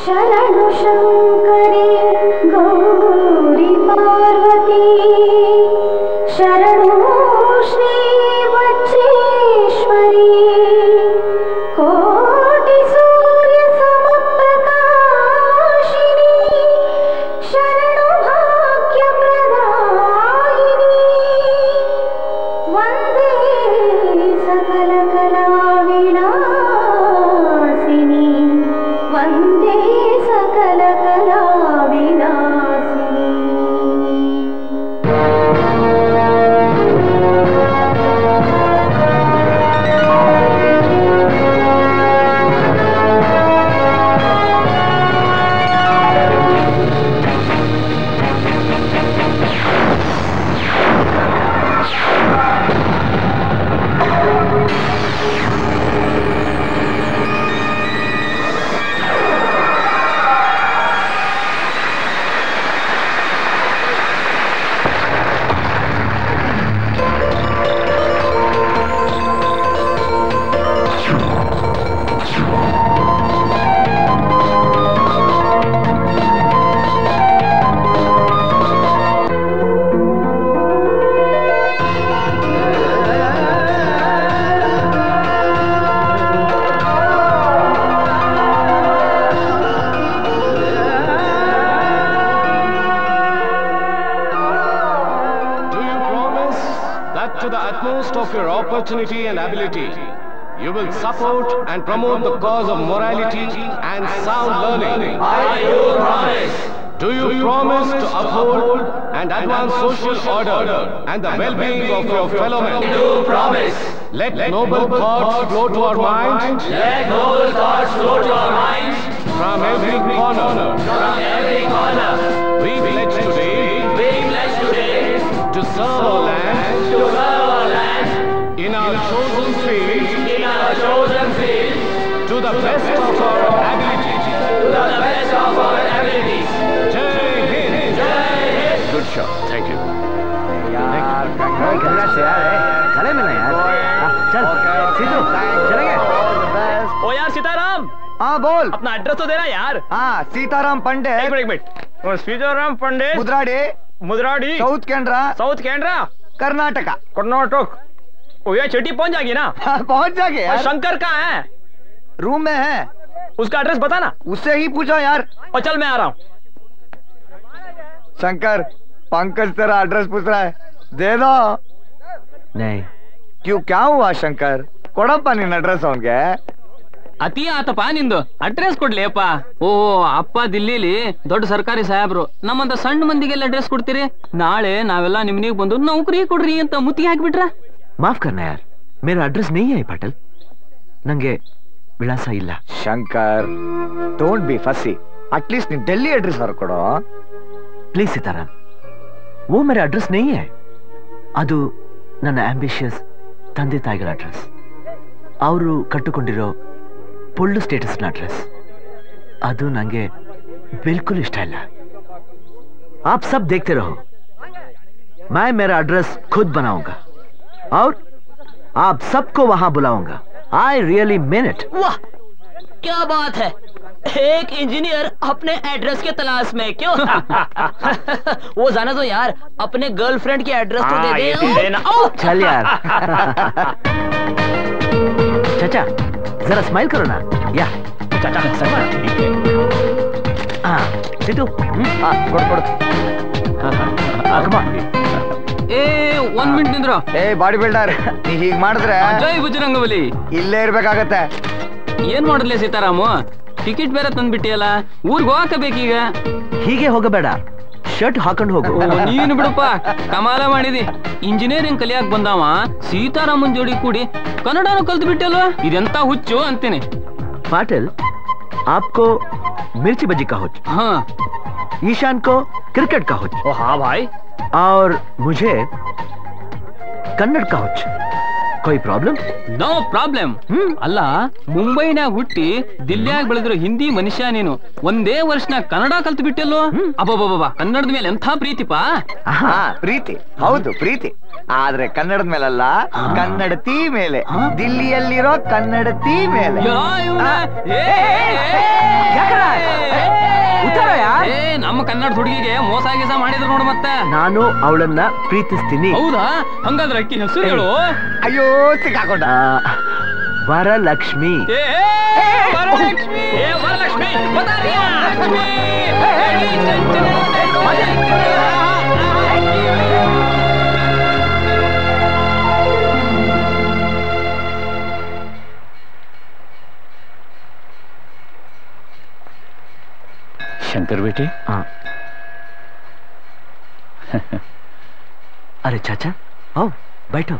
ಶರಣು ಶಂಕರಿ ಗೌರಿ ಪಾರ್ವತಿ ಶರಣು ಶ್ರೀ ವಜ್ರೇಶ್ವರಿ ಕೋಟಿ ಸೂರ್ಯ ಸಮಪ್ರಕಾಶಿನಿ ಶರಣು ಭಾಗ್ಯ ಪ್ರದಾಯಿನಿ ವಂದೇ ಸಕಲ ಕಲಾ ವಿನಾಶಿನಿ ವಂದೇ ಸಕಲ ಕಲಾ ವಿನಾಶಿನಿ Do you promise that to the utmost of your opportunity and ability, you will support and promote the cause of morality and sound learning? I do promise. Do you promise to uphold and advance social order and the well-being of your fellow men? Do promise. Let noble thoughts flow to our minds Let noble thoughts flow to our minds from every corner. from every corner. We pledge today We pledge today to serve our land to serve our land in our chosen fields in our chosen field to the best of our ability. to the best of our abilities. Jai Hind. Good shot. Thank you. यार congrats यार गले मिलना यार हाँ, चल सीधू चलेंगे ओ यार सीताराम हाँ बोल अपना एड्रेस तो देना यार हाँ सीताराम पंडे एक मिनट एक मिनट ओ, सीताराम पंडित मुद्राडी मुद्राडी साउथ केंद्रा साउथ कैनरा कर्नाटक कर्नाटक ओ ये चिट्ठी पहुंच जाएगी ना हाँ, पहुंच जाके और यार शंकर कहाँ है रूम में है उसका एड्रेस बता ना उससे ही पूछो यार और चल मैं आ रहा हूँ शंकर पंकज तेरा एड्रेस पूछ रहा है दे दो नहीं क्यों क्या हुआ शंकर ಕೊಡಪ್ಪ ನಿನ್ನ ಅಡ್ರೆಸ್ ಅವನ್ಗೆ ಅತಿ ಆತಪ್ಪ ನಿಂದು ಅಡ್ರೆಸ್ ಕೊಡ್ಲಿಯಪ್ಪ ಓ ಅಪ್ಪ ದಿಲ್ಲಿಲಿ ದೊಡ್ಡ ಸರ್ಕಾರಿ ಸಾಹೇಬ್ರು ನಮ್ಮಂತ ಸಣ್ಣ ಮಂದಿಗೆಲ್ಲ ಅಡ್ರೆಸ್ ಕೊಡ್ತೀರಿ ನಾಳೆ ನಾವೆಲ್ಲ ನಿಮ್ನಿಗೆ ಬಂದು ನೌಕರಿ ಕೊಡ್ರಿ ಅಂತ ಮುತ್ತಿಗೆ ಹಾಕ್ಬಿಟ್ರ माफ करना यार मेरा एड्रेस नहीं है पाटिल ನಂಗೆ ವಿಳಾಸ ಇಲ್ಲ Shankar don't be fussy at least ನೀನ್ ಡೆಲ್ಲಿ ಅಡ್ರೆಸ್ ಅವ್ರು ಕೊಡು ಪ್ಲೀಸ್ ಸೀತಾರಾಮ್ वो मेरा एड्रेस नहीं है ಅದು ನನ್ನ ಆಂಬಿಷಿಯಸ್ ತಂದೆ ತಾಯಿಗಳ ಅಡ್ರೆಸ್ ಅವರು ಕಟ್ಟುಕೊಂಡಿರೋ ಪೊಳ್ಳು ಸ್ಟೇಟಸ್ನ ಅಡ್ರೆಸ್ ಅದು ನಂಗೆ ಬಿಲ್ಕುಲ್ ಇಷ್ಟ ಇಲ್ಲ आप सब देखते रहो मैं मेरा एड्रेस खुद बनाऊंगा और आप सबको वहां बुलाऊंगा आई रियली मेन इट वाह क्या बात है एक इंजीनियर अपने एड्रेस के तलाश में क्यों वो जाने दो यार अपने गर्लफ्रेंड की एड्रेस तो दे हाँ, दे ये तो ओ, देना। ओ, चल यार चाचा जरा स्माइल करो ना या चाचा सर ठीक है हाँ सिद्धू हम्म, ಹಾ, ಕೊಡು ಕೊಡು हाँ, come on. ಏ ಒಂದ್ ಮಿನಿಟ್ ನಿಂದ್ರ ಏ ಬಾಡಿ ಬಿಲ್ಡರ್ ನೀ ಹೀಗ್ ಮಾಡಿದ್ರೆ ಜೈ ಬಜರಂಗಬಲಿ ಇಲ್ಲೇ ಇರ್ಬೇಕಾಗತ್ತೆ ಏನ್ ಮಾಡಿದ್ಲೆ ಸೀತಾರಾಮು ಟಿಕೆಟ್ ಬೇರೆ ತಂದ್ಬಿಟ್ಟಿಯಲ್ಲ ಊರ್ಗ್ ಹೋಗಬೇಕೀಗ ಹೀಗೆ ಹೋಗಬೇಡ ಶರ್ಟ್ ಹಾಕೊಂಡು ಹೋಗು ಓ, ನೀನು ಬಿಡಪ್ಪ ಕಮಾಲ ಮಾಡಿದಿ ಇಂಜಿನಿಯರಿಂಗ್ ಕಲಿಯಾಕ್ ಬಂದವ ಸೀತಾರಾಮನ್ ಜೋಡಿ ಕೂಡಿ ಕನ್ನಡನು ಕಲ್ತು ಬಿಟ್ಟಲ್ವಾ ಇದೆಂತ ಹುಚ್ಚು ಅಂತೀನಿ पाटिल आपको मिर्ची बजी का होच ಹಾ ईशान को क्रिकेट का होच ओ हाँ भाई और मुझे कन्नड़ का होच कोई प्रॉब्लम ನೋ ಪ್ರಾಬ್ಲಮ್ ಅಲ್ಲ ಮುಂಬೈನಾಗ ಹುಟ್ಟಿ ದಿಲ್ಲಿಯಾಗ ಬೆಳೆದಿರೋ ಹಿಂದಿ ಮನುಷ್ಯ ನೀನು ಒಂದೇ ವರ್ಷನಾಗ ಕನ್ನಡ ಕಲ್ತು ಬಿಟ್ಟಲ್ಲೋ ಅಬ್ಬಬ್ಬಬ್ಬ ಕನ್ನಡದ ಮೇಲೆ ಎಂಥ ಪ್ರೀತಿಪಾ ಹಾ ಪ್ರೀತಿ ಹೌದು ಪ್ರೀತಿ ಆದ್ರೆ ಕನ್ನಡದ ಮೇಲಲ್ಲ ಕನ್ನಡತಿ ಮೇಲೆ ದಿಲ್ಲಿಯಲ್ಲಿರೋ ಕನ್ನಡತಿ ಮೇಲೆ ಯಾ ಇವ್ನ? ಏ, ಏ, ಏ, ಯಾಕರ? ಏ, ಕನ್ನಡ ಹುಡುಗಿಗೆ ಮೋಸ ಗೀಸ ಮಾಡಿದ್ರು ನೋಡು ಮತ್ತೆ ನಾನು ಅವಳನ್ನ ಪ್ರೀತಿಸ್ತೀನಿ ಹೌದಾ ಹಂಗಾದ್ರೆ ಅಕ್ಕಿ ಹೆಸರು ಹೇಳು ಅಯ್ಯೋ ಸಿಕ್ಕಾಕೊಂಡ ಆ, ವರಲಕ್ಷ್ಮಿ ಏ, ಏ, ವರಲಕ್ಷ್ಮಿ ಏ, ವರಲಕ್ಷ್ಮಿ ಬತಾರಿಯ ಲಕ್ಷ್ಮಿ ಹೇಳಿ ಚಂಚಲ शंकर बेटे हाँ अरे चाचा आओ बैठो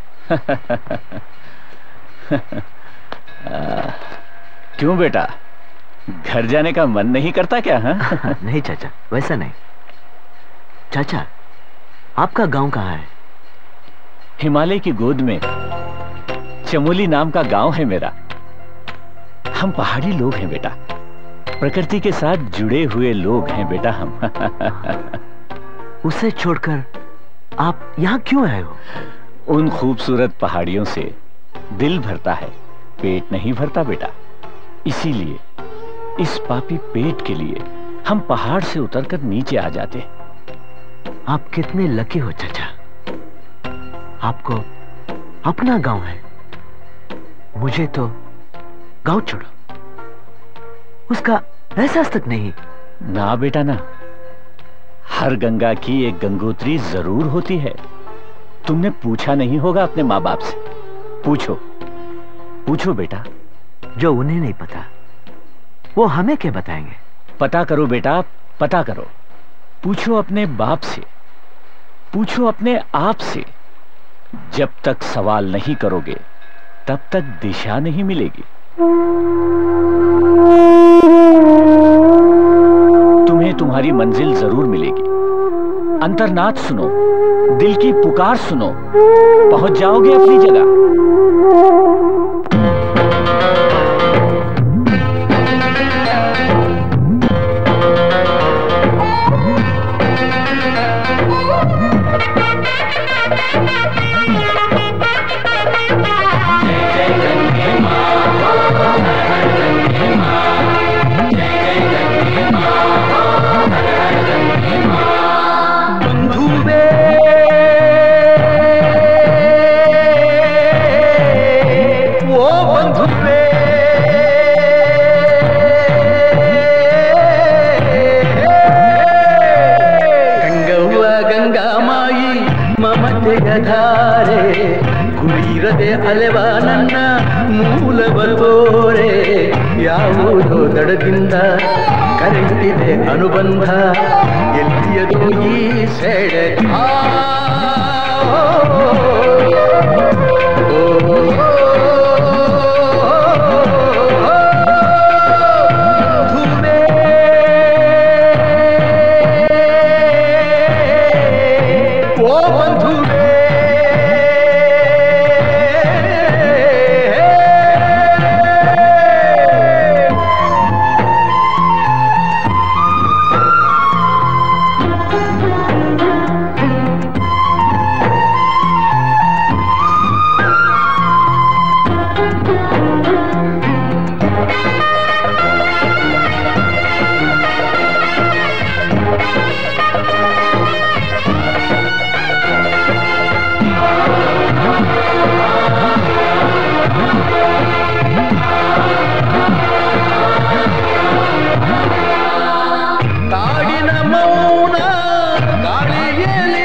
क्यों बेटा घर जाने का मन नहीं करता क्या हाँ नहीं चाचा वैसा नहीं चाचा आपका गांव कहाँ है हिमालय की गोद में चमोली नाम का गांव है मेरा हम पहाड़ी लोग हैं बेटा प्रकृति के साथ जुड़े हुए लोग हैं बेटा हम उसे छोड़कर आप यहाँ क्यों आए हो उन खूबसूरत पहाड़ियों से दिल भरता है पेट नहीं भरता बेटा इसीलिए इस पापी पेट के लिए हम पहाड़ से उतरकर नीचे आ जाते हैं आप कितने लकी हो चाचा आपको अपना गांव है मुझे तो गांव छोड़ो उसका एहसास तक नहीं ना बेटा ना हर गंगा की एक गंगोत्री जरूर होती है तुमने पूछा नहीं होगा अपने माँ बाप से पूछो पूछो बेटा जो उन्हें नहीं पता वो हमें क्या बताएंगे पता करो बेटा पता करो पूछो अपने बाप से पूछो अपने आप से जब तक सवाल नहीं करोगे तब तक दिशा नहीं मिलेगी तुम्हें तुम्हारी मंजिल जरूर मिलेगी अंतर्नाद सुनो दिल की पुकार सुनो पहुंच जाओगे अपनी जगह ಬಂಧುವೇ ಓ ಬಂಧುವೇ ಗಂಗವ್ವ ಗಂಗಾಮಾಯಿ ಮಮತೆಯ ಧಾರೆ ಗುರಿರದೆ ಅಲೆವ ನನ್ನ ಮೂಲವ ತೋರೆ ಯಾವುದೋ ದಡದಿಂದ ಕರೆಯುತ್ತಿದೆ ಅನುಬಂಧ ಎಲ್ಲಿಯದು ಈ ಸೆಳೆ ಆ, ಓ, ಓ, ಧುಮೆ. ಓ ಬಂಧುವೇ ಕಾಡಿನ ಮೌನ ಗಾಳಿಯಲಿ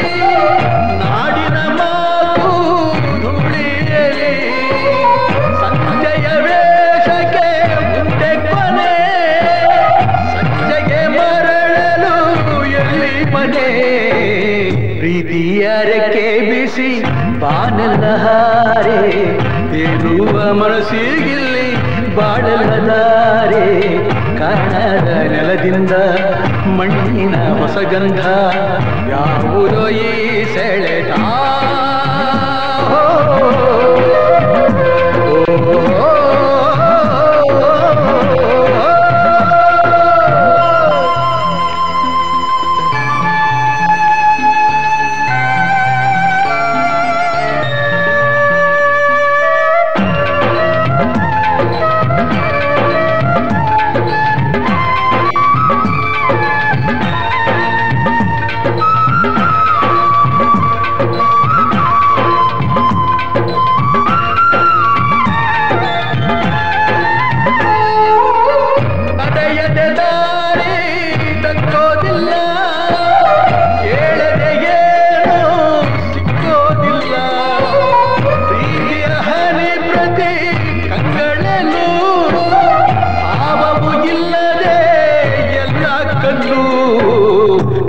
ನಾಡಿನ ಮಾತು ಧೂಳಿಯಲಿ ಸಂಜೆಯ ವೇಷಕ್ಕೆ ಮುಂದೆ ಕೊನೆ ಸಂಜೆಗೆ ಮರಳಲು ಎಲ್ಲಿ ಮನೆ ಪ್ರೀತಿಯ ರೆಕ್ಕೆ ಬಿಸಿ ಬಾನೆಲ್ಲ ಹಾರೆ ತೇಲುವ ಮನಸ್ಸಿಗಿಲ್ಲಿ ಬಾಳಲದಾರೆ ಕಾಣದ ನೆಲದಿಂದ ಮಣ್ಣಿನ ಹೊಸಗಂಧ ಯಾವುದೋ ಈ ಸೆಳೆತ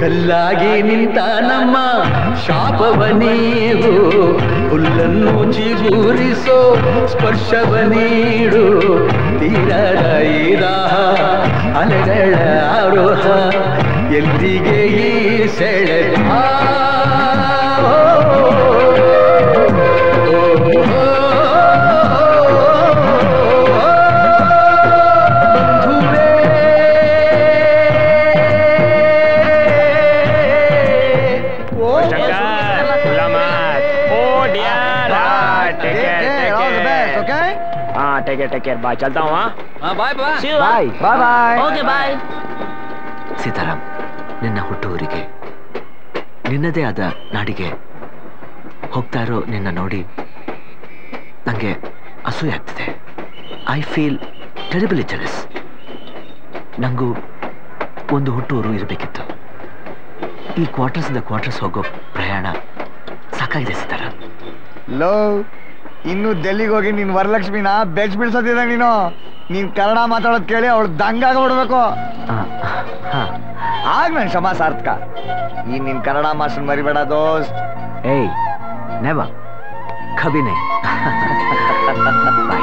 ಕಲ್ಲಾಗಿ ನಿಂತ ನಮ್ಮ ಶಾಪವ ನೀಡು ಹುಲ್ಲನ್ನು ಚಿಗುರಿಸೋ ಸ್ಪರ್ಶವ ನೀಡು ತೀರದ ಈ ದಾಹ ಅಲೆಗಳ ಆರೋಹ ಎಲ್ಲಿಗೆ ಈ ಸೆಳೆತ हाँ take care take care bye चलता हूँ हाँ ಬಾಯ್ ಬಾ bye bye bye okay bye Sitaram ನಿನ್ನ ಹುಟ್ಟೂರಿಗೆ ನಿನ್ನದೇ ಆದ ನಾಡಿಗೆ ಹೋಗ್ತಾ ಇರೋ ನಿನ್ನ ನೋಡಿ ನನಗೆ ಅಸೂಯೆ ಆಗ್ತಿದೆ ಐ ಫೀಲ್ ಟೆರಿಬಲಿ ಜೆಲಸ್ ನನಗೂ ಒಂದು ಹುಟ್ಟೂರು ಇರಬೇಕಿತ್ತು ಈ ಕ್ವಾರ್ಟರ್ಸಿಂದ ಕ್ವಾರ್ಟರ್ಸ್ ಹೋಗೋ ಪ್ರಯಾಣ ಸಾಕಾಗಿದೆ ಸೀತಾರಾಮ್ ಲೋ ಇನ್ನು ಡೆಲ್ಲಿಗೆ ಹೋಗಿ ನೀನ್ ವರಲಕ್ಷ್ಮಿನ ಬೆಚ್ ಬೀಳ್ಸೋದಿದೆ ನೀನು ನೀನ್ ಕನ್ನಡ ಮಾತಾಡೋದ್ ಕೇಳಿ ಅವಳು ದಂಗಾಗ್ಬಿಡ್ಬೇಕು ಹಾಂ ಆಗ ನನ್ ಕ್ಷಮ ಸಾರ್ಥಕ ಈ ನಿನ್ ಕನ್ನಡ ಮಾಸ್ಟರ್ ಮರಿಬೇಡ ದೋಸ್ತ್ ಏಯ್ ನೆವ ಕಭಿ ನೈ ಬಾಯ್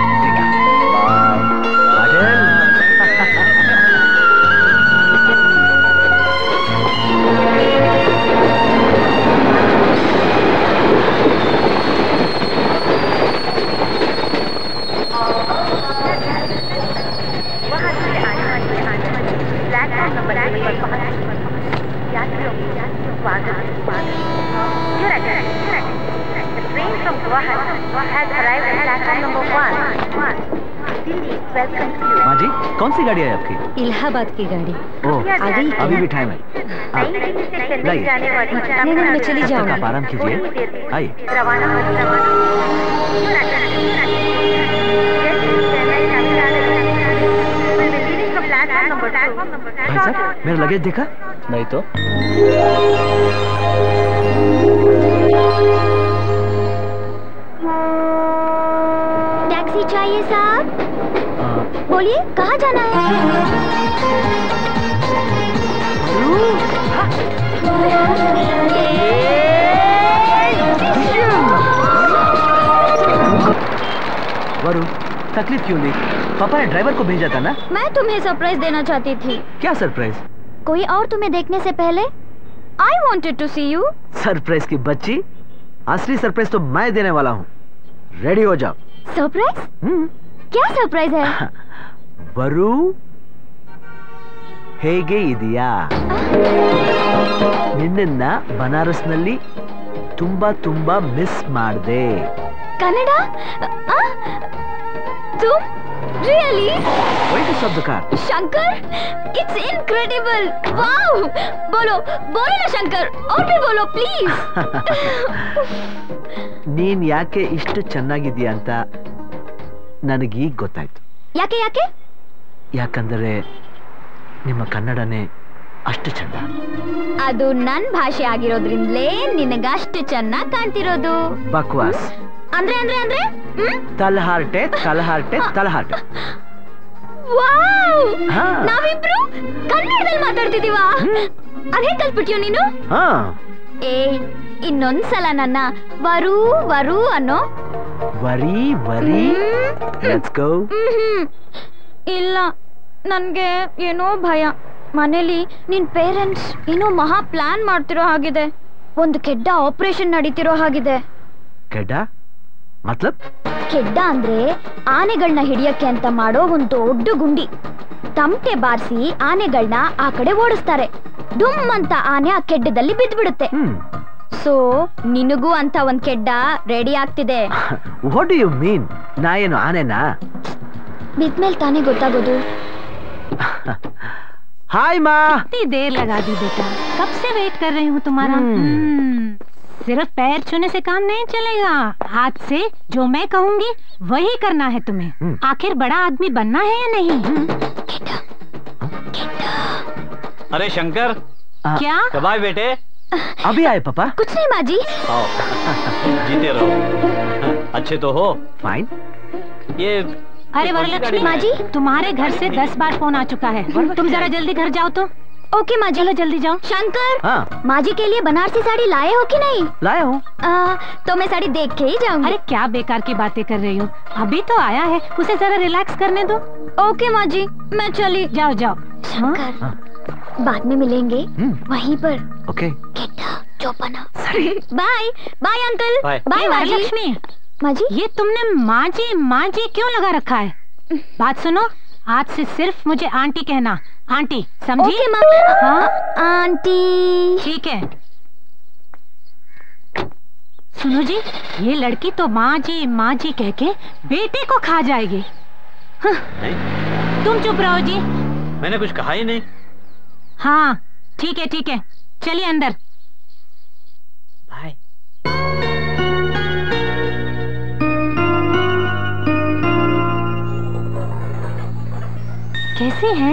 प्लेटफॉर्म नंबर एक पर पहुंच यात्रियों को स्वागत Your attention. The train from Guwahati has arrived at platform number one. Delhi welcomes you. माँ जी कौन सी गाड़ी है आपकी इलाहाबाद की गाड़ी ओह आ गई क्या? अभी भी टाइम है नई दिल्ली से चेन्नई लाइए। जाने वाली नहीं, नहीं, मैं चली तब तक जाऊंगी। आप आराम कीजिए आइए रवाना होगी Your attention. Delhi से चेन्नई जाने वाली will be leaving from platform number two. भाई साहब मेरा लगेज देखा नहीं तो टैक्सी चाहिए साहब बोलिए कहाँ जाना वरु तकलीफ क्यों ली पापा ने ड्राइवर को भेजा था ना मैं तुम्हें सरप्राइज देना चाहती थी क्या सरप्राइज कोई और तुम्हें देखने से पहले I wanted to see you surprise की बच्ची असली सरप्राइज तो मैं देने वाला हूँ रेडी हो जाओ सरप्राइज हम्म क्या सरप्राइज है ವರು ಹೇಗೆ ಇದೆಯಾ ನಿನ್ನನ್ನ ಬನಾರಸ್ನಲ್ಲಿ ತುಂಬಾ ತುಂಬಾ ಮಿಸ್ ಮಾಡಿದೆ कनाडा आ? तुम रियली शब्द कार शंकर इट्स इनक्रेडिबल वाओ बोलो बोलो ना शंकर और भी बोलो प्लीज ನೀನ್ ಯಾಕೆ ಇಷ್ಟು ಚೆನ್ನಾಗಿದೀಯ ಅಂತ ನನಗೀಗ ಗೊತ್ತಾಯ್ತು ಯಾಕೆ ಯಾಕೆ ಯಾಕಂದರೆ ನಿಮ್ಮ ಕನ್ನಡನೇ ಅಷ್ಟು ಚಂದ ಅದು ನನ್ ಭಾಷೆ ಆಗಿರೋದ್ರಿಂದಲೇ ನಿನಗಷ್ಟು ಚೆನ್ನಾಗಿ ಕಾಣ್ತಿರೋದು ಬಕ್ವಾಸ್ ಅಂದ್ರೆ ಅಂದ್ರೆ ಅಂದ್ರೆ ಹ್ಮ್ ತಲಹಾರ್ಟೆ ತಲಹಾರ್ಟೆ ತಲಹಾರ್ಟೆ ವಾವ್ ಹಾ. ನಾವಿಬ್ರು ಕನ್ನಡದಲ್ಲಿ ಮಾತಾಡ್ತಿದೀವಾ ಅದೇ ಕಲ್ತ್ಬಿಟ್ಯೋ ನೀನು ಹಾ ಏ ಇನ್ನೊಂದ್ಸಲ ನನ್ನ ವರು ವರು ಅನ್ನೋ ವರಿ ವರಿ ಲೆಟ್ಸ್ ಗೋ ಮ್ಹ್ಮ್. ಇಲ್ಲ ನನ್ಗೆ ಏನೋ ಭಯ ಮನೇಲಿ ನಿನ್ ಪೇರೆಂಟ್ಸ್ ಏನೋ ಮಹಾ ಪ್ಲಾನ್ ಮಾಡ್ತಿರೋ ಹಾಗಿದೆ ಒಂದು ಕೆಡ್ಡ ಆಪರೇಷನ್ ನಡೀತಿರೋ ಹಾಗಿದೆ ಕೆಡ್ಡ ಮತ್ಲಬ್ ಕೆಡ್ಡ ಅಂದ್ರೆ ಆನೆಗಳನ್ನ ಹಿಡಿಯಕ್ಕೆ ಅಂತ ಮಾಡೋ ಒಂದು ದೊಡ್ಡ ಗುಂಡಿ ತಮಟೆ ಬಾರಿಸಿ ಆನೆಗಳನ್ನ ಆ ಕಡೆ ಓಡಿಸ್ತಾರೆ ಡುಮ್ ಅಂತ ಆನೆ ಆ ಕೆಡ್ಡದಲ್ಲಿ ಬಿದ್ದ್ಬಿಡುತ್ತೆ ಹ್ಮ್ ಸೊ ನಿನಗೂ ಅಂತ ಒಂದ್ ಕೆಡ್ಡ ರೆಡಿ ಆಗ್ತಿದೆ ವಾಟ್ ಡು ಯು ಮೀನ್ ನಾ ಏನು ಆನೆನಾ ಬಿದ್ಮೇಲೆ ತಾನೇ ಗೊತ್ತಾಗೋದು ಹಾಯ್ ಮಾ इतनी देर लगा दी बेटा कब से वेट कर रही हूँ तुम्हारा हम्म, सिर्फ पैर छूने से काम नहीं चलेगा हाथ से जो मैं कहूँगी वही करना है तुम्हें आखिर बड़ा आदमी बनना है या नहीं अरे शंकर क्या कब आए बेटे अभी आए पापा कुछ नहीं माँ जी आओ जीते रहो अच्छे तो हो फाइन ये अरे वरलक्ष्मी माँ जी तुम्हारे घर से दस बार फोन आ चुका है तुम जरा जल्दी घर जाओ तो ओके माँ जी चलो जल्दी जाओ शंकर हाँ माँ जी के लिए बनारसी साड़ी लाए हो कि नहीं लाया हूँ आ, तो मैं साड़ी देख के ही जाऊंगी अरे क्या बेकार की बातें कर रही हो अभी तो आया है उसे जरा रिलैक्स करने दो ओके माँ जी मैं चली जाओ जाओ शंकर हाँ। बाद में मिलेंगे हम्म वहीं पर ओके गेटा चौपना bye bye uncle Bye. Bye ए, माँ जी वरलक्ष्मी माँ जी ये तुमने माँ जी माँ जी क्यों लगा रखा है बात सुनो आज से सिर्फ मुझे आंटी कहना आंटी समझी ओके माँ हाँ आंटी ठीक है सुनो जी ये लड़की तो माँ जी माँ जी कह के बेटे को खा जाएगी हाँ, नहीं तुम चुप रहो जी मैंने कुछ कहा ही नहीं हाँ ठीक है ठीक है चलिए अंदर बाय कैसे हैं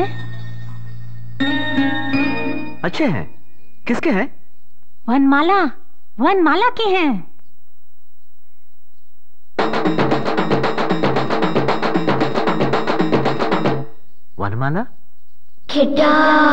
अच्छे हैं किसके हैं वनमाला वनमाला के हैं वनमाला गेटा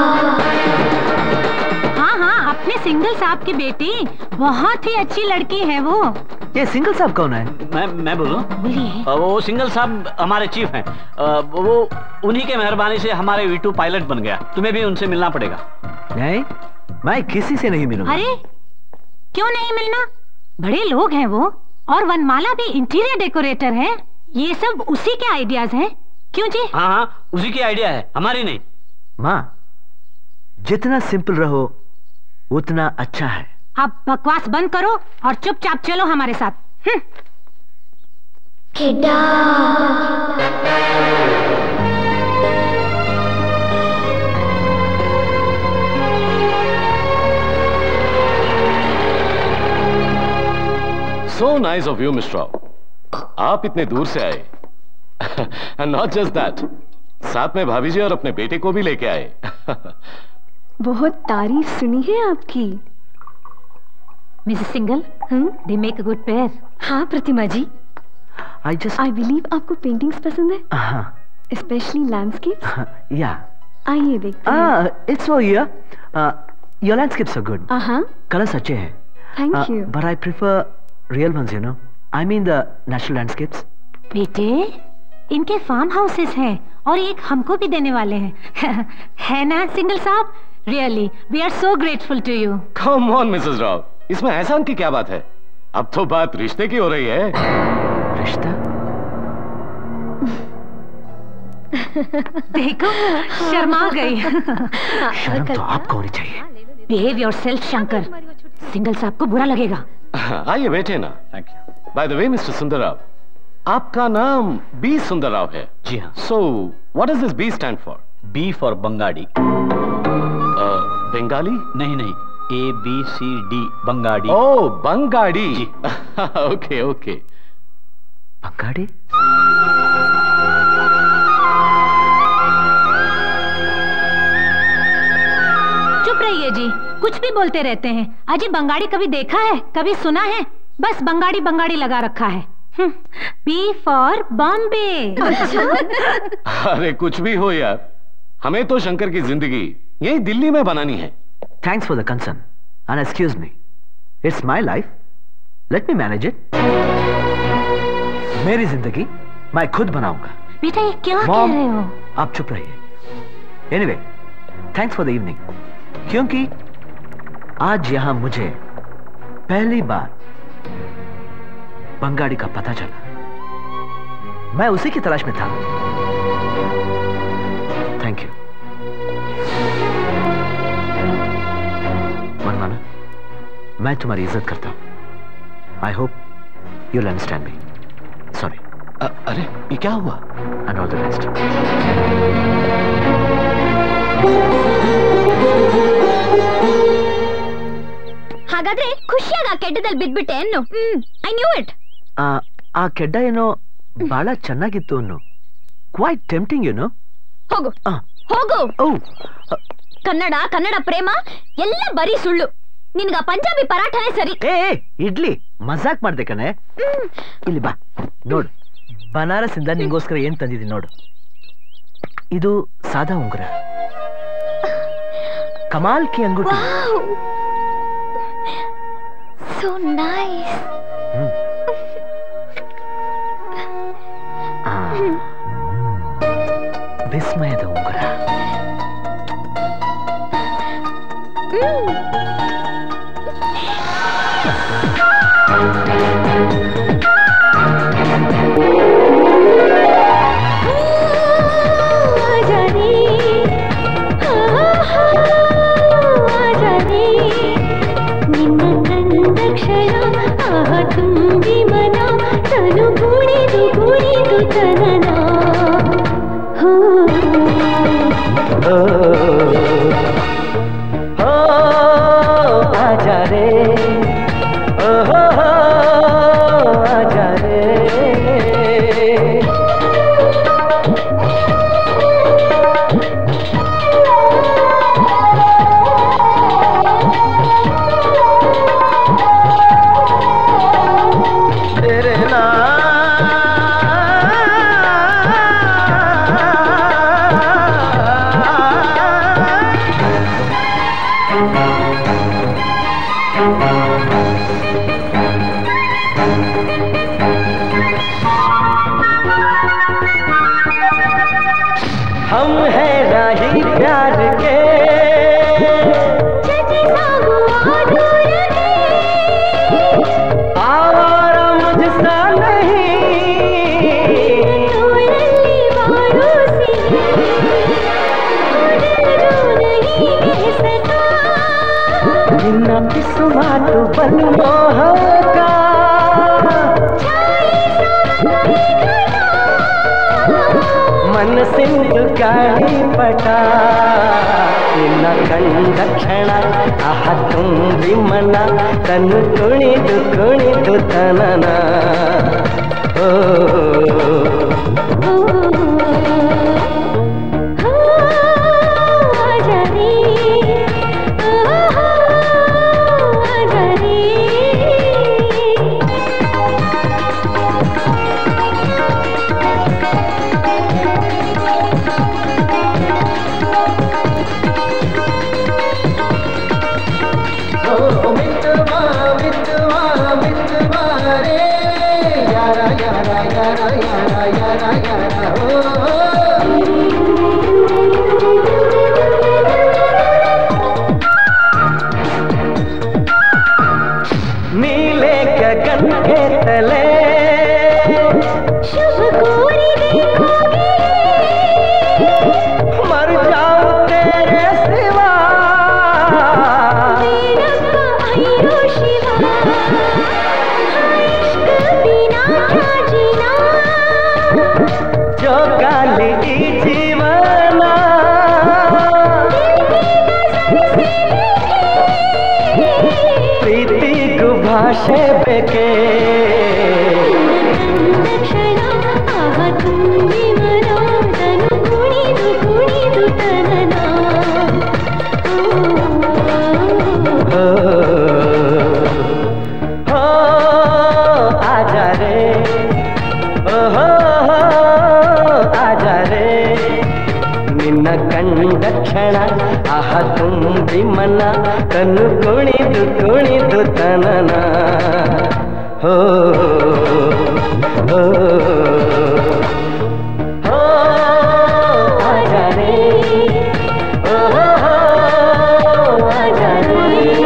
हाँ हाँ अपने सिंगल साहब की बेटी बहुत ही अच्छी लड़की है वो ये सिंगल साहब कौन है मैं मैं बोलूं बोलिए अ, वो सिंगल साहब हमारे चीफ हैं अ, वो उन्हीं के मेहरबानी से हमारे वीटू पायलट बन गया तुम्हें भी उनसे मिलना पड़ेगा नहीं मैं किसी से नहीं मिलूंगा अरे क्यों नहीं मिलना बड़े लोग हैं वो और वनमाला भी इंटीरियर डेकोरेटर है ये सब उसी के आइडियाज हैं क्यों जी हाँ हाँ उसी की आइडिया है हमारी नहीं माँ जितना सिंपल रहो उतना अच्छा है आप बकवास बंद करो और चुपचाप चलो हमारे साथ हम्म। गेटा So nice of you, Mr. Rao. आप इतने दूर से आए एंड नॉट जस्ट दैट साथ में भाभी जी और अपने बेटे को भी लेके आए बहुत तारीफ सुनी है आपकी Mrs Singhal they make a good pair हाँ Pratima ji I just I believe आपको पेंटिंग्स पसंद है हाँ स्पेशली लैंडस्केप या आइए देखते हैं it's for you your landscapes are good हाँ कलर्स अच्छे हैं thank you but I prefer real ones you know I mean the natural landscapes बेटे इनके फार्म हाउसेस हैं और एक हमको भी देने वाले हैं है ना सिंगल साहब really we are so grateful to you come on Mrs Rao इसमें एहसान की क्या बात है अब तो बात रिश्ते की हो रही है रिश्ता देखो शर्मा गई शर्म तो आपको होनी चाहिए behave yourself Shankar Singhal साहब को बुरा लगेगा आइए बैठे ना thank you by the way Mister Sundar Rao आपका नाम बी सुंदर राव है जी हाँ so what is this B stand for B for Bangadi Bengali नहीं नहीं A B C D Bangadi ओ बंगाड़ी जी। ओके ओके बंगाड़ी चुप रहिए जी कुछ भी बोलते रहते हैं अजी बंगाड़ी कभी देखा है कभी सुना है बस बंगाड़ी बंगाड़ी लगा रखा है बी फॉर बॉम्बे अरे कुछ भी हो यार हमें तो शंकर की जिंदगी यही दिल्ली में बनानी है thanks for the concern and excuse me it's my life let me manage it मेरी जिंदगी मैं खुद बनाऊंगा बेटा ये क्या कह Mom, रहे हो आप चुप रहिए anyway thanks for the evening क्योंकि आज यहां मुझे पहली बार बंगाड़ी का पता चला मैं उसी की तलाश में था थैंक यू मनमाना मैं तुम्हारी इज्जत करता हूं I hope you'll understand me sorry अरे ये क्या हुआ एंड ऑल द बेस्ट ಹಾಗಾದ್ರೆ ಖುಷಿಯಾಗ ಆ ಕೆಡ್ಡದಲ್ಲಿ ಬಿದ್ಬಿಟ್ಟೆ ಅನ್ನು ಹ್ಮ್ ಐ ನ್ಯೂ ಇಟ್ ಆ ಆ ಕೆಡ್ಡ ಏನೋ ಬಹಳ ಚೆನ್ನಾಗಿತ್ತು ಅನ್ನು ಕ್ವೈಟ್ ಟೆಂಪ್ಟಿಂಗ್ ಏನೋ ಹೋಗು ಆ. ಹೋಗು ಓ ಕನ್ನಡ ಕನ್ನಡ ಪ್ರೇಮ ಎಲ್ಲ ಬರೀ ಸುಳ್ಳು ನಿನ್ಗ ಪಂಜಾಬಿ ಪರಾಠನೇ ಸರಿ ಏ ಏ, ಇಡ್ಲಿ ಮಜಾಕ್ ಮಾಡ್ದೆ ಕಣೆ ಇಲ್ಲಿ ಬಾ ನೋಡು ಬನಾರಸ್ ಇಂದ ನಿಂಗೋಸ್ಕರ ಏನ್ ತಂದಿದ್ದೀನಿ ನೋಡು ಇದು ಸಾದಾ ಉಂಗುರ कमाल की अंगूठी सो नाइस ವಿಸ್ಮಯದ ಉಂಗುರ ನಿನ್ನ ಕಂಡ ಕ್ಷಣ ಆಹ ತುಂಬಿ ಮನ ತನು ಕುಣಿದು ಕುಣಿದು ತನನ ಹೋ ओ, हो आजा रे ओ हो हो आजा रे तेरे हम हैं राही प्यार के आवारा मुझसा नहीं ನಿನ್ನ ಪಿಸು ಮಾತು ಬಲು ಮೋಹಕ ಮನಸ್ಸಿಂದು ಗಾಳಿ ಪಟ ನಿನ್ನ ಕಂಡ ಕ್ಷಣ ಆಹ ತುಂಬಿ ಮನ ತನ್ನು ಕುಣಿದು ಕುಣಿದು ತನನ ಓ नीले गगन के तले मर जाऊं तेरे सिवा जो गाली जीवना ಪ್ರೀತಿ ಭಾಷೆ ಬೇಕೆ हो आजा रे ओ हो हो आजा रे ನಿನ್ನ ಕಂಡ ಕ್ಷಣ ಆಹ ತುಂಬಿ ಮನ ತನ್ನು ಕುಣಿದು ಕುಣಿದು ತನನ ಹೋ ಹೋ ಹೋ ಆಜಾ ರೇ ಓ ಹೋ ಹೋ ಆಜಾ ರೇ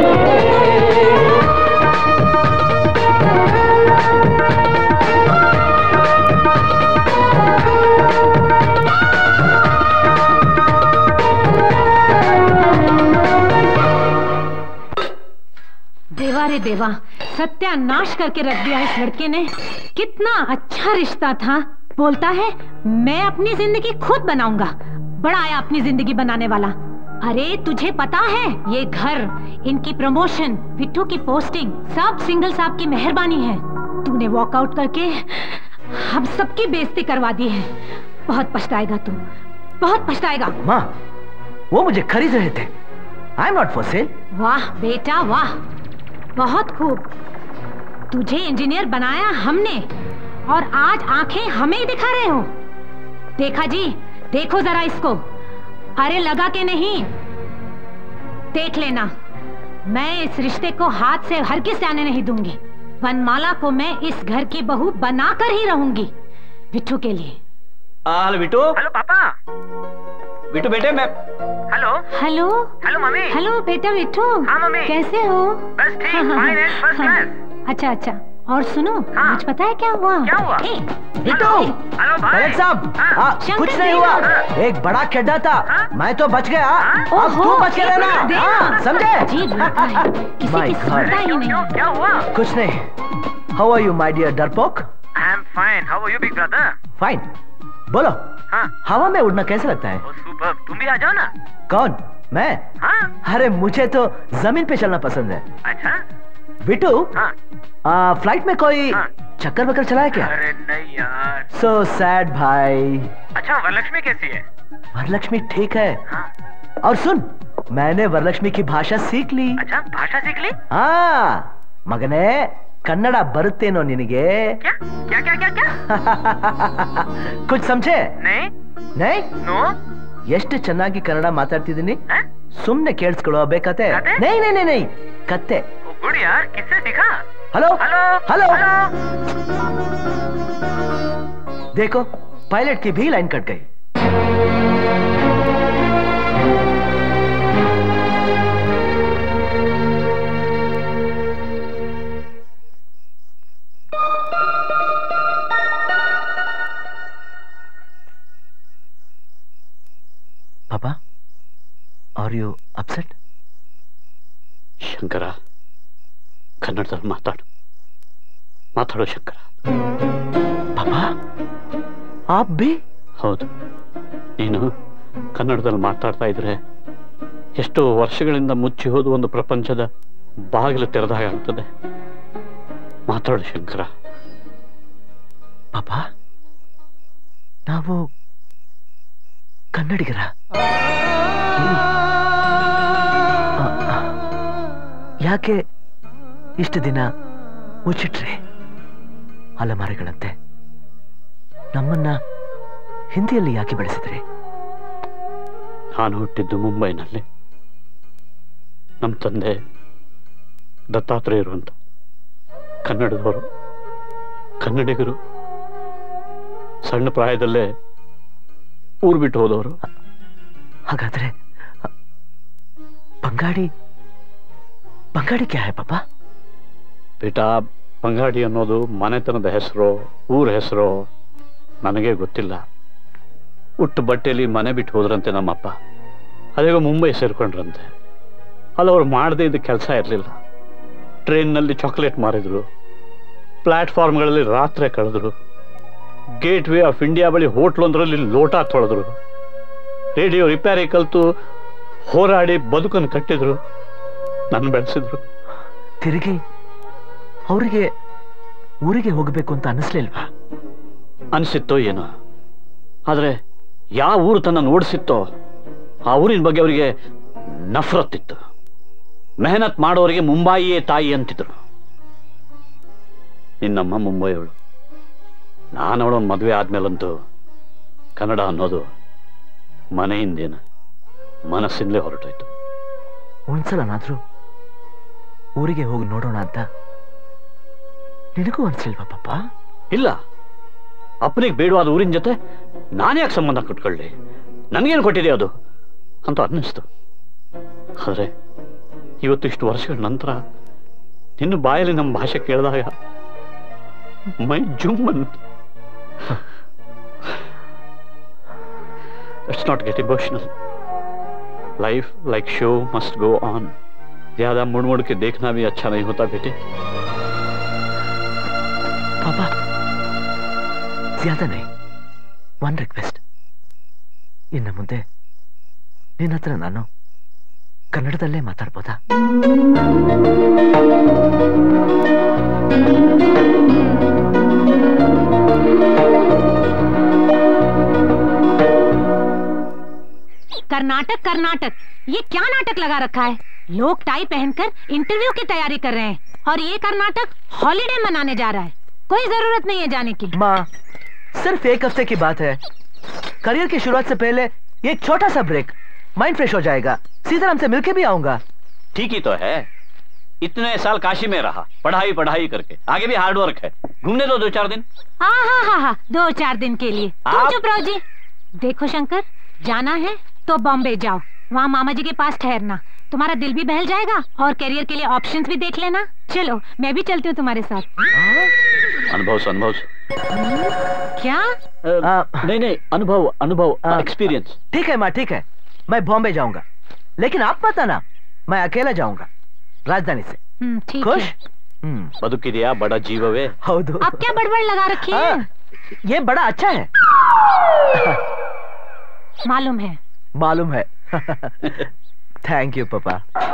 देवा रे देवा सत्यानाश करके रख दिया इस लड़के ने कितना अच्छा रिश्ता था बोलता है मैं अपनी जिंदगी खुद बनाऊंगा बड़ा आया अपनी जिंदगी बनाने वाला अरे तुझे पता है ये घर इनकी प्रमोशन विट्ठू की पोस्टिंग सब सिंगल साहब की मेहरबानी है तूने वॉकआउट करके हम सबकी बेइज्जती करवा दी है बहुत पछताएगा तू बहुत पछताएगा माँ वो मुझे खरीद रहे थे I am not for sale वाह बेटा वाह बहुत खूब तुझे इंजीनियर बनाया हमने और आज आंखें हमें ही दिखा रहे हो देखा जी देखो जरा इसको अरे लगा के नहीं देख लेना मैं इस रिश्ते को हाथ से हर किस आने नहीं दूंगी वनमाला को मैं इस घर की बहू बनाकर ही रहूंगी बिट्टू के लिए हेलो बिट्टू हेलो पापा बिट्टू बेटे मैं hello hello hello mummy hello बेटा बिट्टू हाँ मम्मी कैसे हो बस ठीक फाइन एंड फर्स्ट क्लास अच्छा अच्छा और सुनो कुछ पता है क्या हुआ क्या हुआ? ए, बिट्टू हेलो भाई कलेक्टर साहब हाँ, शंकर कुछ नहीं जी, हुआ हाँ। एक बड़ा खड्डा था मैं तो बच गया अब ओहो, तू बच के एक रहना मिनट देना। हाँ, समझे जी लगता है किसी My की God. सुनता ही नहीं क्या हुआ कुछ नहीं how are you my dear डरपोक I am fine how are you big brother fine बोलो हाँ हवा में उड़ना कैसा लगता है सुपर तुम भी आ जाओ ना कौन मैं हाँ अरे मुझे तो जमीन पे चलना पसंद है अच्छा बिट्टू हाँ आ, फ्लाइट में कोई चक्कर वक्कर चला है क्या अरे नहीं यार सो सैड भाई अच्छा वरलक्ष्मी कैसी है वरलक्ष्मी ठीक है हाँ और सुन मैंने वरलक्ष्मी की भाषा सीख ली अच्छा भाषा सीख ली ಹಾ ಮಗನೇ ಕನ್ನಡ ಬರುತ್ತೇನೋ ನಿನಗೆ क्या क्या क्या क्या क्या ಕುಚ್ ಸಮझे नहीं ನೈ नो ಎಷ್ಟು ಚೆನ್ನಾಗಿ ಕನ್ನಡ ಮಾತಾಡ್ತಿದ್ದೀನಿ ಸುಮ್ನೆ ಕೇಳಿಸ್ಕೊಳ್ಳೋ ಬೇಕತೆ ನೈ ನೈ ನೈ ನೈ ಕತ್ತೆ गुड यार किससे सीखा हेलो हेलो हेलो देखो पायलट की भी लाइन कट गई पापा आर यू अपसेट ಶಂಕರ ಕನ್ನಡದಲ್ಲಿ ಮಾತಾಡು ಮಾತಾಡು ಶಂಕರ पापा आप भी ಹೌದು ನೀನು ಕನ್ನಡದಲ್ಲಿ ಮಾತಾಡ್ತಾ ಇದ್ರೆ ಎಷ್ಟೋ ವರ್ಷಗಳಿಂದ ಮುಚ್ಚಿ ಹೋದ ಒಂದು ಪ್ರಪಂಚದ ಬಾಗಿಲು ತೆರೆದಾಗ ಆಗ್ತದೆ ಮಾತಾಡು ಶಂಕರ ಪಾಪ ನಾವು ಕನ್ನಡಿಗರ ಯಾಕೆ ಇಷ್ಟು ದಿನ ಮುಚ್ಚಿಟ್ರೆ ಅಲೆಮಾರಿಗಳಂತೆ ನಮ್ಮನ್ನ ಹಿಂದಿಯಲ್ಲಿ ಯಾಕೆ ಬೆಳೆಸಿದ್ರಿ ನಾನು ಹುಟ್ಟಿದ್ದು ಮುಂಬೈನಲ್ಲಿ ನಮ್ಮ ತಂದೆ ದತ್ತಾತ್ರೇಯರು ಅಂತ ಕನ್ನಡದವರು ಕನ್ನಡಿಗರು ಸಣ್ಣ ಪ್ರಾಯದಲ್ಲೇ ಊರು ಬಿಟ್ಟು ಹೋದವರು ಹಾಗಾದ್ರೆ ಬಂಗಾಡಿ ಬಂಗಾಡಿ ಕ್ಯಾ ಹೈ ಪಾಪ ಬೇಟ ಬಂಗಾಡಿ ಅನ್ನೋದು ಮನೆತನದ ಹೆಸರು ಊರ ಹೆಸರು ನನಗೆ ಗೊತ್ತಿಲ್ಲ ಹುಟ್ಟು ಬಟ್ಟೆಯಲ್ಲಿ ಮನೆ ಬಿಟ್ಟು ಹೋದ್ರಂತೆ ನಮ್ಮಪ್ಪ ಅದೇಗೋ ಮುಂಬೈ ಸೇರ್ಕೊಂಡ್ರಂತೆ ಅಲ್ಲಿ ಅವ್ರು ಮಾಡದೇ ಇದ್ದ ಕೆಲಸ ಇರಲಿಲ್ಲ ಟ್ರೈನ್ನಲ್ಲಿ ಚಾಕ್ಲೇಟ್ ಮಾರಿದ್ರು ಪ್ಲಾಟ್ಫಾರ್ಮ್ಗಳಲ್ಲಿ ರಾತ್ರಿ ಕಳೆದ್ರು ಗೇಟ್ ವೇ ಆಫ್ ಇಂಡಿಯಾ ಬಳಿ ಹೋಟ್ಲೊಂದರಲ್ಲಿ ಲೋಟ ತೊಳೆದ್ರು ರೇಡಿಯೋ ರಿಪೇರಿ ಕಲಿತು ಹೋರಾಡಿ ಬದುಕನ್ನು ಕಟ್ಟಿದ್ರು ನನ್ನ ಬೆಳೆಸಿದ್ರು ತಿರುಗಿ ಅವರಿಗೆ ಊರಿಗೆ ಹೋಗಬೇಕು ಅಂತ ಅನಿಸ್ಲಿಲ್ವಾ ಅನಿಸಿತ್ತೋ ಏನೋ ಆದರೆ ಯಾವ ಊರು ತನ್ನ ಓಡಿಸಿತ್ತೋ ಆ ಊರಿನ ಬಗ್ಗೆ ಅವರಿಗೆ ನಫರತ್ತಿತ್ತು ಮೆಹನತ್ ಮಾಡೋರಿಗೆ ಮುಂಬಾಯಿಯೇ ತಾಯಿ ಅಂತಿದ್ರು ನಿನ್ನಮ್ಮ ಮುಂಬೈಯವಳು ನಾನು ಅವಳೊಂದು ಮದುವೆ ಆದ್ಮೇಲಂತೂ ಕನ್ನಡ ಅನ್ನೋದು ಮನೆಯಿಂದೇನು ಮನಸ್ಸಿಂದಲೇ ಹೊರಟೋಯ್ತು ಒಂದ್ಸಲನಾದ್ರೂ ಊರಿಗೆ ಹೋಗಿ ನೋಡೋಣ ಅಂತ ನಿನಗೂ ಅನ್ಸಿಲ್ವಾ ಪಾಪ ಇಲ್ಲ ಅಪ್ಪನಿಗೆ ಬೇಡವಾದ ಊರಿನ ಜೊತೆ ನಾನೇ ಯಾಕೆ ಸಂಬಂಧ ಕಟ್ಕೊಳ್ಳಿ ನನಗೇನು ಕೊಟ್ಟಿದೆ ಅದು ಅಂತ ಅನ್ನಿಸ್ತು ಆದರೆ ಇವತ್ತು ಇಷ್ಟು ವರ್ಷಗಳ ನಂತರ ನಿನ್ನ ಬಾಯಲ್ಲಿ ನಮ್ಮ ಭಾಷೆ ಕೇಳಿದಾಗ ಮೈ ಜುಮ್ಮನ್ it's not get emotional life like show must go on ज्यादा मुड़ मुड़ के देखना भी अच्छा नहीं होता बेटे ಪಾಪ ಜ್ಯಾದ ನೈ ಒನ್ ರಿಕ್ವೆಸ್ಟ್ ಇನ್ನು ಮುಂದೆ ನಿನ್ನ ಹತ್ರ ನಾನು ಕನ್ನಡದಲ್ಲೇ ಮಾತಾಡ್ಬೋದಾ कर्नाटक कर्नाटक ये क्या नाटक लगा रखा है लोग टाई पहनकर इंटरव्यू की तैयारी कर रहे हैं और ये कर्नाटक हॉलिडे मनाने जा रहा है कोई जरूरत नहीं है जाने की माँ सिर्फ एक हफ्ते की बात है करियर की शुरुआत से पहले एक छोटा सा ब्रेक माइंड फ्रेश हो जाएगा सीताराम से मिलके भी आऊंगा ठीक ही तो है इतने साल काशी में रहा पढ़ाई पढ़ाई करके आगे भी हार्ड वर्क है घूमने दो दो चार दिन हाँ हाँ हाँ हाँ दो चार दिन के लिए तुम आप- चुप रहो जी देखो शंकर जाना है तो बॉम्बे जाओ वहाँ मामा जी के पास ठहरना तुम्हारा दिल भी बहल जाएगा और करियर के लिए ऑप्शंस भी देख लेना चलो मैं भी चलती हूँ तुम्हारे साथ अनुभव से अनुभव से क्या नहीं नहीं अनुभव अनुभव एक्सपीरियंस ठीक है माँ ठीक है मैं बॉम्बे जाऊंगा लेकिन आप पता ना मैं अकेला जाऊंगा राजधानी से हम्म, ठीक खुश है ಬದುಕಿದೆಯಾ ಬಡ ಜೀವವೇ ಹೌದು अब क्या बड़बड़ लगा रखी है हाँ, ये बड़ा अच्छा है मालूम है ಮಾಲೂಮ್ ಹೈ ಥ್ಯಾಂಕ್ ಯು ಪಾಪ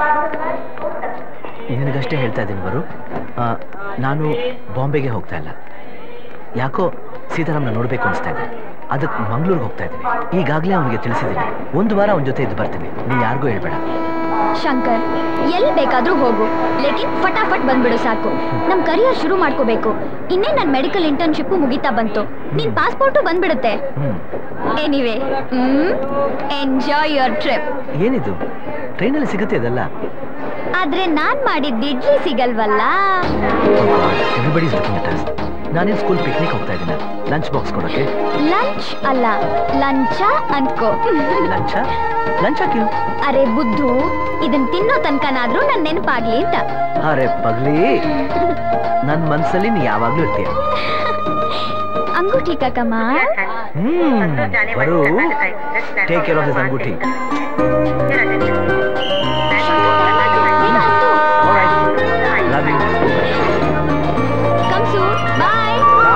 ನಿನಗಷ್ಟೇ ಹೇಳ್ತಾ ಇದ್ದೀನಿ ಬರು ಆ, ನಾನು ಬಾಂಬೆಗೆ ಹೋಗ್ತಾ ಇಲ್ಲ ಯಾಕೋ ಸೀತಾರಾಮ್ನ ನೋಡ್ಬೇಕು ಅನಿಸ್ತಾ ಇದೆ ಅದಕ್ಕೆ ಮಂಗ್ಳೂರ್ಗೆ ಹೋಗ್ತಾ ಇದ್ದೀನಿ ಈಗಾಗಲೇ ಅವನಿಗೆ ತಿಳಿಸಿದ್ದೀನಿ ಒಂದು ವಾರ ಅವನ ಜೊತೆ ಇದ್ದು ಬರ್ತೀನಿ ನೀ ಯಾರಿಗೂ ಹೇಳ್ಬೇಡ ಶಂಕರ್ ಎಲ್ಲಿ ಬೇಕಾದ್ರೂ ಹೋಗು ಲೇಕಿನ್ ಫಟಾಫಟ್ ಬಂದ್ಬಿಡು ಸಾಕು ನಮ್ ಕರಿಯರ್ ಶುರು ಮಾಡ್ಕೋಬೇಕು ಇನ್ನೇ ನನ್ನ ಮೆಡಿಕಲ್ ಇಂಟರ್ನ್ಶಿಪ್ ಮುಗಿತಾ ಬಂತು ನಿನ್ ಪಾಸ್ಪೋರ್ಟು ಬಂದ್ಬಿಡುತ್ತೆ ಎನಿವೆ ಎಂಜಾಯ್ ಯುವರ್ ಟ್ರಿಪ್ ಏನಿದು ಟ್ರೈನಲ್ಲಿ ಸಿಗುತ್ತೆ ಅದಲ್ಲ ಆದ್ರೆ ನಾನ್ ಮಾಡಿದ ಇಡ್ಲಿ ಸಿಗಲ್ವಲ್ಲ ಎವ್ರಿಬಡಿ ಇಸ್ ಲುಕಿಂಗ್ ಅಟ್ ನಾನೇನು ಸ್ಕೂಲ್ ಪಿಕ್ನಿಕ್ ಹೋಗ್ತಾ ಇದ್ದೀನಿ ಲಂಚ್ ಬಾಕ್ಸ್ ಕೊಡೋಕೆ ಲಂಚ್ ಅಲ್ಲ ಲಂಚ ಅನ್ಕೋ ಲಂಚ ಲಂಚ ಕ್ಯೂ ಅರೆ ಬುದ್ಧು ಇದನ್ ತಿನ್ನೋ ತನಕನಾದ್ರೂ ನನ್ ನೆನಪಾಗ್ಲಿ ಅಂತ ಅರೆ ಪಗ್ಲಿ ನನ್ನ ಮನ್ಸಲ್ಲಿ ನೀ ಯಾವಾಗ್ಲೂ ಇರ್ತೀಯ ಅಂಗೂಠಿ ಕಕಮ್ಮ ಹ್ಮ್ ಬರು ಟೇಕ್ ಕೇರ್ ಆಫ್ ದಿಸ್ ಅಂಗೂಠಿ ಲವ್ ಯು ಕಮ್ಸು bye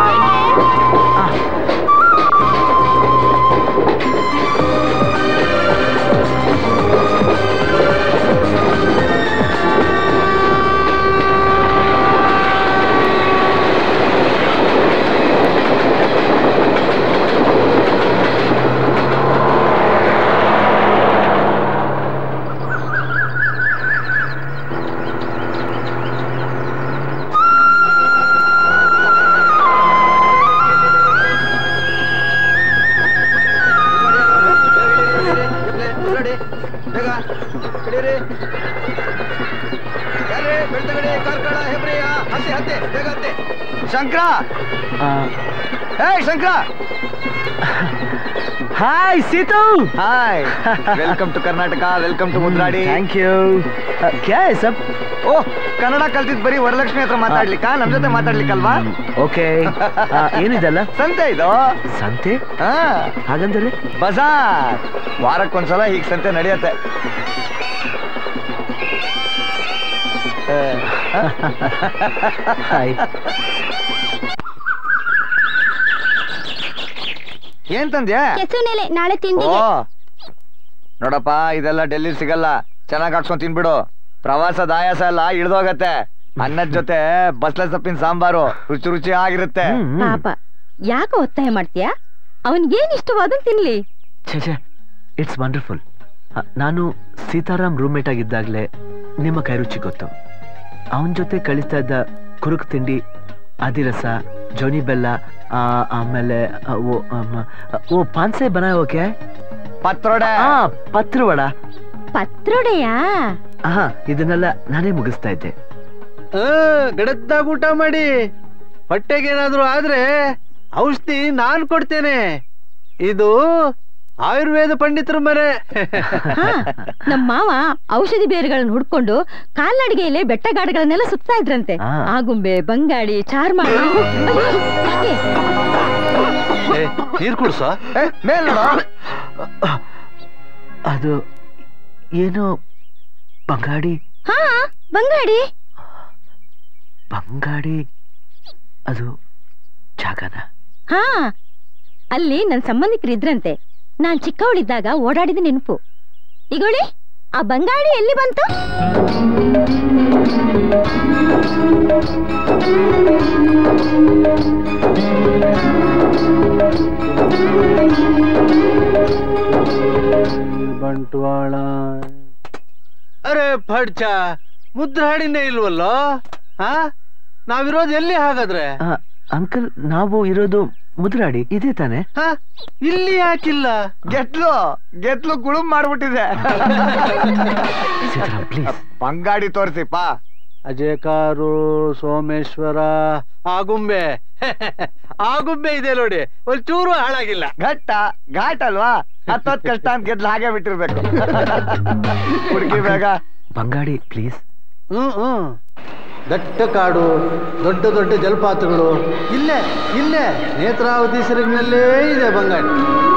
Shankar hey Shankar hi Seetu hi welcome to Karnataka welcome to Mudradi thank you ಕ್ಯಾ ಹೈ ಸಬ್ ಓಹ್ ಕನ್ನಡ ಕಲ್ತಿದ್ ಬರೀ ವರಲಕ್ಷ್ಮಿ ಹತ್ರ ಮಾತಾಡ್ಲಿಕ್ಕ ನಮ್ ಜೊತೆ ಮಾತಾಡ್ಲಿಕ್ಕಲ್ವಾ ಓಕೆ ಏನಿದೆಲ್ಲ ಸಂತೆ ಇದು ಸಂತೆ ಹಾ ಹಾಗಂದ್ರೆ ಬಜಾರ್ ವಾರಕ್ಕೊಂದ್ಸಲ ಹೀಗ್ ಸಂತೆ ನಡೆಯತ್ತೆ ಹಾಯ್ ಏನ್ ತಂದ್ಯಾ ಕೆಸುನೆಲೆ ನಾಳೆ ಓ ತಿಂಡಿಗೆ ನೋಡಪ್ಪ ಇದೆಲ್ಲ ಡೆಲ್ಲಿ ಸಿಗಲ್ಲ ಚೆನ್ನಾಗ್ ಹಾಕ್ಸ್ಕೊಂಡ್ ತಿನ್ಬಿಡು ಪ್ರವಾಸದ ಆಯಾಸ ಎಲ್ಲ ಇಳ್ದೋಗತ್ತೆ ಅನ್ನದ ಜೊತೆ ಬಸ್ಲೆ ಸೊಪ್ಪಿನ ಸಾಂಬಾರು ರುಚಿ ರುಚಿ ಆಗಿರುತ್ತೆ ಪಾಪ ಯಾಕೆ ಒತ್ತಾಯ ಮಾಡ್ತೀಯಾ ಅವನ್ಗೇನ್ ಇಷ್ಟವಾದನ್ ತಿನ್ಲಿ ಛೇ ಛೇ ಇಟ್ಸ್ ವಂಡರ್ಫುಲ್ ನಾನು ಸೀತಾರಾಮ್ ರೂಮ್ಮೇಟ್ ಆಗಿದ್ದಾಗಲೇ ನಿಮ್ಮ ಕೈ ರುಚಿ ಗೊತ್ತು ಅವನ ಜೊತೆ ಕಳಿಸ್ತಾ ಇದ್ದ ಕುರುಕ್ ತಿಂಡಿ ಅದಿರಸ ಜೋನಿ ಬೆಲ್ಲ ಆ, ಆಮೇಲೆ ಆ, ಓ ಆಮ, ಓ ಪಾನ್ಸೆ ಬನ ಓಕೆ ಪತ್ರೊಡೆ ಹಾ ಪತ್ರವಡ ಪತ್ರೊಡೆಯಾ ಹಾ ಇದನ್ನೆಲ್ಲ ನಾನೇ ಮುಗಿಸ್ತಾ ಇದ್ದೆ ಗಡದ್ದಾಗ್ ಊಟ ಮಾಡಿ ಹೊಟ್ಟೆಗೇನಾದ್ರೂ ಆದ್ರೆ ಔಷಧಿ ನಾನ್ ಕೊಡ್ತೇನೆ ಇದು ಆಯುರ್ವೇದ ಪಂಡಿತರ ಮರೆ ನಮ್ ಮಾವ ಔಷಧಿ ಬೇರುಗಳನ್ನ ಹುಡ್ಕೊಂಡು ಕಾಲ್ನಡಿಗೆಯಲ್ಲಿ ಬೆಟ್ಟಗಾಡುಗಳನ್ನೆಲ್ಲ ಸುತ್ತಾ ಇದ್ರಂತೆ ಆ. ಆಗುಂಬೆ ಬಂಗಾಡಿ ಚಾರ್ಮಾಡಿ ಅಯ್ಯೋ, ಯಾಕೆ? ನೀರ್ ಕುಡ್ಸ ಮೇಲ್ ನೋಡು ಅದು ಏನೋ ಬಂಗಾಡಿ ಹಾ ಬಂಗಾಡಿ ಬಂಗಾಡಿ ಅದು ಜಾಗನ ಹಾ ಅಲ್ಲಿ ನನ್ ಸಂಬಂಧಿಕರು ಇದ್ರಂತೆ ನಾನ್ ಚಿಕ್ಕವಳಿದ್ದಾಗ ಓಡಾಡಿದ ನೆನಪು ಈಗೋಳಿ ಆ ಬಂಗಾಡಿ ಎಲ್ಲಿ ಬಂತು ಬಂಟ್ವಾಳ ಅರೆ ಫಡ್ಚ ಮುದ್ರಾಡಿನೇ ಇಲ್ವಲ್ಲೋ ಹಾ ನಾವಿರೋದು ಎಲ್ಲಿ ಹಾಗಾದ್ರೆ ಅಂಕಲ್ ನಾವು ಇರೋದು ಮುದ್ರಾಡಿ ಇದೇ ತಾನೆ ಇಲ್ಲಿ ಯಾಕಿಲ್ಲ ಗೆದ್ಲು ಗೆದ್ಲು ಗುಳುಮ್ ಮಾಡ್ಬಿಟ್ಟಿದೆ ಬಂಗಾಡಿ ತೋರಿಸಿಪ್ಪ ಅಜಯಕಾರು ಸೋಮೇಶ್ವರ ಆಗುಂಬೆ ಆಗುಂಬೆ ಇದೆ ನೋಡಿ ಒಂಚೂರು ಹಾಳಾಗಿಲ್ಲ ಘಟ್ಟ ಘಾಟ್ ಅಲ್ವಾ ಹತ್ತೊತ್ ಕಷ್ಟ ಅಂತ ಗೆದ್ಲು ಹಾಗೆ ಬಿಟ್ಟಿರ್ಬೇಕು ಹುಡುಗಿ ಬೇಗ ಬಂಗಾಡಿ ಪ್ಲೀಸ್ ಹ್ಮ್ ಹ್ಮ್ ದಟ್ಟ ಕಾಡು ದೊಡ್ಡ ದೊಡ್ಡ ಜಲಪಾತಗಳು ಇಲ್ಲೇ ಇಲ್ಲೇ ನೇತ್ರಾವತಿ ಸೆರಗಿನಲ್ಲೇ ಇದೆ ಬಂಗಾಡಿ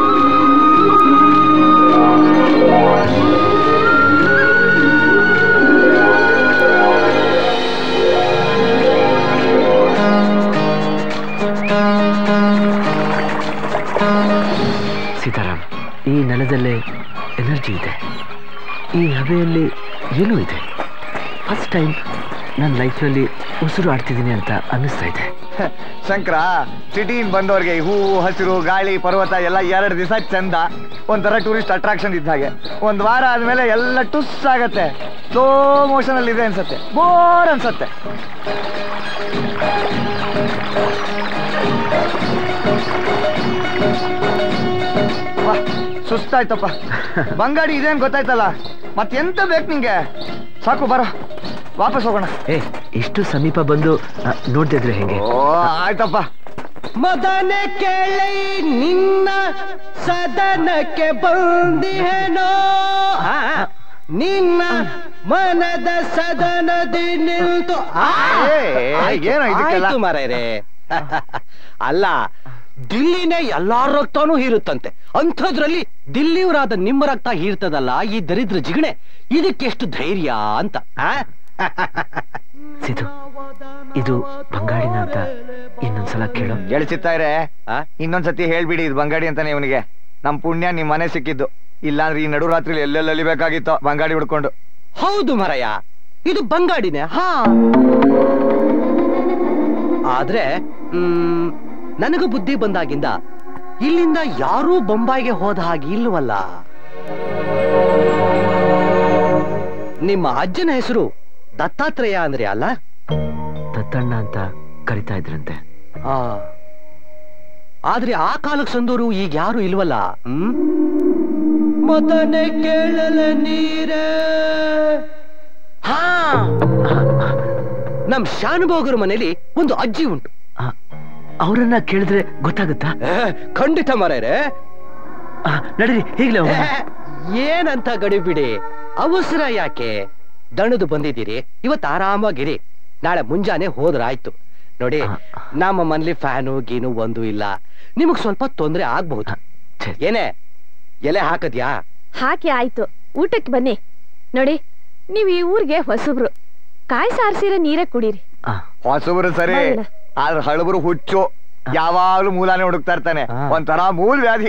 ಸೀತಾರಾಮ್ ಈ ನೆಲದಲ್ಲೇ ಎನರ್ಜಿ ಇದೆ ಈ ಹವೆಯಲ್ಲಿ ಏನೂ ಇದೆ ಫಸ್ಟ್ ಟೈಮ್ ನನ್ನ ಲೈಫ್ನಲ್ಲಿ ಉಸಿರು ಆಡ್ತಿದ್ದೀನಿ ಅಂತ ಅನ್ನಿಸ್ತಾ ಇದೆ ಶಂಕರ ಸಿಟಿಯಿಂದ ಬಂದವ್ರಿಗೆ ಈ ಹೂವು ಹಸಿರು ಗಾಳಿ ಪರ್ವತ ಎಲ್ಲ ಎರಡು ದಿವಸ ಚಂದ ಒಂಥರ ಟೂರಿಸ್ಟ್ ಅಟ್ರಾಕ್ಷನ್ ಇದ್ದ ಹಾಗೆ ಒಂದ್ ವಾರ ಆದ್ಮೇಲೆ ಎಲ್ಲ ಟುಸ್ ಆಗತ್ತೆ ಸ್ಲೋ ಮೋಷನ್ ಅಲ್ಲಿ ಇದೆ ಅನ್ಸತ್ತೆ ಬೋರ್ ಅನ್ಸತ್ತೆ ವಾ, ಸುಸ್ತಾಯ್ತಪ್ಪ ಬಂಗಾಡಿ ಇದೆ ಅಂತ ಗೊತ್ತಾಯ್ತಲ್ಲ ಮತ್ತೆಂತ ಬೇಕು ನಿಂಗೆ ಸಾಕು ಬರೋ ವಾಪಸ್ ಹೋಗೋಣ ಏ ಇಷ್ಟು ಸಮೀಪ ಬಂದು ಆ, ನೋಡ್ದಿದ್ರೆ ಹೆಂಗೆ ಓ ಆಯ್ತಪ್ಪ ಮದನ ಕೇಳಿ ನಿನ್ನ ಸದನಕ್ಕೆ ಬಂದಿಹೇನೋ ಆ, ನಿನ್ನ ಮನದ ಸದನದಿ ನಿಲ್ತು ಆ, ಏ, ಏನೋ ಇದಕ್ಕೆಲ್ಲ? ಆಯ್ತು ಮಾರಾಯ್ರೆ ಅಲ್ಲ ದಿಲ್ಲಿನೇ ಎಲ್ಲಾ ರಕ್ತನೂ ಹೀರುತ್ತಂತೆ ಅಂಥದ್ರಲ್ಲಿ ದಿಲ್ಲಿಯವರಾದ ನಿಮ್ಮ ರಕ್ತ ಹೀರ್ತದಲ್ಲ ಈ ದರಿದ್ರ ಜಿಗಣೆ ಇದಕ್ಕೆಷ್ಟು ಧೈರ್ಯ ಅಂತ ಆ? ಸಿದ್ದು ಇದು ಬಂಗಾಡಿನ ಅಂತ ಇನ್ನೊಂದ್ಸಲ ಕೇಳೋ ಗೆಳಚಿತ್ತಾರೆ ಇನ್ನೊಂದ್ಸತಿ ಹೇಳ್ಬಿಡಿ ಇದು ಬಂಗಾಡಿ ಅಂತಾನೆ ಇವನಿಗೆ ನಮ್ ಪುಣ್ಯ ನಿಮ್ ಮನೆ ಸಿಕ್ಕಿದ್ದು ಇಲ್ಲಾಂದ್ರೆ ಈ ನಡು ರಾತ್ರಿ ಎಲ್ಲೆಲ್ಲಿ ಅಲಿಬೇಕಾಗಿತ್ತು ಬಂಗಾಡಿ ಹುಡ್ಕೊಂಡು ಹೌದು ಮರಯ್ಯ ಇದು ಬಂಗಾಡಿನೇ ಹಾ ಆದ್ರೆ ಮ್, ನನಗೂ ಬುದ್ಧಿ ಬಂದಾಗಿಂದ ಇಲ್ಲಿಂದ ಯಾರೂ ಬೊಂಬಾಯಿಗೆ ಹೋದ ಹಾಗೆ ಇಲ್ವಲ್ಲ ನಿಮ್ಮ ಅಜ್ಜನ ಹೆಸರು ದತ್ತಾತ್ರೇಯ ಅಂದ್ರೆ ಅಲ್ಲ ದತ್ತಣ್ಣ ಅಂತ ಕರಿತಾ ಇದ್ರಂತೆ ಆ ಆದ್ರೆ ಆ ಕಾಲಕ್ಕೆ ಸಂದೋರು ಈಗ ಯಾರು ಇಲ್ವಲ್ಲ ಹ್ಮ್ ಮತನೆ ಕೇಳಲ ನೀರ ಹಾ ನಮ್ ಶಾನುಭೋಗರ ಮನೇಲಿ ಒಂದು ಅಜ್ಜಿ ಉಂಟು ಅವರನ್ನ ಕೇಳಿದ್ರೆ ಗೊತ್ತಾಗುತ್ತಾ ಖಂಡಿತ ಮರೇರೆ ನಡೀರಿ ಈಗಲೇ ಹೋಗೋಣ ಏನಂತ ಗಡಿಬಿಡಿ ಅವಸರ ಯಾಕೆ ದಣದು ಬಂದಿದ್ದೀರಿ ಇವತ್ತು ಆರಾಮಾಗಿರಿ ನಾಳೆ ಮುಂಜಾನೆ ಹೋದ್ರಾಯ್ತು ನೋಡಿ ನಮ್ಮ ಮನೇಲಿ ಫ್ಯಾನು ಗೀನು ಒಂದು ಇಲ್ಲ ನಿಮಗ್ ಸ್ವಲ್ಪ ತೊಂದ್ರೆ ಆಗ್ಬಹುದು ಏನೇ ಎಲೆ ಹಾಕದ್ಯಾ ಹಾಕಿ ಆಯ್ತು ಊಟಕ್ಕೆ ಬನ್ನಿ ನೋಡಿ ನೀವು ಈ ಊರಿಗೆ ಹೊಸಬ್ರು ಕಾಯಿ ಸಾರಿಸಿರೋ ನೀರೇ ಕುಡೀರಿ ಹೊಸಬರು ಸರಿ ಬರೋಣ. ಆದ್ರೆ ಹಳಬರು ಹುಚ್ಚು ಯಾವಾಗ್ಲೂ ಮೂಲಾನೇ ಹುಡುಕ್ತಾ ಇರ್ತಾನೆ ಒಂಥರ ಮೂಲ್ ವ್ಯಾಧಿ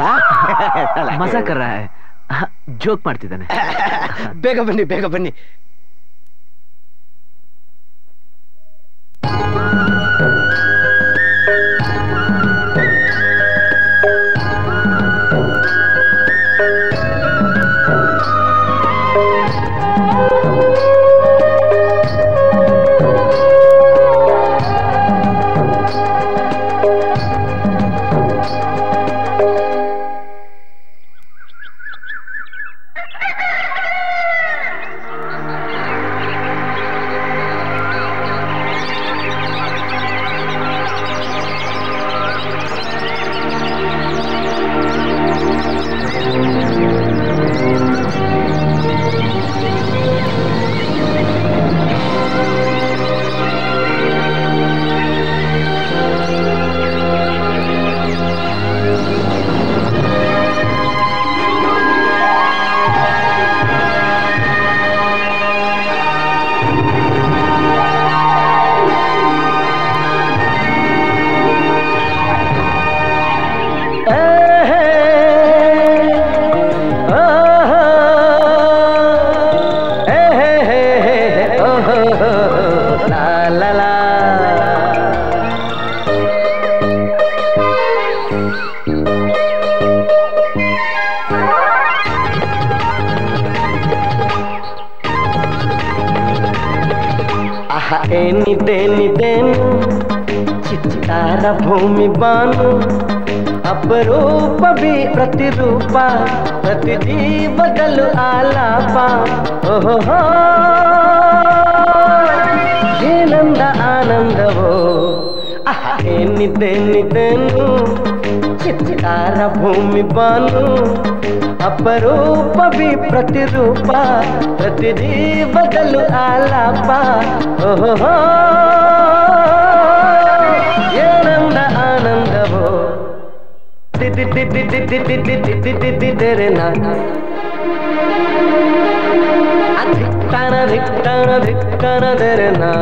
ಮಜಾಕರ ಜೋಕ್ ಮಾಡ್ತಿದ್ದಾನೆ ಬೇಗ ಬನ್ನಿ ಬೇಗ ಬನ್ನಿ ಏನಿದ್ದೇನಿದ್ದೇನು ಚಿತ್ತಾರ ಭೂಮಿ ಬಾನು ಅಪರೂಪ ಬಿ ಪ್ರತಿರೂಪ ಪ್ರತಿ ಜೀವದಲ್ಲೂ ಆಲಾಪ ಓಹೋ ಏನಂದ ಆನಂದವೋ ಆಹ, ಏನಿದ್ದೇನಿದ್ದೇನು ಚಿತ್ತಾರ ಭೂಮಿ ಬಾನು ಅಪರೂಪ ಬಿ ಪ್ರತಿರೂಪ ಪ್ರತಿ ಜೀವದಲ್ಲೂ ಆಲಾಪ ಓಹೋ ಏನಂದ ಆನಂದವೋ ತಿದ್ದಿ ತಿದ್ದಿ ತಿದ್ದಿ ತಿದ್ದಿ ತಿದ್ದಿ ತಿದ್ದಿದ್ದರೆ ನಾನು ಧಿಕ್ತಾನ ಧಿಕ್ತಾನ ಧಿಕ್ತಾನದರೆ ನಾ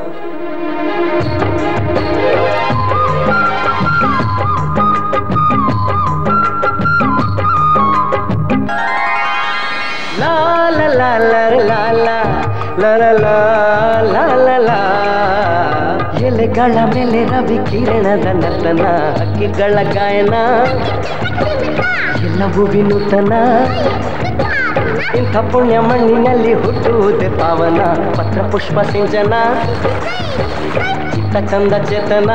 ಲಾ ಲಾ ಲಾ ಲಾ ಲಾ ಲಾ ಲಾ ಲಾ ಲಾ ಲಾ ಲಾ ಲಾ ಎಲೆಗಳ ಮೇಲೆ ರವಿ ಕಿರಣದ ನರ್ತನ ಹಕ್ಕಿಗಳ ಗಾಯನ ಎಲ್ಲವೂ ವಿನೂತನ ಇಂಥ ಪುಣ್ಯ ಮಣ್ಣಿನಲ್ಲಿ ಹುಟ್ಟುವುದೇ ಪಾವನ ಪತ್ರ ಪುಷ್ಪ ಸಿಂಚನ ಚಿತ್ತ ಚಂದ ಚೇತನ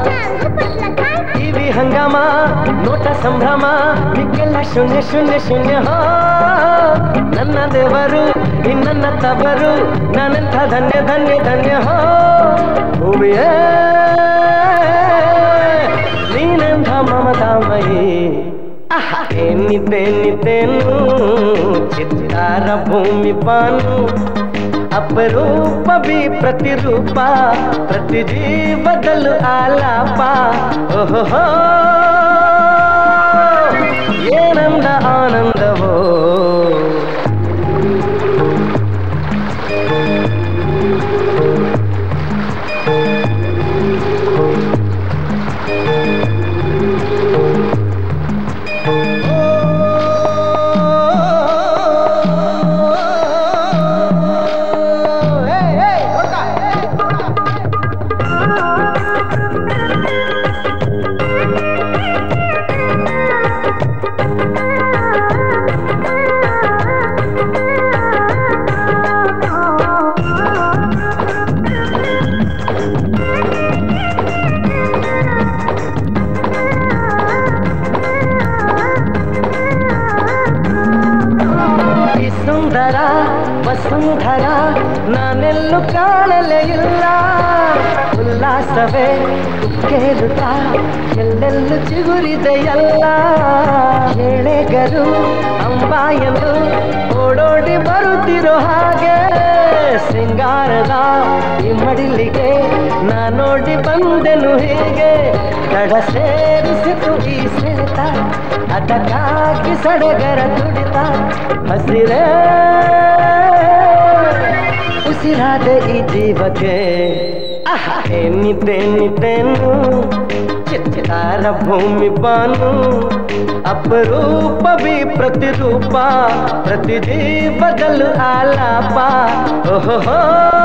ಟಿವಿ ಹಂಗಾಮ ನೋಟ ಸಂಭ್ರಮ ಮಿಕ್ಕೆಲ್ಲ ಶೂನ್ಯ ಶೂನ್ಯ ಶೂನ್ಯ ಹೋ ನನ್ನ ದೇವರು ಇನ್ನನ್ನ ತವರು ನಾನೆಂಥ ಧನ್ಯ ಧನ್ಯ ಧನ್ಯ ಹೋ ಭೂಮಿಯೇ ನೀನೆಂಥ ಮಮತಾಮಯಿ ಆಹಾ, ಏನಿದ್ದೇನಿದ್ದೇನು ಚಿತ್ತಾರ ಭೂಮಿ ಬಾನು ಅಪರೂಪ ಬಿ ಪ್ರತಿರೂಪ ಪ್ರತಿ ಜೀವದಲ್ಲೂ ಆಲಾಪ ಓಹೋ ಏನಂದ ಆನಂದವೋ ಈ ಸುಂದರ ವಸುಂಧರ ನಾನೆಲ್ಲೂ ಕಾಣಲೇ ಇಲ್ಲ ಉಲ್ಲಾಸವೇ ಕೇಳುತ್ತಾ ಎಲ್ಲೆಲ್ಲೂ ಚಿಗುರಿದೆಯಲ್ಲ ಎಳೆಗರು ಅಂಬ ಎಂದು ಓಡೋಡಿ ಬರುತ್ತಿರೋ ಹಾಗೆ ಸಿಂಗಾರದ ಈ ಮಡಿಲಿಗೆ ನಾ ನೋಡಿ ಬಂದೆನು ಹೀಗೆ ತಡ ಸೇರಿಸಿತು ಈ ಸೆಳೆತ ಅದಕ್ಕಾಗಿ ಸಡಗರ ತುಡಿತ ಹಸಿರೇ ಉಸಿರಾದ ಈ ಜೀವಕ್ಕೆ ಆಹ, ಏನಿದ್ದೇನಿದ್ದೇನು ಚಿತ್ತಾರ ಭೂಮಿ ಬಾನು ಅಪರೂಪ ಬಿ ಪ್ರತಿರೂಪ ಪ್ರತಿ ಜೀವದಲ್ಲೂ ಆಲಾಪ ಓಹೋ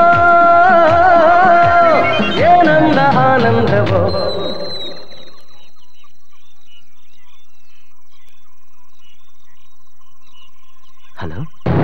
ಏನಂದ ಆನಂದವೋ ಹಲೋ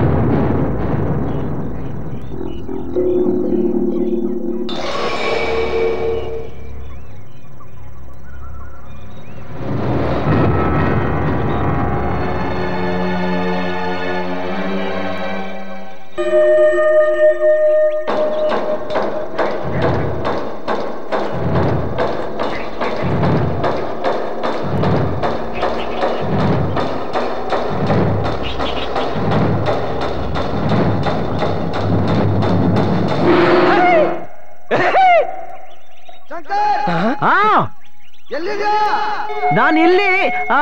ಹಾ ಎಲ್ಲಿದ್ಯಾ ನಾನು ಇಲ್ಲಿ ಆ,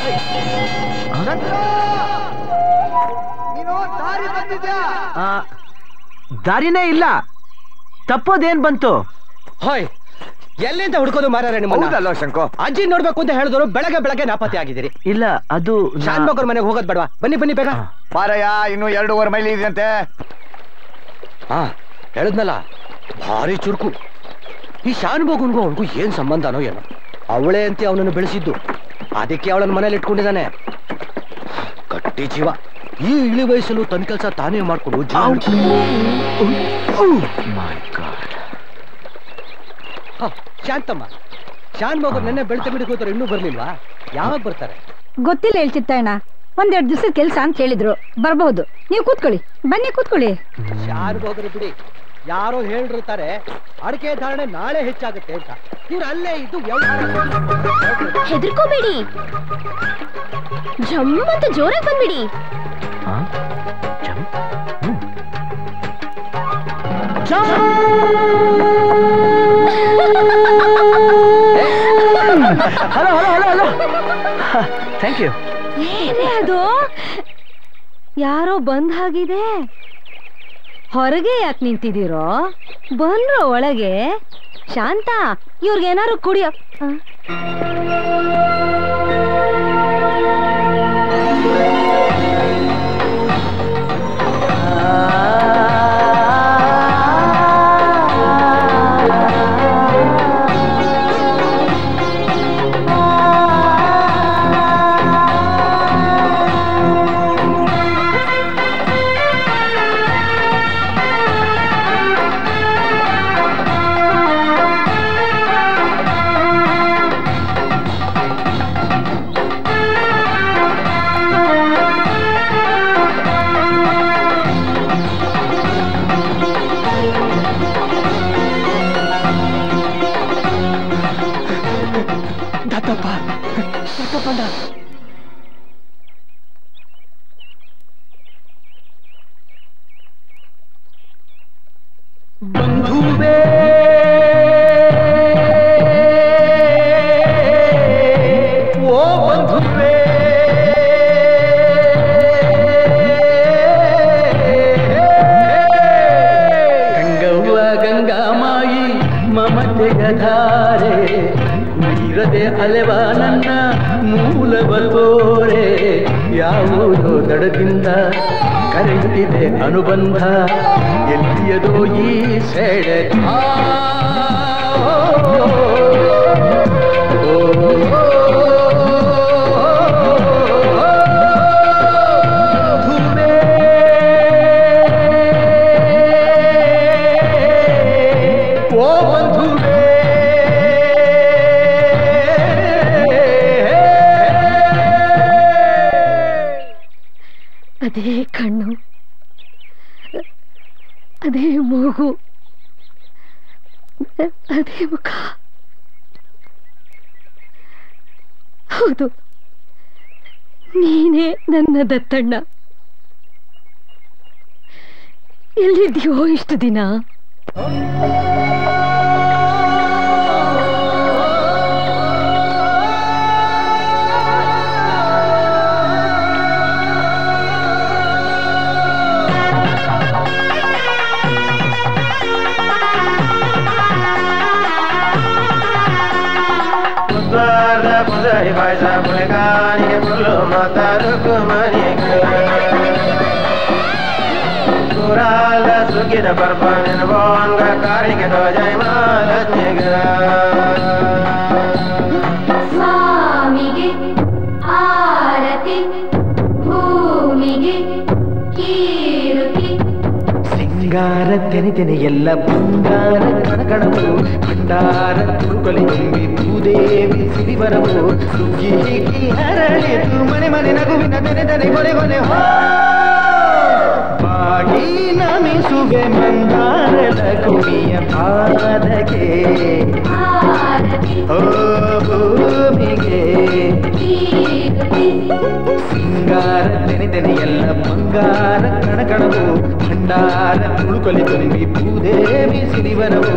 ನೀನು ದಾರಿ ಬಂದಿದ್ಯಾ ಆ, ದಾರಿನೇ ಇಲ್ಲ ತಪ್ಪೋದೇನ್ ಬಂತು ಹೋಯ್ ಎಲ್ಲಿಂದ ಹುಡ್ಕೋದು ಮಾರಾರ ನಿಮ್ಮನ್ನ ಹೌದಲ್ವ ಶಂಕು ಅಜ್ಜಿ ನೋಡ್ಬೇಕು ಅಂತ ಹೇಳಿದ್ರು ಬೆಳಗ್ಗೆ ಬೆಳಗ್ಗೆ ನಾಪತ್ತೆ ಆಗಿದ್ದೀರಿ ಇಲ್ಲ ಅದು ಶಾನ್ ಮಗರ್ ಮನೆಗೆ ಹೋಗೋದ್ ಬೇಡವಾ ಬನ್ನಿ ಬನ್ನಿ ಬೇಗ ಮಾರಯ್ಯ ಇನ್ನು ಎರಡೂವರೆ ಮೈಲಿ ಇದೆಯಂತೆ ಹಾ ಹೇಳಿದ್ನಲ್ಲ ಭಾರಿ ಚುರುಕು ಈ ಶಾನ್ ಮಗನ್ಗೂ ಅವನಿಗೂ ಏನ್ ಸಂಬಂಧನೋ ಏನೋ ಅವಳೇ ಅಂತ ಅವನನ್ನು ಬೆಳೆಸಿದ್ದು ಅದಕ್ಕೆ ಅವಳನ್ನ ಮನೇಲಿ ಇಟ್ಕೊಂಡಿದ್ದಾನೆ ಗಟ್ಟಿ ಜೀವ ಈ ಇಳಿ ವಯಸ್ಸಲ್ಲೂ ತನ್ನ ಕೆಲಸ ತಾನೇ ಮಾಡ್ಕೊಂಡು ಜೀವ ಹ, ಶಾಂತಮ್ಮ ಶಾನ್ ಮಗು ನೆನ್ನೆ ಬೆಳ್ತ ಬಿಡಿ ಕೂತರು ಇನ್ನೂ ಬರ್ಲಿಲ್ವಾ ಯಾವಾಗ ಬರ್ತಾರೆ ಗೊತ್ತಿಲ್ಲ ಹೇಳ್ತಿತ್ತಣ್ಣ ಒಂದೆರಡು ದಿವಸದ ಕೆಲಸ ಅಂತ ಹೇಳಿದ್ರು ಬರಬಹುದು ನೀವು ಕೂತ್ಕೊಳ್ಳಿ ಬನ್ನಿ ಕೂತ್ಕೊಳ್ಳಿ ಶಾನ್ ಮಗರು ಬಿಡಿ ಯಾರೋ ಹೇಳಿರ್ತಾರೆ ಅಡಿಕೆ ಧಾರಣೆ ನಾಳೆ ಹೆಚ್ಚಾಗುತ್ತೆ ಅಂತ ಇವ್ರು ಅಲ್ಲೇ ಇದ್ದು ವ್ಯವಹಾರ ಹೆದರ್ಕೋಬೇಡಿ ಜಮ್ ಅಂತ ಜೋರಾಗಿ ಬಂದ್ಬಿಡಿ hello hello hello hello thank you ಏನೇ ಅದು ಯಾರೋ ಬಂದ್ ಹಾಗಿದೆ ಹೊರಗೆ ಯಾಕೆ ನಿಂತಿದ್ದೀರೋ ಬಂದ್ರು ಒಳಗೆ ಶಾಂತ ಇವ್ರಿಗೇನಾರು ಕುಡಿಯೋ ಆ? ದತ್ತಪ್ಪ ದತ್ತಪ್ಪಣ್ಣ ಬಂಧುವೇ ಓ ಬಂಧುವೇ ಗಂಗವ್ವ ಗಂಗಾಮಾಯಿ ಮಮತೆಯ ಧಾರೆ ಕುಡಿರದೆ ಅಲೆವ ನನ್ನ ಮೂಲವ ತೋರೆ ಯಾವುದೋ ದಡದಿಂದ ಕರೆಯುತ್ತಿದೆ ಅನುಬಂಧ ಎಲ್ಲಿಯದೋ ಈ ಸೆಳೆತ ಓ ಬಂಧುವೇ ಅದೇ ಕಣ್ಣು ಅದೇ ಮೂಗು ಅದೇ ಮುಖ ಹೌದು ನೀನೇ ನನ್ನ ದತ್ತಣ್ಣ ಎಲ್ಲಿದ್ಯೋ ಇಷ್ಟು ದಿನ ಉದ್ವಾರದ ಪುದರಿ ಪಾಯಸ ಪುಳಿಗಾನಿಗೆ ಪುಲ್ಲು ಮಾತಾರು ಕುಮನಿಗೆ ಸುರಾಲ ಸುಗಿದ ಪರ್ಪ ನೆನಬೋಂಗ ಕಾರಿಗೆ ದೋಜೈ ಮಾಲಜ್ಜಿಗ ಸ್ವಾಮಿಗೆ ಆರತಿ ಭೂಮಿಗೆ ಕೀರುತಿ ಸಿಂಗಾರ ತೆನೆ ತೆನೆ ಎಲ್ಲ ಬಂಗಾರ ಕಣಕಣವು ಭಂಡಾರ ತುರುಕಲಿ ತುಂಬಿ ಭೂದೇವಿ ಸಿರಿವರವು ಸುಗ್ಗಿ ಹಿಗ್ಗಿ ಹರಳಿತು ಮನೆ ಮನೆ ನಗುವಿನ ತೆನೆ ತೆನೆ ಕೊನೆ ಕೊನೆ ಹೋ ಬಾಗಿ ನಮಿಸುವೆ ಮಂದಾರ ಲಕ್ಷ್ಮಿಯ ಪಾದಕ್ಕೆ ಓ ಭೂಮಿಗೆ ಸಿಂಗಾರ ತೆನೆ ತೆನೆ ಎಲ್ಲ ಬಂಗಾರ ಕಣಕಣವು ಭಂಡಾರ ತುಳುಕಲಿ ತುಂಬಿ ಭೂದೇವಿ ಸಿರಿವರವು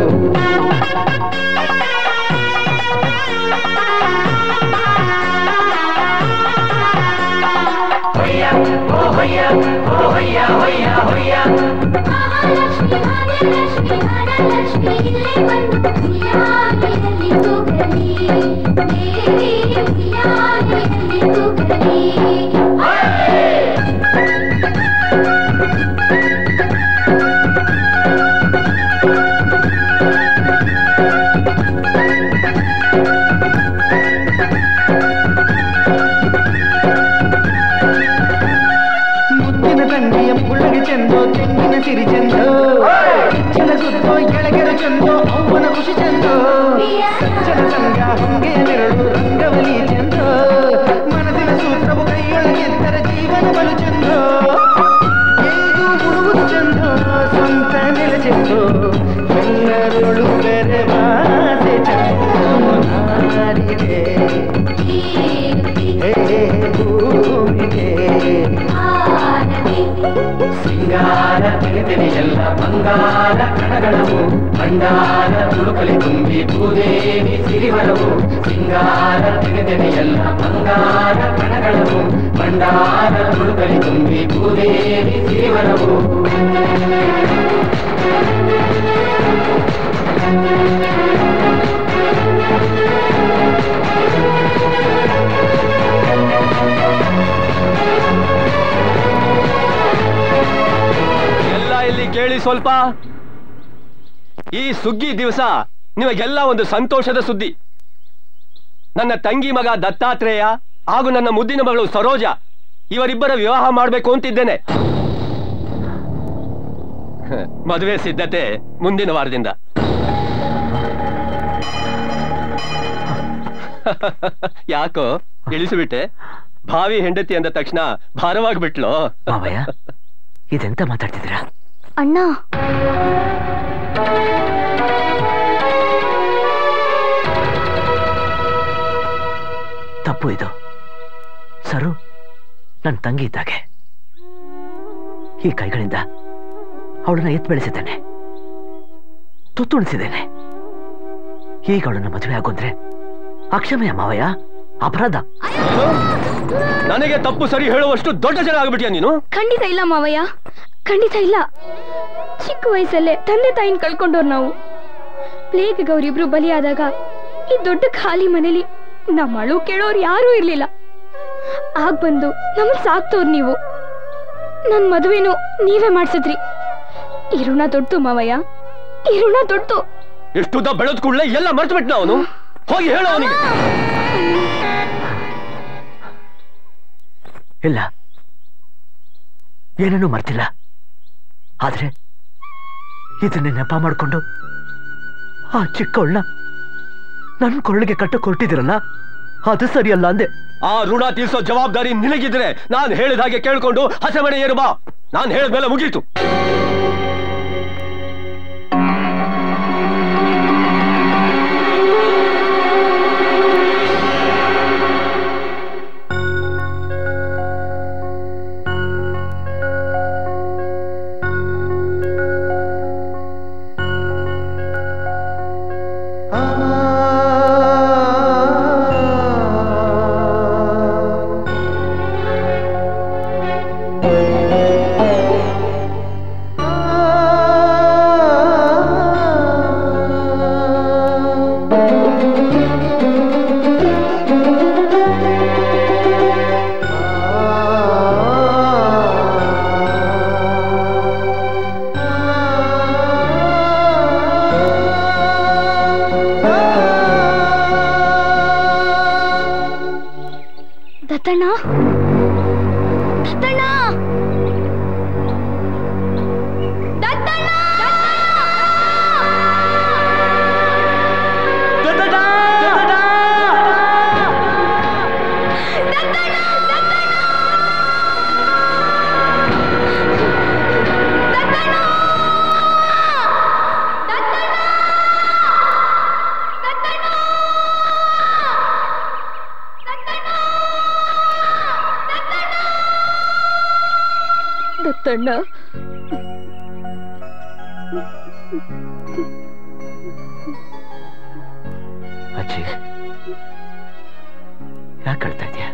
ಹೊಯ್ಯ ಓ ಹೊಯ್ಯ ಓ ಹೊಯ್ಯ ಹೊಯ್ಯ ಹೊಯ್ಯ ಮಹಾಲಕ್ಷ್ಮಿ ಭಾಗ್ಯಲಕ್ಷ್ಮಿ ಧನಲಕ್ಷ್ಮಿ ಇಲ್ಲೇ ಬಂದು ಉಯ್ಯಾಲೆಯಲ್ಲಿ ತೂಗಲಿ ದೇವಿ ಉಯ್ಯಾಲೆಯಲ್ಲಿ ತೂಗಲಿ ಮುತ್ತಿನ ತಂಗಿಯ ಮುಳ್ಳಗೆ ಚೆಂದೋ ತೆಂಗಿನ ಸಿರಿ ಚೆಂದೋ ಕಿಚ್ಚನ ಸುತ್ತೋ ಎಳಗೆರ ಚಂದೋ ಅವನ ಖುಷಿ ಚಂದೋ ಸಜ್ಜನ ಸಂಗ ಹೊಂಗೆಯ ನೆರಳು ರಂಗವಲಿ ಚಂದೋ ಮನಸ್ಸಿನ ಸೂತ್ರವು ಕೈಯೊಳಗಿದ್ದರೆ ಜೀವನ ಬಲು ಚಂದೋ ಎಲ್ದು ಮುಡುವುದು ಚಂದೋ ಸ್ವಂತ ನೆಲ ಚಂದೋ ಎಲ್ಲರೊಳು ಬೇರೆ ಭಾಷೆ ಚಂದೋ ನಾರಿಗೆ ಹೇ ಭೂಮಿಗೆ ಸಿಂಗಾರ ತೆರೆತೆರೆ ಎಲ್ಲ ಬಂಗಾರ ಕಣಗಳವು ಭಂಡಾರ ತುಳುಕಲಿ ತುಂಬಿ ಭೂದೇವಿ ಸಿರಿವರವು ಸಿಂಗಾರ ತೆರೆತೆರೆ ಎಲ್ಲ ಬಂಗಾರ ಕಣಗಳವು ಭಂಡಾರ ತುಳುಕಲಿ ತುಂಬಿ ಭೂದೇವಿ ಸಿರಿವರವು ಎಲ್ಲ ಇಲ್ಲಿ ಕೇಳಿ ಸ್ವಲ್ಪ ಈ ಸುಗ್ಗಿ ದಿವಸ ನಿಮಗೆಲ್ಲ ಒಂದು ಸಂತೋಷದ ಸುದ್ದಿ ನನ್ನ ತಂಗಿ ಮಗ ದತ್ತಾತ್ರೇಯ ಹಾಗೂ ನನ್ನ ಮುದ್ದಿನ ಮಗಳು ಸರೋಜ ಇವರಿಬ್ಬರ ವಿವಾಹ ಮಾಡಬೇಕು ಅಂತಿದ್ದೇನೆ ಹ, ಮದುವೆ ಸಿದ್ಧತೆ ಮುಂದಿನ ವಾರದಿಂದ ಯಾಕೋ ಇಳಿಸಿಬಿಟ್ಟೆ ಭಾವಿ ಹೆಂಡತಿ ಅಂದ ತಕ್ಷಣ ಭಾರವಾಗ್ಬಿಟ್ಲು ಮಾವಯ್ಯ ಇದೆಂತ ಮಾತಾಡ್ತಿದ್ದೀರಾ ಅಣ್ಣ ತಪ್ಪು ಇದು ಸರು ನನ್ನ ತಂಗಿ ಇದ್ದಾಗೆ ಈ ಕೈಗಳಿಂದ ಅವಳನ್ನ ಎತ್ತು ಬೆಳೆಸಿದ್ದೇನೆ ತುತ್ತುಣಿಸಿದ್ದೇನೆ ಈಗ ಅವಳನ್ನ ಮದುವೆ ಆಗೋಂದ್ರೆ ಅಕ್ಷಮಯ ಮಾವಯ್ಯ ಅಪರಾಧ ನನಗೆ ತಪ್ಪು ಸರಿ ಹೇಳುವಷ್ಟು ದೊಡ್ಡ ಜನ ಆಗ್ಬಿಟ್ಯಾ ನೀನು ಖಂಡಿತ ಇಲ್ಲ ಮಾವಯ್ಯ ಖಂಡಿತ ಇಲ್ಲ ಚಿಕ್ಕ ವಯಸ್ಸಲ್ಲೇ ತಂದೆ ತಾಯಿನ ಕಳ್ಕೊಂಡವ್ರು ನಾವು ಪ್ಲೇಗ್ ಅವರಿಬ್ರು ಬಲಿಯಾದಾಗ ಈ ದೊಡ್ಡ ಖಾಲಿ ಮನೇಲಿ ನಮ್ಮ ಅಳು ಕೇಳೋರು ಯಾರೂ ಇರ್ಲಿಲ್ಲ ಆಗ ಬಂದು ನಮ್ಮನ್ ಸಾಕ್ತವ್ರು ನೀವು ನನ್ ಮದುವೆನು ನೀವೇ ಮಾಡ್ಸಿದ್ರಿ ಈ ಋಣ ದೊಡ್ಡದು ಮಾವಯ್ಯ ಈ ಋಣ ದೊಡ್ಡದು ಎಷ್ಟುದ್ದ ಬೆಳೆದ ಕೂಡಲೇ ಎಲ್ಲ ಮರ್ತು ಬಿಟ್ನ ಅವನು ಹೋಗಿ ಹೇಳು ಅವನಿಗೆ ಇಲ್ಲ ಏನನ್ನೂ ಮರ್ತಿಲ್ಲ ಆದ್ರೆ ಇದನ್ನೇ ನೆಪ ಮಾಡ್ಕೊಂಡು ಆ ಚಿಕ್ಕವಳನ್ನ ನನ್ನ ಕೊರಳಿಗೆ ಕಟ್ಟಕ್ಕೆ ಹೊರಟಿದಿರಲ್ಲ ಅದು ಸರಿಯಲ್ಲ ಅಂದೆ ಆ ಋಣ ತೀರ್ಸೋ ಜವಾಬ್ದಾರಿ ನಿನಗಿದ್ರೆ ನಾನು ಹೇಳಿದ ಹಾಗೆ ಕೇಳ್ಕೊಂಡು ಹಸೆಮಣೆ ಏರು ಬಾ ನಾನು ಹೇಳಿದ್ಮೇಲೆ ಮುಗೀತು ದತ್ತಣ್ಣ ದತ್ತಣ್ಣ ದತ್ತಣ್ಣ ದತ್ತಣ್ಣ ಅಜ್ಜಿ ಯಾಕೆ ಅಳ್ತಾ ಇದೆಯಾ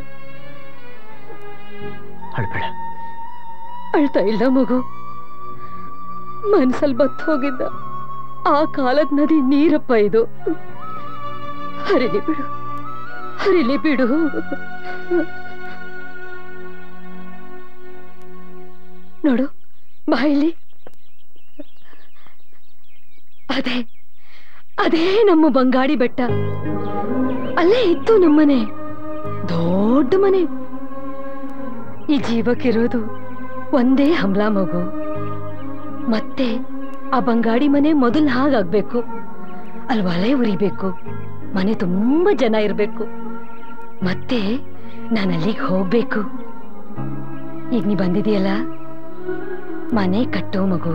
ಅಳ್ಬೇಡ ಅಳ್ತಾ ಇಲ್ಲ ಮಗು ಮನ್ಸಲ್ ಬತ್ ಹೋಗಿದ್ದ ಆ ಕಾಲದ ನದಿ ನೀರಪ್ಪ ಇದು ಹರಿಲಿ ಬಿಡು ಹರಿಲಿ ಬಿಡು ನೋಡು ಬಾಯಿಲಿ ಅದೇ ಅದೇ ನಮ್ಮ ಬಂಗಾಡಿ ಬೆಟ್ಟ ಅಲ್ಲೇ ಇತ್ತು ನಮ್ಮನೆ ದೊಡ್ಡ ಮನೆ ಈ ಜೀವಕ್ಕಿರೋದು ಒಂದೇ ಹಮ್ಲಾ ಮಗು ಮತ್ತೆ ಆ ಬಂಗಾಡಿ ಮನೆ ಮೊದಲು ಹಾಗಾಗ್ಬೇಕು ಅಲ್ಲಿ ಒಲೆ ಉರಿಬೇಕು ಮನೆ ತುಂಬಾ ಜನ ಇರ್ಬೇಕು ಮತ್ತೆ ನಾನು ಅಲ್ಲಿಗೆ ಹೋಗ್ಬೇಕು ಈಗ ನೀ ಬಂದಿದೆಯಲ್ಲ ಮನೆ ಕಟ್ಟೋ ಮಗು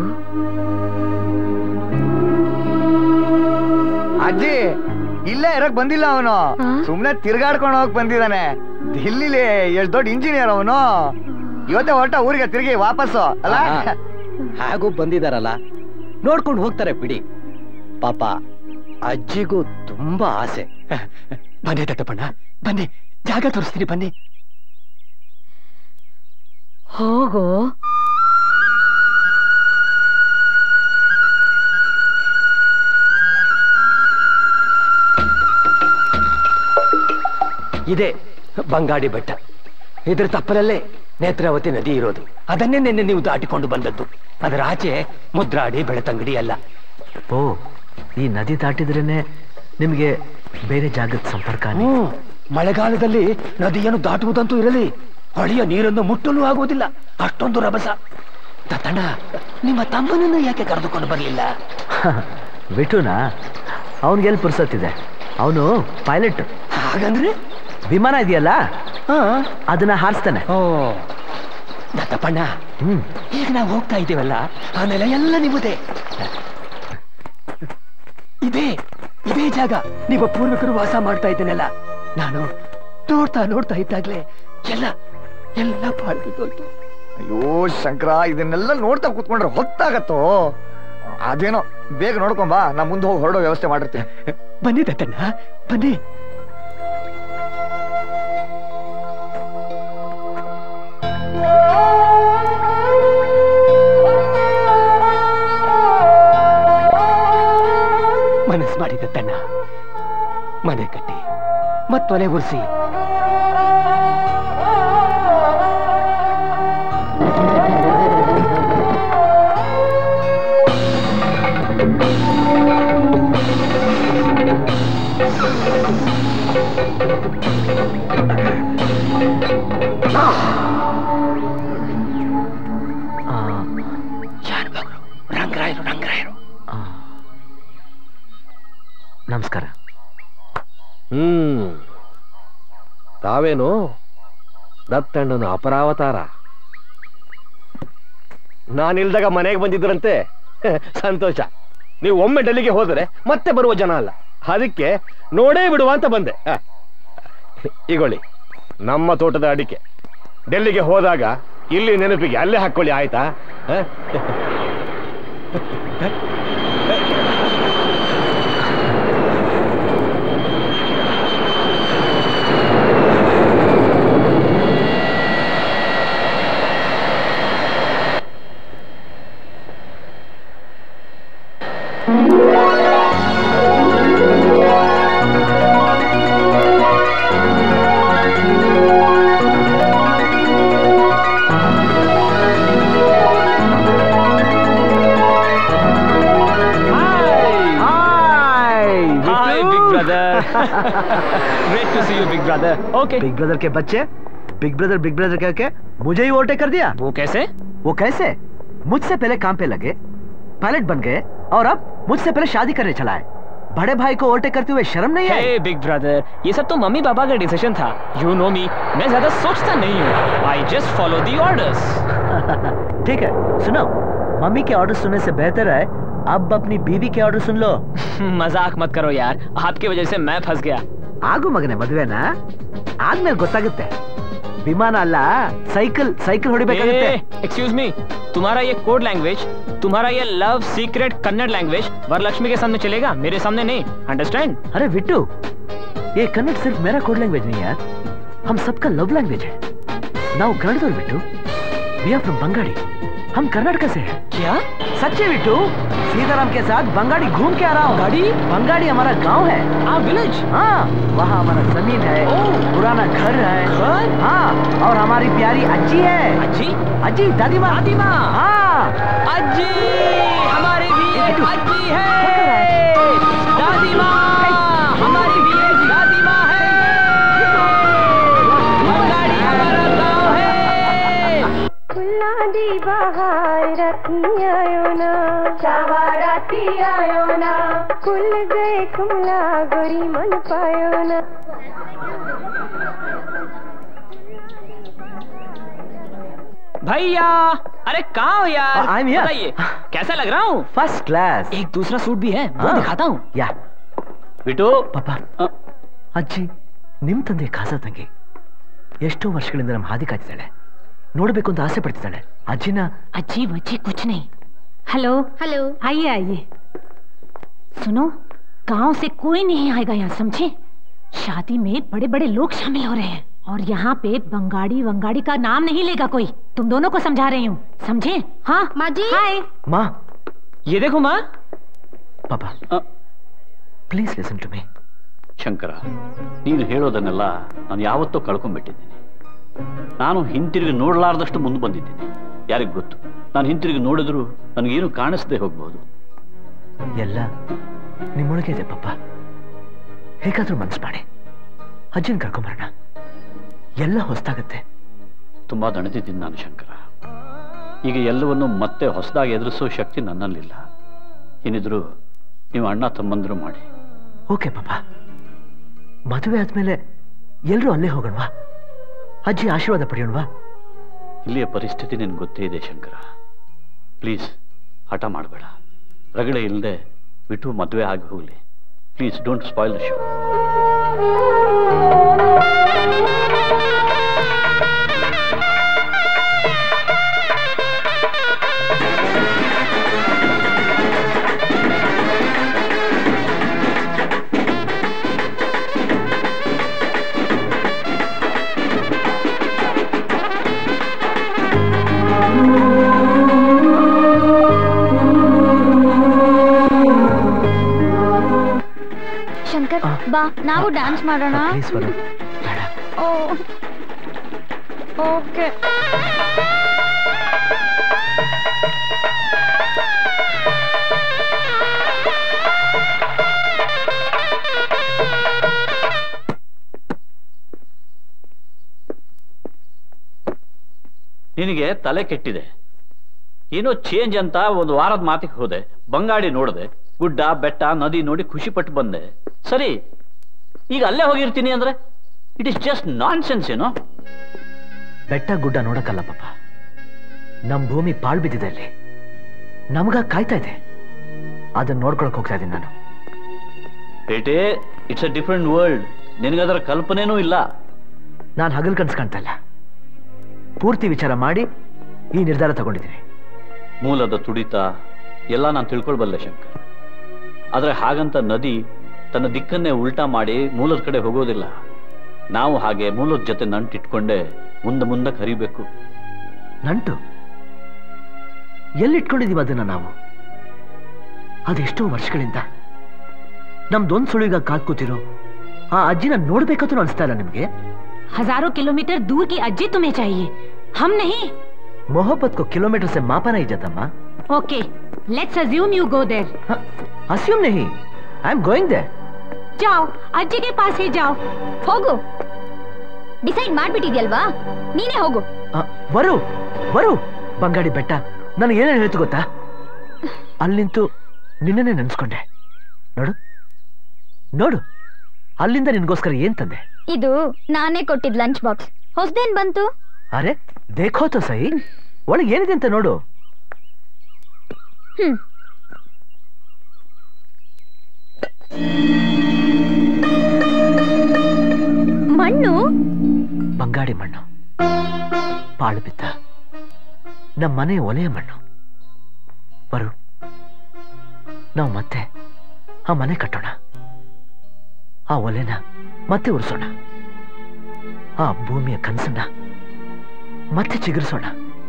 ಅಜ್ಜಿ ಇಲ್ಲೇ ಇರಕ್ ಬಂದಿಲ್ಲ ಅವನು ಸುಮ್ನೆ ತಿರ್ಗಾಡ್ಕೊಂಡು ಹೋಗಕ್ ಬಂದಿದ್ದಾನೆ ದಿಲ್ಲಿಲಿ ಎಷ್ಟ್ ದೊಡ್ಡ ಇಂಜಿನಿಯರ್ ಅವನು ಇವತ್ತೇ ಹೊರಟ ಊರಿಗೆ ತಿರುಗಿ ವಾಪಸ್ಸು ಅಲ್ಲ ಹಾಗೂ ಬಂದಿದಾರಲ್ಲ ನೋಡ್ಕೊಂಡು ಹೋಗ್ತಾರೆ ಬಿಡಿ ಪಾಪ ಅಜ್ಜಿಗೂ ತುಂಬಾ ಆಸೆ ಬನ್ನಿ ದತ್ತಪ್ಪಣ್ಣ ಬನ್ನಿ ಜಾಗ ತೋರಿಸ್ತೀನಿ ಬನ್ನಿ ಹೋಗೋ ಇದೆ ಬಂಗಾಡಿ ಬೆಟ್ಟ ಇದ್ರ ತಪ್ಪಲಲ್ಲೇ ನೇತ್ರಾವತಿ ನದಿ ಇರೋದು ಅದನ್ನೇ ನಿನ್ನೆ ನೀವು ದಾಟಿಕೊಂಡು ಬಂದದ್ದು ಅದರ ಆಚೆ ಮುದ್ರಾಡಿ ಬೆಳತಂಗಡಿ ಅಲ್ಲ ಓ ಈ ನದಿ ದಾಟಿದ್ರೇನೆ ನಿಮಗೆ ಬೇರೆ ಜಾಗದ ಸಂಪರ್ಕ ಹ್ಮ್ ಮಳೆಗಾಲದಲ್ಲಿ ನದಿಯನ್ನು ದಾಟುವುದಂತೂ ಇರಲಿ ಹೊಳೆಯ ನೀರನ್ನು ಮುಟ್ಟಲು ಆಗುವುದಿಲ್ಲ ಅಷ್ಟೊಂದು ರಭಸ ದತ್ತಣ್ಣ ನಿಮ್ಮ ತಮ್ಮನನ್ನು ಯಾಕೆ ಕರೆದುಕೊಂಡು ಬರಲಿಲ್ಲ ಬಿಟ್ಟುನಾ ಅವನಿಗೆಲ್ಲಿ ಪುರ್ಸತ್ತಿದೆ ಅವನು ಪೈಲಟ್ ಹಾಗಂದ್ರೆ ವಿಮಾನ ಇದೆಯಲ್ಲ ಅದನ್ನ ಹಾರಿಸ್ತಾನೆ ಓ ದತ್ತಪ್ಪಣ್ಣ ಈಗ ನಾವು ಹೋಗ್ತಾ ಇದ್ದೀವಲ್ಲ ಆಮೇಲೆ ಎಲ್ಲ ನಿಮ್ಮದೇ ಇದೇ ಇದೇ ಜಾಗ ನೀವು ಪೂರ್ವಿಕರು ವಾಸ ಮಾಡ್ತಾ ಇದ್ದೇನಲ್ಲ ನಾನು ನೋಡ್ತಾ ನೋಡ್ತಾ ಇದ್ದಾಗ್ಲೇ ಎಲ್ಲ ಎಲ್ಲ ಪಾಳ್ಬಿದ್ದೋಯ್ತು ಅಯ್ಯೋ ಶಂಕರ ಇದನ್ನೆಲ್ಲ ನೋಡ್ತಾ ಕೂತ್ಕೊಂಡ್ರೆ ಹೊತ್ತಾಗತ್ತೋ ಅದೇನೋ ಬೇಗ ನೋಡ್ಕೊಂಬಾ ನಾ ಮುಂದೆ ಹೋಗಿ ಹೊರಡೋ ವ್ಯವಸ್ಥೆ ಮಾಡಿರ್ತೀನಿ ಬನ್ನಿ ದತ್ತಣ್ಣ ಬನ್ನಿ ಮನಸ್ಸು ಮಾಡಿ ದತ್ತಣ್ಣ ಮನೆ ಕಟ್ಟಿ ಮತ್ತೊಲೆ ಉರ್ಸಿ ರಂಗರಾಯರು ರಂಗರಾಯರು ನಮಸ್ಕಾರ ಹ್ಮ್ ತಾವೇನು ದತ್ತಣ್ಣನ ಅಪರಾವತಾರ ನಾನಿಲ್ದಾಗ ಮನೆಗೆ ಬಂದಿದ್ರಂತೆ ಸಂತೋಷ ನೀವು ಒಮ್ಮೆ ಡೆಲ್ಲಿಗೆ ಹೋದರೆ ಮತ್ತೆ ಬರುವ ಜನ ಅಲ್ಲ ಅದಕ್ಕೆ ನೋಡೇ ಬಿಡುವ ಅಂತ ಬಂದೆ ಹ. ಈಗೊಳ್ಳಿ ನಮ್ಮ ತೋಟದ ಅಡಿಕೆ ಡೆಲ್ಲಿಗೆ ಹೋದಾಗ ಇಲ್ಲಿ ನೆನಪಿಗೆ ಅಲ್ಲೇ ಹಾಕೊಳ್ಳಿ ಆಯ್ತಾ ಹ? Hi big brother great to see you big brother okay big brother के बच्चे बिग ब्रदर बिग ब्रदर कह के मुझे ही ओटे कर दिया वो कैसे वो कैसे मुझसे पहले काम पे लगे पायलट बन गए और अब मुझसे पहले शादी करने चला है बड़े भाई को ओटे करते हुए शर्म नहीं आई हे बिग ब्रदर ये सब तो मम्मी पापा का डिसीजन था यू नो मी मैं ज्यादा सोचता नहीं हूँ I just follow the orders ठीक है सुनो मम्मी के ऑर्डर सुनने से बेहतर है अब अपनी बीवी के ऑर्डर सुन लो मजाक मत करो यार आपकी वजह से मैं फंस गया ಆಗು ಮಗನೇ ಮದುವೆನಾ ಆದ್ಮೇಲೆ ಗೊತ್ತಾಗುತ್ತೆ ವಿಮಾನ ಅಲ್ಲ ಸೈಕಲ್ ಸೈಕಲ್ ಹೊಡಿಬೇಕಾಗುತ್ತೆ एक्सक्यूज मी तुम्हारा ये कोड लैंग्वेज तुम्हारा ये love secret Kannada language Varalakshmi के सामने चलेगा मेरे सामने नहीं अंडरस्टैंड अरे बिट्टू ये कन्नड़ सिर्फ मेरा कोड लैंग्वेज नहीं यार हम सबका लव लैंग्वेज है ನಾವು ಕನ್ನಡದವ್ರು ಬಿಟ್ಟು ವಿ ಆರ್ ಫ್ರಮ್ बंगाड़ी हम कर्नाटक से हैं क्या सच्चे बिट्टू सीताराम के साथ बंगाड़ी घूम के आ रहा हूँ गाड़ी बंगाड़ी हमारा गांव है हाँ विलेज हाँ वहाँ हमारा जमीन है पुराना घर है घर हाँ और हमारी प्यारी अज्जी है अज्जी अज्जी दादी माँ दादी माँ हाँ अज्जी हमारी भी एक अज्जी है दादी माँ हमारी भी एक दादी माँ है बंगाड़ी हमारा गाँव है खुला दी बहार शाबार राती आयो ना शाबार राती आयो ना खुल गए कमला गोरी मन पायो ना भैया अरे कहाँ हो यार हाँ, I'm here. बताइए कैसा लग रहा हूँ ಫಸ್ಟ್ ಕ್ಲಾಸ್ एक दूसरा सूट भी है वो दिखाता हूँ ಯಾ ಬಿಟ್ಟು ಪಾಪ ಅಜ್ಜಿ ನಿಮ್ ತಂದೆ ಖಾಸ ತಂಗಿ ಎಷ್ಟೋ ವರ್ಷಗಳಿಂದ ನಮ್ಮ ಹಾದಿ ಕಾಯ್ತಿದ್ದಾಳೆ ನೋಡ್ಬೇಕು ಅಂತ ಆಸೆ ಪಡ್ತಿದ್ದಾಳೆ ಅಜ್ಜಿನ अज्जी वज्जी कुछ नहीं हेलो हेलो आइए आइए सुनो गांव से कोई नहीं आएगा यहाँ समझे शादी में बड़े बड़े लोग शामिल हो रहे हैं और यहाँ पे बंगाड़ी वंगाड़ी का नाम नहीं लेगा कोई तुम दोनों को समझा रही हूँ समझे हाँ माँ जी हाय ಮಾ ये देखो माँ ಪಾಪ please listen to me Shankar ನೀನು ಹೇಳೋದನ್ನೆಲ್ಲ ನಾನು ಯಾವತ್ತೂ ಕಳ್ಕೊಂಡ್ಬಿಟ್ಟಿದ್ದೀನಿ ನಾನು ಹಿಂತಿರುಗಿ ನೋಡಲಾರ್ದಷ್ಟು ಮುಂದೆ ಬಂದಿದ್ದೀನಿ ಯಾರಿಗ್ ಗೊತ್ತು ನಾನು ಹಿಂತಿರುಗಿ ನೋಡಿದ್ರು ನನಗೇನು ಕಾಣಿಸದೆ ಹೋಗ್ಬೋದು ಎಲ್ಲ ನಿಮ್ಮೊಳಗೆ ಇದೆ ಪಾಪ ಹೇಗಾದ್ರೂ ಮನ್ಸು ಮಾಡಿ ಅಜ್ಜಿನ ಕರ್ಕೊಂಬರೋಣ ಎಲ್ಲ ಹೊಸ್ತಾಗತ್ತೆ ತುಂಬಾ ದಣಿದಿದ್ದೀನಿ ನಾನು ಶಂಕರ ಈಗ ಎಲ್ಲವನ್ನು ಮತ್ತೆ ಹೊಸದಾಗಿ ಎದುರಿಸೋ ಶಕ್ತಿ ನನ್ನಲ್ಲಿಲ್ಲ ಏನಿದ್ರು ನೀವು ಅಣ್ಣ ತಮ್ಮಂದ್ರು ಮಾಡಿ ಓಕೆ ಪಾಪ ಮದುವೆ ಆದ್ಮೇಲೆ ಎಲ್ಲರೂ ಅಲ್ಲೇ ಹೋಗೋಣವಾ ಅಜ್ಜಿ ಆಶೀರ್ವಾದ ಪಡೆಯೋಣವಾ ಇಲ್ಲಿಯ ಪರಿಸ್ಥಿತಿ ನಿನ್ಗೆ ಗೊತ್ತೇ ಇದೆ ಶಂಕರ ಪ್ಲೀಸ್ ಹಠ ಮಾಡಬೇಡ ರಗಳೆ ಇಲ್ಲದೆ ಬಿಟ್ಟು ಮದುವೆ ಆಗಿ ಹೋಗಲಿ please don't spoil show Shankar ಬಾ ನಾವು ಡ್ಯಾನ್ಸ್ ಮಾಡೋಣ ಪ್ಲೀಸ್ ಬರು ಓ ಓಕೆ ನಿನಗೆ ತಲೆ ಕೆಟ್ಟಿದೆ ಏನೋ ಚೇಂಜ್ ಅಂತ ಒಂದು ವಾರದ ಮಾತಿಗೆ ಹೋದೆ ಬಂಗಾಡಿ ನೋಡಿದೆ ಗುಡ್ಡ ಬೆಟ್ಟ ನದಿ ನೋಡಿ ಖುಷಿ ಪಟ್ಟು ಬಂದೆ ಸರಿ ಈಗ ಅಲ್ಲೇ ಹೋಗಿರ್ತೀನಿ ಅಂದ್ರೆ it is just nonsense ಏನೋ ಬೆಟ್ಟ ಗುಡ್ಡ ನೋಡಕ್ಕಲ್ಲ ಪಾಪ ನಮ್ ಭೂಮಿ ಪಾಳ್ ಬಿದ್ದಿದೆ ಅಲ್ಲಿ ನಮ್ಗ ಕಾಯ್ತಾ ಇದೆ ಅದನ್ನ ನೋಡ್ಕೊಳಕ್ ಹೋಗ್ತಾ ಇದ್ದೀನಿ ನಾನು ಬೇಟೆ ಇಟ್ಸ್ ಅ ಡಿಫ್ರೆಂಟ್ ವರ್ಲ್ಡ್ ನಿನಗದರ ಕಲ್ಪನೆನೂ ಇಲ್ಲ ನಾನು ಹಗಲ್ ಕನ್ಸ್ ಕಾಣ್ತಾ ಇಲ್ಲ ಪೂರ್ತಿ ವಿಚಾರ ಮಾಡಿ ಈ ನಿರ್ಧಾರ ತಗೊಂಡಿದ್ದೀನಿ ಮೂಲದ ತುಡಿತ ಎಲ್ಲ ನಾನು ತಿಳ್ಕೊಳ್ಬಲ್ಲೆ ಶಂಕರ್ ಆದ್ರೆ ಹಾಗಂತ ನದಿ ತನ್ನ ದಿಕ್ಕನ್ನೇ ಉಲ್ಟಾ ಮಾಡಿ ಮೂಲದ ಕಡೆ ಹೋಗೋದಿಲ್ಲ ನಾವು ಹಾಗೆ ಮೂಲದ ಜೊತೆ ನಂಟಿಟ್ಕೊಂಡೆ ಮುಂದೆ ಮುಂದೆ ಕರಿಬೇಕು ನಂಟು ಎಲ್ಲಿಟ್ಕೊಂಡಿದೀವಿ ಅದನ್ನ ನಾವು ಅದೆಷ್ಟೋ ವರ್ಷಗಳಿಂದ ನಮ್ದೊಂದ್ ಸುಳಿಗ ಕಾದ್ ಕೂತಿರೋ ಆ ಅಜ್ಜಿನ ನೋಡ್ಬೇಕಂತೂ ಅನಿಸ್ತಾ ಇಲ್ಲ ನಿಮ್ಗೆ हजारों किलोमीटर दूर की अज्जी तुम्हें चाहिए हम नहीं ಮೊಹಬ್ಬತ್ ಕೋ ಕಿಲೋಮೀಟರ್ ಸೆ ಮಾಪನ ಇಜತ್ತಮ್ಮ okay let's assume you go there assume ನಹಿ ಐ ಆಮ್ ಗೋಯಿಂಗ್ ದೇ जाओ अज्जी के पास ही जाओ ಹೋಗು ಡಿಸೈಡ್ ಮಾಡ್ಬಿಟ್ಟಿದ್ಯಲ್ವಾ ನೀನೇ ಹೋಗು ವರು ವರು ಬಂಗಾಡಿ ಬೆಟ್ಟ ನನಗೆ ಏನೇನು ಹೇಳ್ತು ಗೊತ್ತಾ ಅಲ್ಲಿ ನಿಂತು ನಿನ್ನನ್ನೇ ನೆನ್ಸ್ಕೊಂಡೆ ನೋಡು ನೋಡು ಅಲ್ಲಿಂದ ನಿನ್ಗೋಸ್ಕರ ಏನ್ ತಂದೆ ಇದು ನಾನೇ ಕೊಟ್ಟಿದ್ ಲಂಚ್ ಬಾಕ್ಸ್ ಹೊಸದೇನ್ ಬಂತು ಅರೆ ದೇಖೋ ತೋ ಸಹಿ ಒಳಗೆ ಏನಿದೆ ಅಂತ ನೋಡು ಹ್ಮ್ ಮಣ್ಣು ಬಂಗಾಡಿ ಮಣ್ಣು ಪಾಳು ಬಿದ್ದ ನಮ್ಮ ಮನೆ ಒಲೆಯ ಮಣ್ಣು ಬರು ನಾವು ಮತ್ತೆ ಆ ಮನೆ ಕಟ್ಟೋಣ ಆ ಒಲೆನ ಮತ್ತೆ ಉರಿಸೋಣ ಆ ಭೂಮಿಯ ಕನಸನ್ನ ಮತ್ತೆ ಚಿಗುರಿಸೋಣ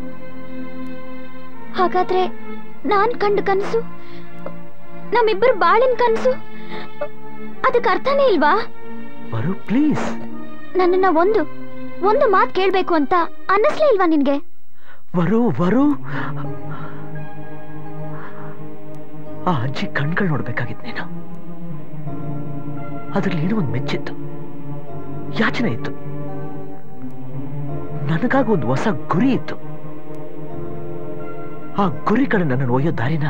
ಹಾಗಾದ್ರೆ ನಾನ್ ಕಂಡ ಕನ್ಸು ನಮ್ಮಿಬ್ಬರು ಬಾಳಿನ ಕನ್ಸು ಅದಕ್ಕೆ ಅರ್ಥನೇ ಇಲ್ವಾ ಬರು ಪ್ಲೀಸ್ ನನ್ನನ್ನ ಒಂದು ಒಂದು ಮಾತ್ ಕೇಳ್ಬೇಕು ಅಂತ ಅನ್ನಿಸ್ಲೇ ಇಲ್ವಾ ನಿನ್ಗೆ ವರು ವರು ಆ ಅಜ್ಜಿ ಕಣ್ಗಳು ನೋಡ್ಬೇಕಾಗಿತ್ತು ನೀನು ಅದ್ರಲ್ಲಿ ಏನೋ ಒಂದು ಮೆಚ್ಚಿತ್ತು ಯಾಚನೆ ಇತ್ತು ನನಗಾಗಿ ಒಂದು ಹೊಸ ಗುರಿ ಇತ್ತು ಆ ಗುರಿ ಕಡೆ ನನ್ನನ್ನು ಒಯ್ಯೋ ದಾರಿನ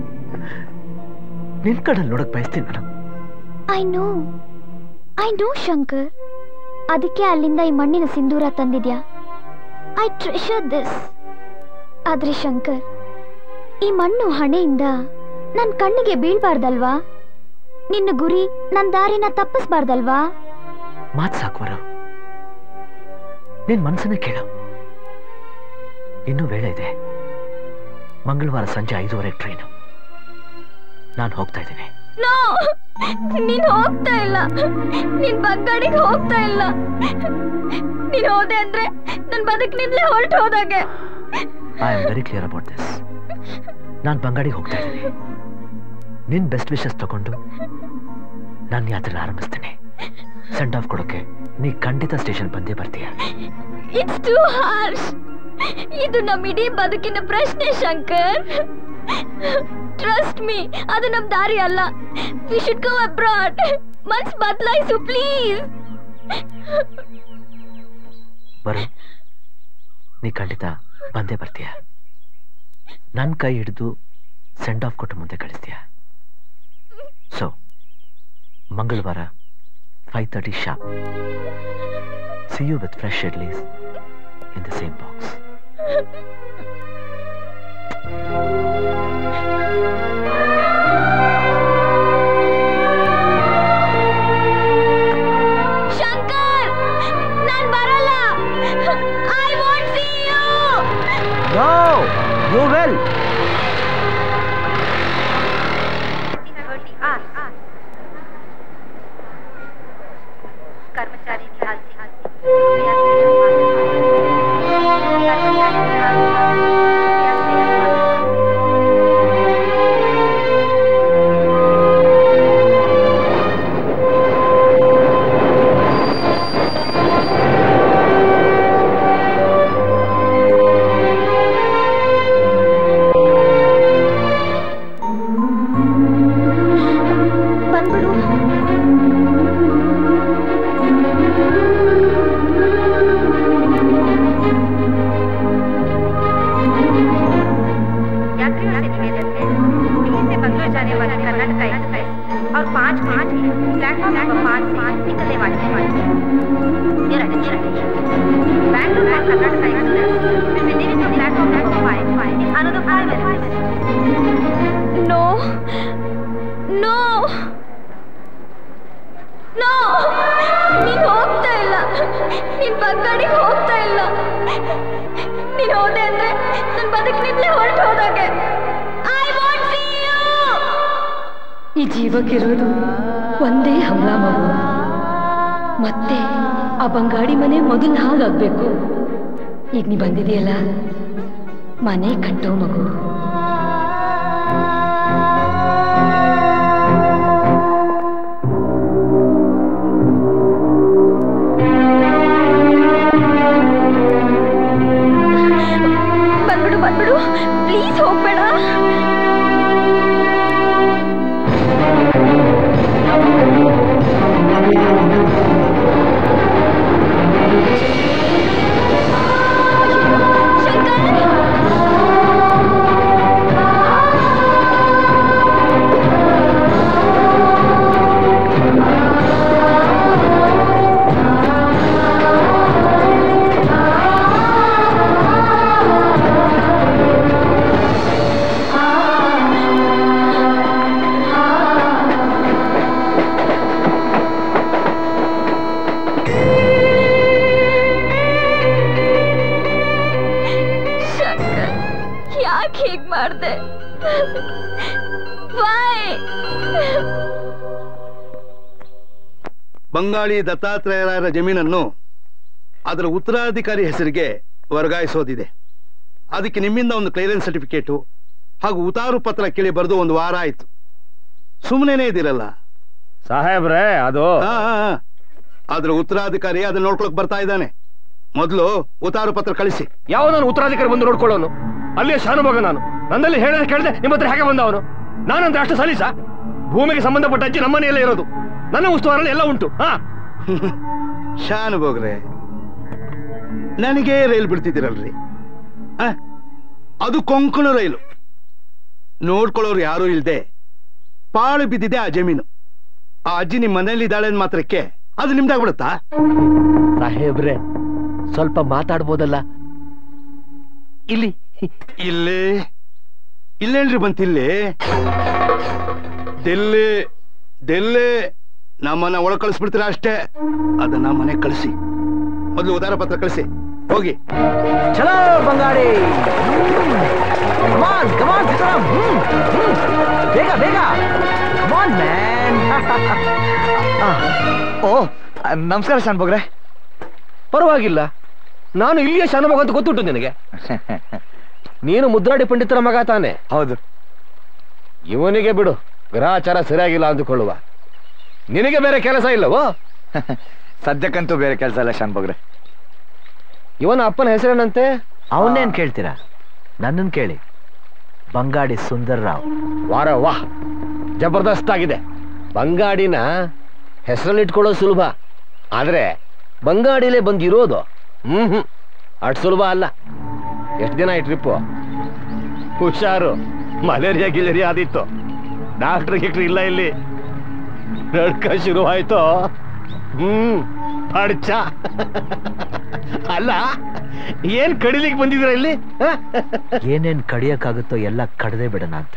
ನಿನ್ ಕಡೆ ನೋಡಕ್ ಬಯಸ್ತೀನಿ ನಾನು I know I know Shankar ಅದಕ್ಕೆ ಅಲ್ಲಿಂದ ಈ ಮಣ್ಣಿನ ಸಿಂಧೂರ ತಂದಿದ್ಯಾ ಐ ಟ್ರೆಷರ್ ದಿಸ್ ಆದ್ರೆ ಶಂಕರ್ ಈ ಮಣ್ಣು ಹಣೆಯಿಂದ ನನ್ ಕಣ್ಣಿಗೆ ಬೀಳ್ಬಾರ್ದಲ್ವಾ ನಿನ್ನ ಗುರಿ ನನ್ ದಾರಿನ ತಪ್ಪಿಸ್ಬಾರ್ದಲ್ವಾ ಮಾತ್ ಸಾಕುವರು ನಿನ್ ಮನ್ಸನ್ನೇ ಕೇಳು ಇನ್ನೂ ವೇಳೆ ಇದೆ ಮಂಗಳವಾರ ಸಂಜೆ ಐದೂವರೆ ಟ್ರೈನು ನಾನು ಹೋಗ್ತಾ ಇದ್ದೀನಿ ನೋ ನೀನ್ ಹೋಗ್ತಾ ಇಲ್ಲ ನೀನ್ ಬಂಗಾಡಿಗೆ ಹೋಗ್ತಾ ಇಲ್ಲ ನೀನ್ ಹೋದೆ ಅಂದ್ರೆ ನನ್ ಬದುಕಿನಿಂದಲೇ ಹೊರಟು ಹೋದಾಗೆ I am very clear about this ನಾನು ಬಂಗಾಡಿಗೆ ಹೋಗ್ತಾ ಇದ್ದೀನಿ ನಿನ್ ಬೆಸ್ಟ್ ವಿಶಸ್ ತಗೊಂಡು ನಾನು ಯಾತ್ರೆ ಆರಂಭಿಸ್ತೇನೆ ಸೆಂಡ್ ಆಫ್ ಕೊಡೋಕೆ ನೀ ಖಂಡಿತ ಸ್ಟೇಷನ್ ಬಂದೇ ಬರ್ತೀಯ ಇಟ್ಸ್ ಟು ಹಾರ್ಶ್ ಇದು ನಮ್ಮ ಇಡೀ ಬದುಕಿನ ಪ್ರಶ್ನೆ ಶಂಕರ್ ಟ್ರಸ್ಟ್ ಮೀ ಅದು ನಮ್ ದಾರಿ ಅಲ್ಲ ವಿ ಶುಡ್ ಗೋ ಅಬ್ರಾಡ್ ಮನ್ಸ್ ಬದಲಾಯಿಸು ಪ್ಲೀಸ್ ಬರು ನೀ ಖಂಡಿತ ಬಂದೇ ಬರ್ತೀಯ ನನ್ನ ಕೈ ಹಿಡಿದು ಸೆಂಡ್ ಆಫ್ ಕೊಟ್ಟು ಮುಂದೆ ಕಳಿಸ್ತೀಯ ಸೊ ಮಂಗಳವಾರ five thirty sharp see you with fresh idlis in the same box Shankar ನಾನ್ ಬರಲ್ಲ I want see you no you well कर्मचारी ध्यान से कृपया कर्मचारी ध्यान ಬಂದ್ಬಿಡು यात्रियों से निवेदन है दिल्ली से बंगलोर जाने वाला कर्नाटक एक्सप्रेस और पाँच पाँच प्लेटफॉर्म नंबर पाँच से निकलने वाले हैं Dear attention. Bangalore and Karnataka Express will be leaving the platform number five in another five minutes. No no no ನೀನ್ ಹೋಗ್ತಾ ಇಲ್ಲ ನೀನ್ ಬಂಗಾಡಿಗೆ ಹೋಗ್ತಾ ಇಲ್ಲ ನೀನ್ ಹೋದೆ ಅಂದ್ರೆ ನನ್ ಬದುಕಿನಿಂದಲೇ ಹೊರಟು ಹೋದಾಗೆ ಐ ವಾಂಟ್ ಸಿ ಯು ಈ ಜೀವಕ್ಕಿರೋದು ಒಂದೇ ಹಂಬಲ ಮಗು ಮತ್ತೆ ಆ ಬಂಗಾಡಿ ಮನೆ ಮೊದಲು ಹಾಗಾಗ್ಬೇಕು ಈಗ ನೀ ಬಂದಿದೆಯಲ್ಲ ಮನೆ ಕಟ್ಟೋ ಮಗು ಬಂದ್ಬಿಡು ಬಂದ್ಬಿಡು ಪ್ಲೀಸ್ ಹೋಗ್ಬೇಡ ಶಂಕರ್ ಯಾಕೆ ಹೀಗ್ ಮಾಡ್ದೆ ಬಾಯ್ ಬಂಗಾಳಿ ದತ್ತಾತ್ರೇಯರ ಜಮೀನನ್ನು ಅದರ ಉತ್ತರಾಧಿಕಾರಿ ಹೆಸರಿಗೆ ವರ್ಗಾಯಿಸೋದಿದೆ ಅದಕ್ಕೆ ನಿಮ್ಮಿಂದ ಒಂದು ಕ್ಲಿಯರೆನ್ಸ್ ಸರ್ಟಿಫಿಕೇಟು ಹಾಗೂ ಉತಾರು ಪತ್ರ ಕೇಳಿ ಬರೆದು ಒಂದು ವಾರ ಆಯ್ತು ಸುಮ್ಮನೆ ಇದಿರಲ್ಲ ಸಾಹೇಬ್ರೆ ಅದು ಅದ್ರ ಉತ್ತರಾಧಿಕಾರಿ ಅದನ್ನ ನೋಡ್ಕೊಳಕ್ ಬರ್ತಾ ಇದ್ದಾನೆ ಮೊದಲು ಉತಾರು ಪತ್ರ ಕಳಿಸಿ ಯಾವ ನಾನು ಉತ್ತರಾಧಿಕಾರಿ ಬಂದು ನೋಡ್ಕೊಳ್ಳೋನು ಅಲ್ಲಿಯ ಶಾನುಭೋಗ ನಾನು ನನ್ನಲ್ಲಿ ಹೇಳದೆ ಕೇಳದೆ ನಿಮ್ಮ ಹತ್ರ ಹೇಗೆ ಬಂದವನು ನಾನಂದ್ರೆ ಅಷ್ಟು ಸಲೀಸ ಭೂಮಿಗೆ ಸಂಬಂಧಪಟ್ಟ ಅಜ್ಜಿ ನಮ್ಮನೆಯಲ್ಲೇ ಇರೋದು ನನ್ನ ಉಸ್ತುವಾರಲ್ಲಿ ಎಲ್ಲ ಉಂಟು ಹಾ ಶಾನ್ ಬೋಗ್ರೆ ನನಗೆ ರೈಲ್ ಬಿಡ್ತಿದ್ದೀರಲ್ರಿ ಆ? ಅದು ಕೊಂಕಣ ರೈಲು ನೋಡ್ಕೊಳ್ಳೋರು ಯಾರೂ ಇಲ್ದೆ ಪಾಳು ಬಿದ್ದಿದೆ ಆ ಜಮೀನು ಆ ಅಜ್ಜಿ ನಿಮ್ ಮನೇಲಿ ಇದ್ದಾಳೆ ಅಂದ್ ಮಾತ್ರಕ್ಕೆ ಅದು ನಿಮ್ದಾಗ್ಬಿಡುತ್ತಾ ಸಾಹೇಬ್ರೆ ಸ್ವಲ್ಪ ಮಾತಾಡ್ಬೋದಲ್ಲ ಇಲ್ಲಿ ಇಲ್ಲೇ ಇಲ್ಲೇನ್ರಿ ಬಂತಿಲ್ಲಿ ಡೆಲ್ಲಿ ಡೆಲ್ಲಿ ನಮ್ಮನ್ನ ಒಳ ಕಳಿಸ್ಬಿಡ್ತೀರಾ ಅಷ್ಟೇ ಅದನ್ನ ಮನೆ ಕಳಿಸಿ ಮೊದಲು ಉದಾರ ಪತ್ರ ಕಳಿಸಿ ಹೋಗಿ ಚಲೋ ಬಂಗಾಳಿ ಕಮಾನ್ ಕಮಾನ್ ಸೀತಾರಾಮ್ ಹ್ಮ್, ಹ್ಮ್. ಬೇಗ ಬೇಗ ಕಮಾನ್ ಮ್ಯಾನ್ ಓ ನಮಸ್ಕಾರ ಶಾನ್ ಬಗ್ರೆ ಪರವಾಗಿಲ್ಲ ನಾನು ಇಲ್ಲಿಯ ಶಾನಭೋಗ ಅಂತ ಗೊತ್ತುಂಟು ನಿನಗೆ ನೀನು ಮುದ್ರಾಡಿ ಪಂಡಿತರ ಮಗ ತಾನೆ ಹೌದು ಇವನಿಗೆ ಬಿಡು ಗ್ರಹಚಾರ ಸರಿಯಾಗಿಲ್ಲ ಅಂದುಕೊಳ್ಳುವ ನಿನಗೆ ಬೇರೆ ಕೆಲಸ ಇಲ್ಲವೋ ಸದ್ಯಕ್ಕಂತೂ ಬೇರೆ ಕೆಲಸ ಇಲ್ಲ ಶಾನ್ ಬಗ್ರೆ ಇವನ ಅಪ್ಪನ ಹೆಸರೇನಂತೆ ಅವನ್ನೇನ್ ಕೇಳ್ತೀರಾ ನನ್ನನ್ ಕೇಳಿ ಬಂಗಾಡಿ ಸುಂದರ್ ರಾವ್ ವಾರ ವಾಹ್ ಜಬರ್ದಸ್ತ್ ಆಗಿದೆ ಬಂಗಾಡಿನ ಹೆಸರಲ್ಲಿಟ್ಕೊಳ್ಳೋದು ಸುಲಭ ಆದ್ರೆ ಬಂಗಾಡಿಲೇ ಬಂದಿರೋದು ಹ್ಮ್ ಹ್ಮ್ ಅಷ್ಟು ಸುಲಭ ಅಲ್ಲ ಎಷ್ಟು ದಿನ ಈ ಟ್ರಿಪ್ಪು ಹುಷಾರು ಮಲೇರಿಯಾ ಗಿಲೇರಿಯಾ ಆದಿತ್ತು ಡಾಕ್ಟರ್ ಗಿಕ್ಟ್ರ್ ಇಲ್ಲ ಇಲ್ಲಿ ನಡ್ಕ ಶುರುವಾಯ್ತು ಹ್ಮ್ ಪಡ್ಚ ಅಲ್ಲ ಏನ್ ಕಡಿಲಿಕ್ಕೆ ಬಂದಿದ್ರ ಇಲ್ಲಿ ಹ? ಏನೇನ್ ಕಡಿಯಕ್ಕಾಗುತ್ತೋ ಎಲ್ಲ ಕಡದೆ ಬಿಡೋಣ ಅಂತ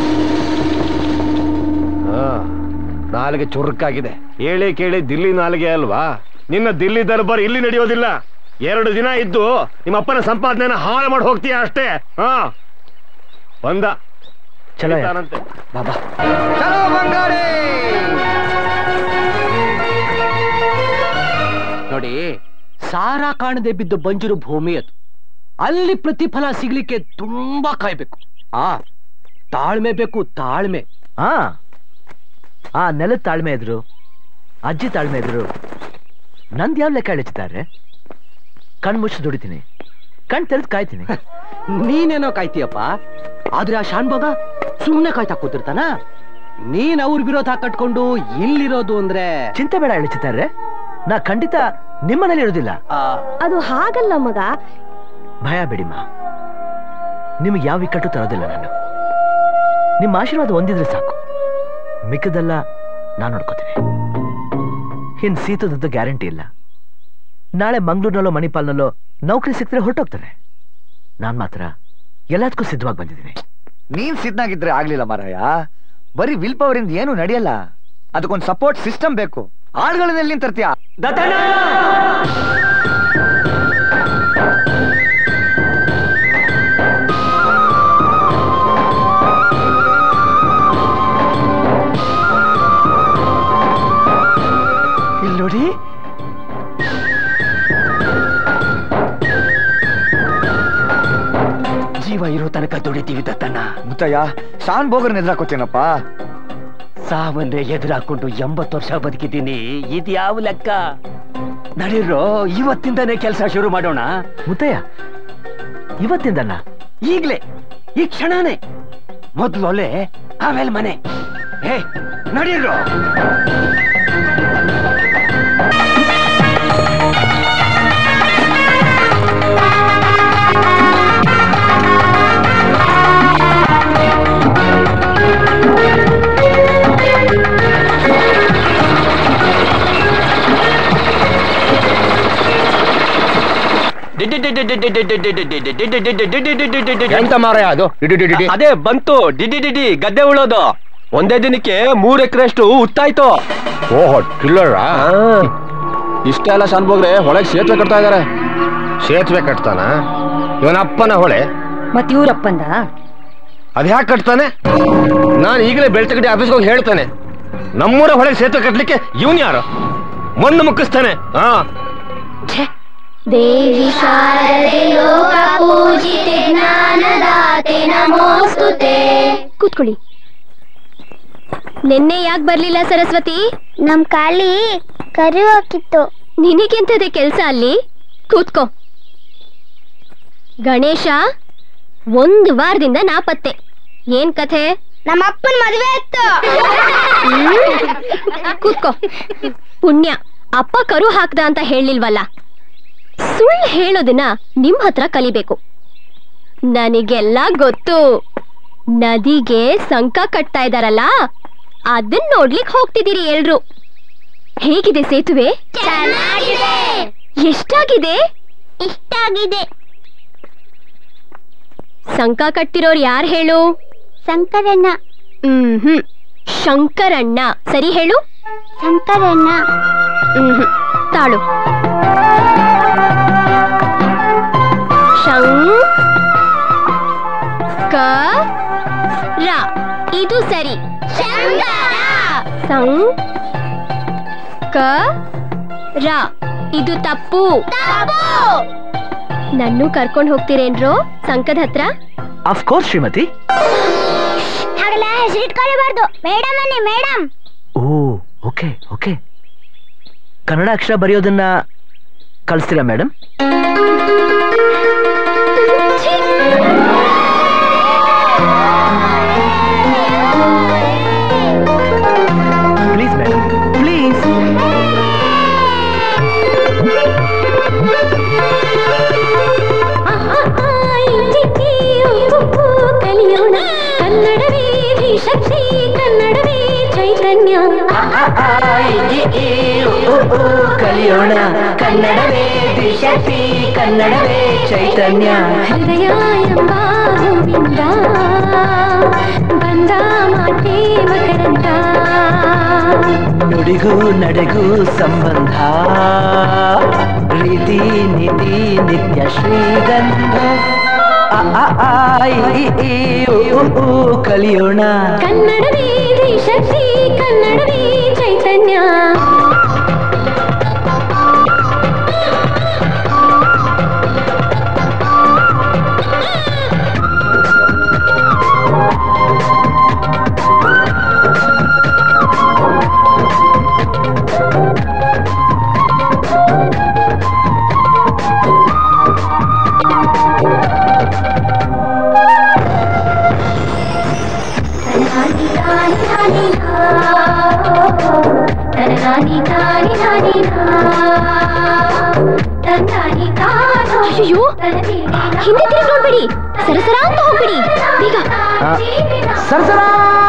ಆ, ನಾಲಿಗೆ ಚುರುಕಾಗಿದೆ ಹೇಳಿ ಕೇಳಿ ದಿಲ್ಲಿ ನಾಲಿಗೆ ಅಲ್ವಾ ನಿನ್ನ ದಿಲ್ಲಿ ದರ್ಬಾರ್ ಇಲ್ಲಿ ನಡೆಯೋದಿಲ್ಲ ಎರಡು ದಿನ ಇದ್ದು ನಿಮ್ಮ ಅಪ್ಪನ ಸಂಪಾದನೆನ ಹಾಳು ಮಾಡಿ ಹೋಗ್ತೀಯ ಅಷ್ಟೇ ಹಾ ಬಂದ ಚಲೋ ಯಾರ್. ಕರೀತಾನಂತೆ. ಬಾಬಾ ಚಲೋ ಬಂಗಾಳಿ ನೋಡಿ ಸಾರಾ ಕಾಣದೆ ಬಿದ್ದು ಬಂಜರು ಭೂಮಿ ಅದು ಅಲ್ಲಿ ಪ್ರತಿಫಲ ಸಿಗ್ಲಿಕ್ಕೆ ತುಂಬಾ ಕಾಯ್ಬೇಕು ಆ ತಾಳ್ಮೆ ಬೇಕು ತಾಳ್ಮೆ ಹಾ ಆ ನೆಲದ ತಾಳ್ಮೆ ಇದ್ರು ಅಜ್ಜಿ ತಾಳ್ಮೆ ಇದ್ರು ನಂದ್ ಯಾವ ಲೆಕ್ಕ ಎಳಿತಾರೆ ಕಣ್ ಮುಚ್ಚಿ ದುಡಿತೀನಿ ಕಣ್ ತೆರೆದು ಕಾಯ್ತೀನಿ ನೀನೇನೋ ಕಾಯ್ತೀಯಪ್ಪ ಆದ್ರೆ ಆ ಶಾನ್ಭೋಗ ಸುಮ್ನೆ ಕಾಯ್ತಾ ಕೂತಿರ್ತಾನ ನೀನ್ ಅವ್ರ ವಿರೋಧ ಕಟ್ಕೊಂಡು ಇಲ್ಲಿರೋದು ಅಂದ್ರೆ ಚಿಂತೆ ಬೇಡ ಎಳಿತಾರೆ ನಾ ಖಂಡಿತ ನಿಮ್ಮನೇಲಿ ಇರೋದಿಲ್ಲ ಅದು ಹಾಗಲ್ಲ ಮಗ ಭಯ ಬಿಡಿಮ್ಮ ನಿಮಗೆ ಯಾವ ಇಕ್ಕಟ್ಟು ತರೋದಿಲ್ಲ ನಾನು ನಿಮ್ಮ ಆಶೀರ್ವಾದ ಹೊಂದಿದ್ರೆ ಸಾಕು ಮಿಕ್ಕದೆಲ್ಲ ನಾನು ನೋಡ್ಕೋತೀನಿ ಇನ್ ಸೀತದದ್ದು ಗ್ಯಾರಂಟಿ ಇಲ್ಲ ನಾಳೆ ಮಂಗ್ಳೂರ್ನಲ್ಲೋ ಮಣಿಪಾಲ್ನಲ್ಲೋ ನೌಕರಿ ಸಿಕ್ತರೆ ಹೊರಟೋಗ್ತಾರೆ ನಾನ್ ಮಾತ್ರ ಎಲ್ಲದಕ್ಕೂ ಸಿದ್ಧವಾಗಿ ಬಂದಿದ್ದೀನಿ ನೀನ್ ಸಿದ್ನಾಗಿದ್ರೆ ಆಗ್ಲಿಲ್ಲ ಮಾರಾಯ ಬರೀ ವಿಲ್ ಪವರ್ ಇಂದ ಏನು ನಡೆಯಲ್ಲ ಅದಕ್ಕೊಂದು ಸಪೋರ್ಟ್ ಸಿಸ್ಟಮ್ ಬೇಕು ಆಳ್ಗಳನ್ನೆಲ್ಲಿ ನೀನ್ ತರ್ತೀಯ ಇಲ್ಲಿ ನೋಡಿ ಜೀವ ಇರೋ ತನಕ ದುಡಿತೀವಿ ದತ್ತಣ್ಣ ಮುತ್ತಯ್ಯ ಶಾನ್ ಬೋಗರ್ನ ಎದುರಾಕೋತೇನಪ್ಪ ಸಾವನ್ನೇ ಎದುರಾಕೊಂಡು ಎಂಬತ್ತು ವರ್ಷ ಬದುಕಿದ್ದೀನಿ ಇದು ಯಾವ ಲೆಕ್ಕ ನಡೀರೋ ಇವತ್ತಿಂದನೇ ಕೆಲಸ ಶುರು ಮಾಡೋಣ ಮುತ್ತಯ್ಯ ಇವತ್ತಿಂದಲ್ಲ ಈಗ್ಲೇ ಈ ಕ್ಷಣನೇ ಮೊದ್ಲು ಒಲೆ ಆಮೇಲೆ ಮನೆ ಹೇ ನಡೀರೋ ಎಂತ ಮಾರಾಯ ಅದು ಅದೇ ಬಂತು ಡಿಡಿ ಡಿಡಿ ಗದ್ದೆ ಉಳೋದು ಒಂದೇ ದಿನಕ್ಕೆ ಮೂರ್ ಎಕರೆಷ್ಟು ಉತ್ತಾಯ್ತು ಓಹೋ ಕಿಲ್ಲರ ಇಷ್ಟೆಲ್ಲ ಶಾನ್ಬೋಗ್ರೆ ಹೊಳಗ್ ಸೇತುವೆ ಕಟ್ತಾ ಇದಾರೆ ಸೇತುವೆ ಕಟ್ತಾನ ಇವನ ಅಪ್ಪನ ಹೊಳೆ ಮತ್ ಇವ್ರಪ್ಪಂದ ಅದ್ಯಾಕೆ ಕಟ್ತಾನೆ ನಾನು ಈಗಲೇ ಬೆಳ್ತಗಡಿ ಆಫೀಸ್ಗೆ ಹೋಗಿ ಹೇಳ್ತಾನೆ ನಮ್ಮೂರ ಹೊಳೆ ಸೇತುವೆ ಕಟ್ಲಿಕ್ಕೆ ಇವನ್ ಯಾರು ಮಣ್ಣು ಮುಕ್ಕಿಸ್ತಾನೆ ಹಾ ದೇವಿ ಶಾರದೆ ಲೋಕ ಪೂಜಿತೆ ಜ್ಞಾನದಾತೆ ನಮೋಸ್ತುತೆ ಕೂತ್ಕೊಳ್ಳಿ ನಿನ್ನೆ ಯಾಕೆ ಬರ್ಲಿಲ್ಲ ಸರಸ್ವತಿ ನಮ್ ಕಾಳಿ ಕರಿ ಹಾಕಿತ್ತು ನಿನಗೆಂತದೆ ಕೆಲ್ಸ ಅಲ್ಲಿ ಕೂತ್ಕೋ ಗಣೇಶ ಒಂದು ವಾರದಿಂದ ನಾಪತ್ತೆ ಏನ್ ಕಥೆ ನಮ್ಮ ಅಪ್ಪನ ಮದುವೆ ಇತ್ತು ಕೂತ್ಕೋ ಪುಣ್ಯ ಅಪ್ಪ ಕರು ಹಾಕ್ದ ಅಂತ ಹೇಳಿಲ್ವಲ್ಲ ಸುಳ್ಳು ಹೇಳೋದನ್ನ ನಿಮ್ ಹತ್ರ ಕಲಿಬೇಕು ನನಗೆಲ್ಲ ಗೊತ್ತು ನದಿಗೆ ಸಂಕ ಕಟ್ತಾ ಇದಾರಲ್ಲ ಅದನ್ನ ನೋಡ್ಲಿಕ್ ಹೋಗ್ತಿದ್ದೀರಿ ಎಲ್ರು ಹೇಗಿದೆ ಸೇತುವೆ ಚೆನ್ನಾಗಿದೆ ಎಷ್ಟಾಗಿದೆ ಇಷ್ಟಾಗಿದೆ ಸಂಕ ಕಟ್ಟಿರೋರು ಯಾರು ಹೇಳು ಶಂಕರಣ್ಣ ಹ್ಮ್ ಹ್ಮ್ ಶಂಕರಣ್ಣ ಸರಿ ಹೇಳು ಶಂಕರಣ್ಣ ಹ್ಮ್ ಹ್ಮ್ ತಾಳು ಶಂ ಕ ರ ಇದು ಸರಿ ಸಂ ಕ ರ ಇದು ತಪ್ಪು ನನ್ನೂ ಕರ್ಕೊಂಡು ಹೋಗ್ತೀರೇನ್ರೋ ಸಂಕದ ಹತ್ರ ಆಫ್ ಕೋರ್ಸ್ ಶ್ರೀಮತಿ ಹಾಗೆಲ್ಲ ಹೆಸರಿಟ್ಕೊಳ್ಳಬಾರ್ದು ಮೇಡಮ್ ಅನ್ನಿ madam oh okay okay Kannada ಅಕ್ಷರ ಬರೆಯೋದನ್ನ ಕಳಿಸ್ತೀರಾ ಮೇಡಮ್ ಪ್ಲೀಸ್ ಮೇಡಮ್ ಪ್ಲೀಸ್ ಕಲಿಯೋಣ ಕನ್ನಡವೇ ಶಕ್ತಿ ಕನ್ನಡವೇ ಚೈತನ್ಯ ಕಲಿಯೋಣ ಕನ್ನಡವೇ ಶಕ್ತಿ ಕನ್ನಡವೇ ಚೈತನ್ಯ ಹೃದಯ ಎಂಬ ಹೂವಿಂದ ಬಂದ ಮಾತೆ ಮಕರಂದ ನುಡಿಗೂ ನಡೆಗೂ ಸಂಬಂಧ ರೀತಿ ನೀತಿ ನಿತ್ಯ ಶ್ರೀಗಂಧ ಅ, ಆ, ಆ, ಇ, ಈ, ಉ, ಉ, ಊ, ಕಲಿಯೋಣ ಕನ್ನಡವೇ ಶಕ್ತಿ ಕನ್ನಡವೇ ಚೈತನ್ಯ ಅಯ್ಯೋ ಹಿಂದೆ ತಿರುಗಿ ನೋಡ್ಬೇಡಿ ಸರಸರ ಅಂತ ಹೋಗ್ಬಿಡಿ ಬೇಗ ಸರಸರ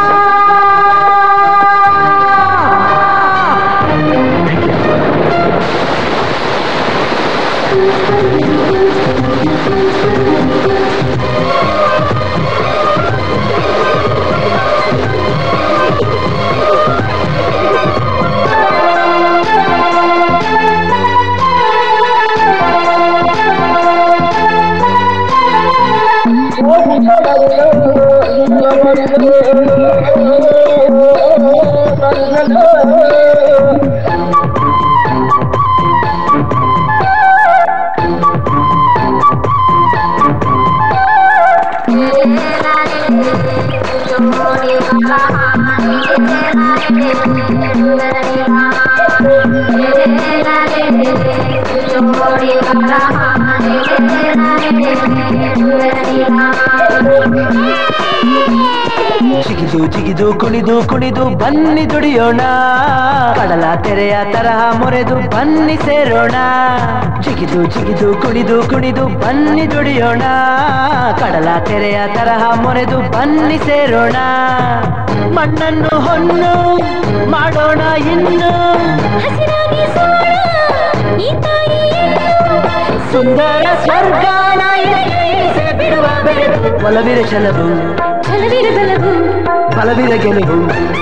ಜಿಗಿದು ಜಿಗಿದು ಕುಣಿದು ಕುಣಿದು ಬನ್ನಿ ದುಡಿಯೋಣ ಕಡಲ ತೆರೆಯ ತರಹ ಮೊರೆದು ಬನ್ನಿ ಸೇರೋಣ ಜಿಗಿದು ಜಿಗಿದು ಕುಣಿದು ಕುಣಿದು ಬನ್ನಿ ದುಡಿಯೋಣ ಕಡಲ ತೆರೆಯ ತರಹ ಮೊರೆದು ಬನ್ನಿ ಸೇರೋಣ ಮಣ್ಣನ್ನು ಹೊನ್ನು ಮಾಡೋಣ ಇನ್ನು ಹಸಿರಾಗಿ ಸೋಣ ಈ ತಾಯಿಯನ್ನು ಸುಂದರ ಸ್ವರ್ಗಾನ ಎಸೆ ಬಿಡುವ ಬೆಳೆದು ಒಲವಿರ ಛಲವು ಛಲವಿರ ಬಲವು ಬಲವಿರ ಗೆಲುವು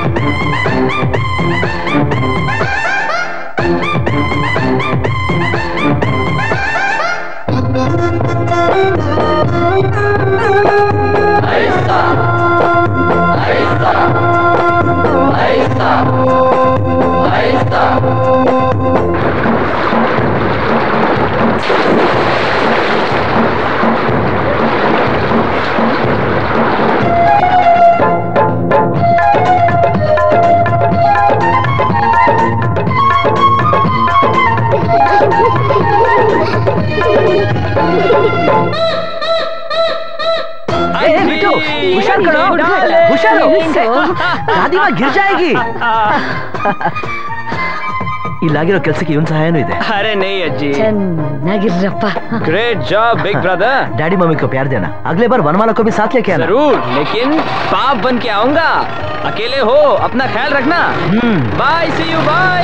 ಏ, ಬಿಟ್ಟು ಹುಷಾರ್ ಕಣೋ ಹುಷಾರು ಗಾದಿ ಮಾ ಗಿರ್ ಜಾಯೇಗಿ ಇಲ್ಲಾಗಿರೋ ಕೆಲ್ಸಕ್ಕೆ ಇವನ್ ಸಹಾಯನೂ ಇದೆ अरे नहीं अज्जी ಚೆನ್ನಾಗಿರ್ರಪ್ಪ great job big brother daddy mummy को प्यार देना अगले बार वनमाला को भी साथ लेके आना जरूर लेकिन बाप बन के आऊंगा अकेले हो अपना ख्याल रखना बाय सी यू बाय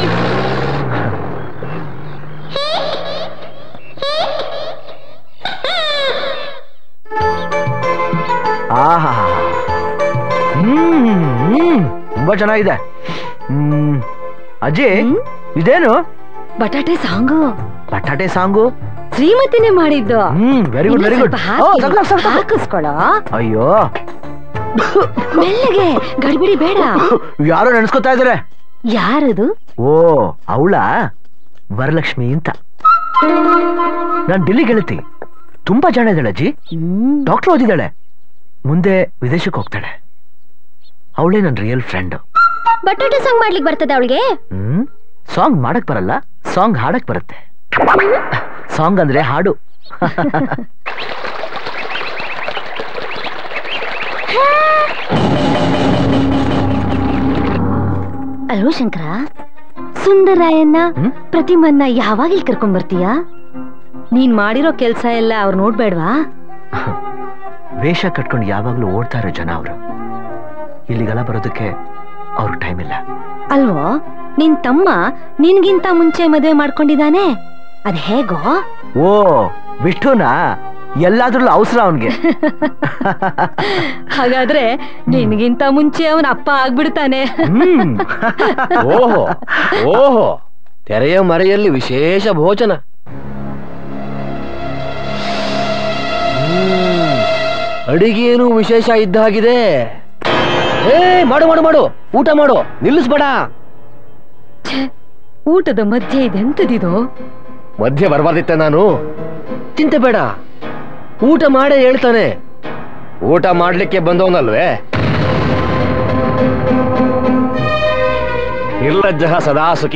ಆಹಾ ಹ್ಮ್ ಹ್ಮ್ ತುಂಬಾ ಚೆನ್ನಾಗಿದೆ ಹ್ಮ್ ಅಜ್ಜಿ ಇದೇನು ಬಟಾಟೆ ಸಾಂಗು ಬಟಾಟೆ ಸಾಂಗು ಶ್ರೀಮತಿನೇ ಮಾಡಿದ್ದು ಹ್ಮ್ ವೆರಿ ಗುಡ್ ಇನ್ನು ವೆರಿ ಗುಡ್ ಸ್ವಲ್ಪ ಹಾಕಿ ಹಾಕಿಸ್ಕೊಳೋ ಅಯ್ಯೋ ಮೆಲ್ಲಗೆ ಗಡಿಬಿಡಿ ಬೇಡ ಯಾರೋ ನೆನ್ಸ್ಕೊತಾ ಇದಾರೆ ಯಾರದು ಓ ಅವಳ ವರಲಕ್ಷ್ಮಿ ಅಂತ ನಾನ್ ಡೆಲ್ಲಿ ಗೆಳತಿ ತುಂಬಾ ಜನ ಇದ್ದಾಳೆ ಅಜ್ಜಿ ಡಾಕ್ಟರ್ ಓದಿದ್ದಾಳೆ ಮುಂದೆ ವಿದೇಶಕ್ಕೆ ಹೋಗ್ತಾಳೆ ಅವಳೇ ನನ್ನ ರಿಯಲ್ ಫ್ರೆಂಡ್ ಬಟಾಟೆ ಸಾಂಗ್ ಮಾಡ್ಲಿಕ್ಕೆ ಬರ್ತದೆ ಅವಳಿಗೆ ಹ್ಮ್ ಸಾಂಗ್ ಮಾಡಕ್ ಬರಲ್ಲ ಸಾಂಗ್ ಹಾಡಕ್ ಬರುತ್ತೆ ಸಾಂಗ್ ಅಂದ್ರೆ ಹಾಡು ಅಲ್ವೋ ಶಂಕರ ಸುಂದರಾಯನ್ನ ಪ್ರತಿಮನ್ನ ಯಾವಾಗ ಇಲ್ಲಿ ಕರ್ಕೊಂಡ್ ಬರ್ತೀಯಾ ನೀನ್ ಮಾಡಿರೋ ಕೆಲ್ಸ ಎಲ್ಲ ಅವ್ರು ನೋಡ್ಬೇಡ್ವಾ ವೇಷ ಕಟ್ಕೊಂಡು ಯಾವಾಗ್ಲೂ ಓಡ್ತಾ ಇರೋ ಜನ ಅವರು ಇಲ್ಲಿಗೆಲ್ಲ ಬರೋದಕ್ಕೆ ಅವ್ರಿಗೆ ಟೈಮ್ ಇಲ್ಲ ಅಲ್ವೋ ನಿನ್ ತಮ್ಮ ನಿನ್ಗಿಂತ ಮುಂಚೆ ಮದುವೆ ಮಾಡ್ಕೊಂಡಿದ್ದಾನೆ ಅದ್ ಹೇಗೋ ಓ ವಿಷ್ಣುನಾ ಎಲ್ಲಾದ್ರಲ್ಲೂ ಅವಸರ ಅವನ್ಗೆ ಹಾಗಾದ್ರೆ ನಿನ್ಗಿಂತ ಮುಂಚೆ ಅವನ ಅಪ್ಪ ಆಗ್ಬಿಡ್ತಾನೆ ಓಹೋ ಓಹೋ ತೆರೆಯ ಮರೆಯಲ್ಲಿ ವಿಶೇಷ ಭೋಜನ ಹ್ಮ್, ಅಡಿಗೆನೂ ವಿಶೇಷ ಇದ್ದ ಹಾಗಿದೆ ಏ ಮಾಡು ಮಾಡು ಮಾಡು ಊಟ ಮಾಡು ನಿಲ್ಲಿಸ್ಬೇಡ ಊಟದ ಮಧ್ಯೆ ಇದೆಂತದಿದು ಮಧ್ಯೆ ಬರಬಾರ್ದಿತ್ತೆ ನಾನು ಚಿಂತೆ ಬೇಡ ಊಟ ಮಾಡೇ ಹೇಳ್ತಾನೆ ಊಟ ಮಾಡ್ಲಿಕ್ಕೆ ಬಂದವನಲ್ವೇ ನಿರ್ಲಜ್ಜ ಸದಾ ಸುಖಿ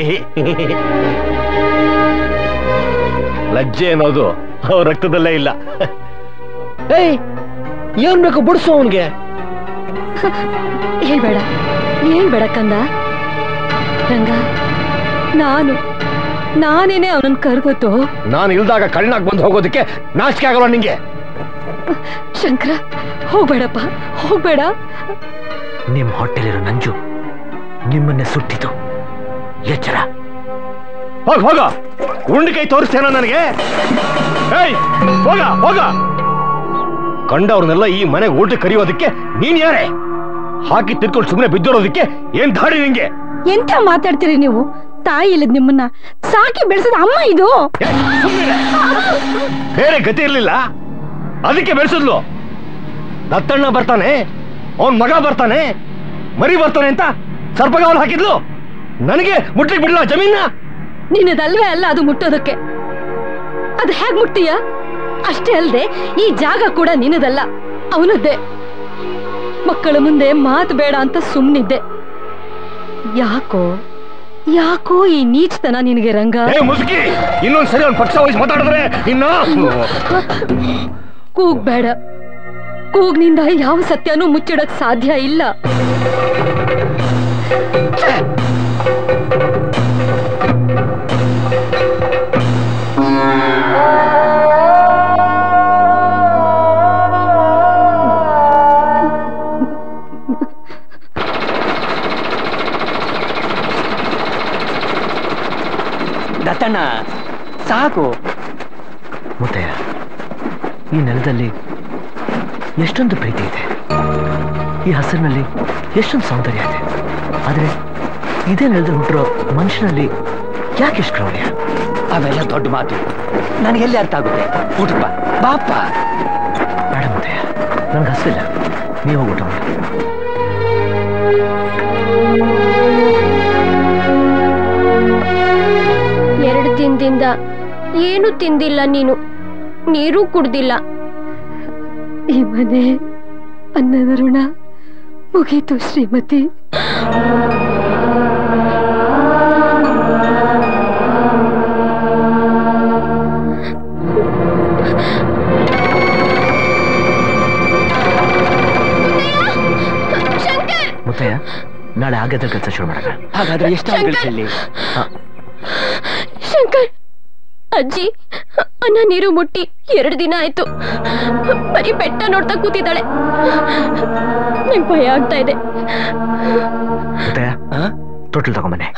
ಲಜ್ಜೆ ಅನ್ನೋದು ಅವ್ರ ರಕ್ತದಲ್ಲೇ ಇಲ್ಲ ಏಯ್ ಏನ್ ಬೇಕು ಬಡಿಸು ಅವನ್ಗೆ ಹೇಳ್ಬೇಡ ಹೇಳ್ಬೇಡ ಕಂದ ರಂಗ ನಾನು ನಾನೇನೆ ಅವನನ್ನ ಕರ್ಗೊತ್ತು ನಾನು ಇಲ್ದಾಗ ಕಣ್ಣಾಗ್ ಬಂದು ಹೋಗೋದಕ್ಕೆ ನಾಚಿಕೆ ಆಗಲ್ಲ ನಿಂಗೆ ಶಂಕರ ಹೋಗ್ಬೇಡಪ್ಪ ಹೋಗ್ಬೇಡ ನಿಮ್ ಹೊಟ್ಟೆಲಿರೋ ನಂಜು ನಿಮ್ಮನ್ನೇ ಸುಟ್ಟಿತು ಎಚ್ಚರ ಹೋಗ ಹೋಗ ಉಂಡಿ ಕೈ ತೋರಿಸ್ತೇನ ನನಗೆ ಏಯ್ ಹೋಗ ಹೋಗ ಕಂಡವ್ರನ್ನೆಲ್ಲ ಈ ಮನೆಗೆ ಊಟ ಕರೆಯೋದಕ್ಕೆ ನೀನ್ ಯಾರೇ ಹಾಕಿ ತಿರ್ಕೊಂಡು ಸುಮ್ಮನೆ ಬಿದ್ದಿರೋದಕ್ಕೆ ಏನ್ ದಾಡಿ ನಿಂಗೆ ಎಂತ ಮಾತಾಡ್ತೀರಿ ನೀವು ತಾಯಿ ಇಲ್ಲದ ನಿಮ್ಮನ್ನ ಸಾಕಿ ಬೆಳೆಸಿದ ಅಮ್ಮ ಇದು ಬೇರೆ ಗತಿ ಇರ್ಲಿಲ್ಲ ಅದಕ್ಕೆ ಬೆಳೆಸಿದ್ಲು ದತ್ತಣ್ಣ ಬರ್ತಾನೆ ಅವನ್ ಮಗ ಬರ್ತಾನೆ ಮರಿ ಬರ್ತಾನೆ ಅಂತ ಸರ್ಪಗಾವಲು ಹಾಕಿದ್ಲು ನನಗೆ ಮುಟ್ಲಿಕ್ ಬಿಡ್ಲ ಜಮೀನ ನಿನ್ನದಲ್ವೇ ಅಲ್ಲ ಅದು ಮುಟ್ಟೋದಕ್ಕೆ ಅದು ಹೇಗ್ ಮುಟ್ತೀಯ ಅಷ್ಟೇ ಅಲ್ದೆ ಈ ಜಾಗ ಕೂಡ ನಿನ್ನದಲ್ಲ ಅವನದ್ದೇ ಮಕ್ಕಳ ಮುಂದೆ ಮಾತು ಬೇಡ ಅಂತ ಸುಮ್ನಿದ್ದೆ ಯಾಕೋ ಯಾಕೋ ಈ ನೀಚತನ ನಿನಗೆ ರಂಗ ಏ ಮುದುಕಿ ಇನ್ನೊಂದ್ ಸರಿ ಅವ್ನ್ ಪಕ್ಷ ವಹಿಸಿ ಮಾತಾಡಿದ್ರೆ ಇನ್ನ ಕೂಗ್ ಬೇಡ ಕೂಗ್ನಿಂದ ಯಾವ ಸತ್ಯನೂ ಮುಚ್ಚಿಡಕ್ ಸಾಧ್ಯ ಇಲ್ಲ ದತ್ತಣ್ಣ ಸಾಕು ಮುತ್ತಯ್ಯ ಈ ನೆಲದಲ್ಲಿ ಎಷ್ಟೊಂದು ಪ್ರೀತಿ ಇದೆ ಈ ಹಸಿರಿನಲ್ಲಿ ಎಷ್ಟೊಂದು ಸೌಂದರ್ಯ ಇದೆ ಆದರೆ ಇದೇ ನೆಲದಲ್ಲಿ ಹುಟ್ಟಿರೋ ಮನುಷ್ಯನಲ್ಲಿ ಯಾಕೆ ಇಷ್ಟು ಕ್ರೌರ್ಯ ಅವೆಲ್ಲ ದೊಡ್ಡ ಮಾತು ನನಗೆಲ್ಲಿ ಅರ್ಥ ಆಗುತ್ತೆ ಊಟಪ್ಪ ಬಾಪ ಬೇಡ ಮುತ್ತಯ್ಯ ನನಗೆ ಹಸಿಲ್ಲ ನೀವು ಹೋಗಿ ಊಟ ಮಾಡಿ ಎರಡು ದಿನದಿಂದ ಏನು ತಿಂದಿಲ್ಲ ನೀನು ನೀರು ಕುಡ್ದಿಲ್ಲ ಈ ಮನೆ ಅನ್ನದ ಋಣ ಮುಗೀತು ಶ್ರೀಮತಿ ಮುತ್ತಯ್ಯ ನಾಳೆ ಆಗದ ಕೆಲಸ ಶುರು ಮಾಡೋಣ ಹಾಗಾದ್ರೆ ಎಷ್ಟು ಅಂಗಡಿ ಹೇಳಿ ಅಜ್ಜಿ ಅನ್ನ ನೀರು ಮುಟ್ಟಿ ಎರಡು ದಿನ ಆಯ್ತು ಬರೀ ಬೆಟ್ಟ ನೋಡ್ತಾ ಕೂತಿದ್ದಾಳೆ ನಂಗೆ ಭಯ ಆಗ್ತಾ ಇದೆ ಉದಯ ಟೋಟಲ್ ತಗೊಂಬನ್ನಿ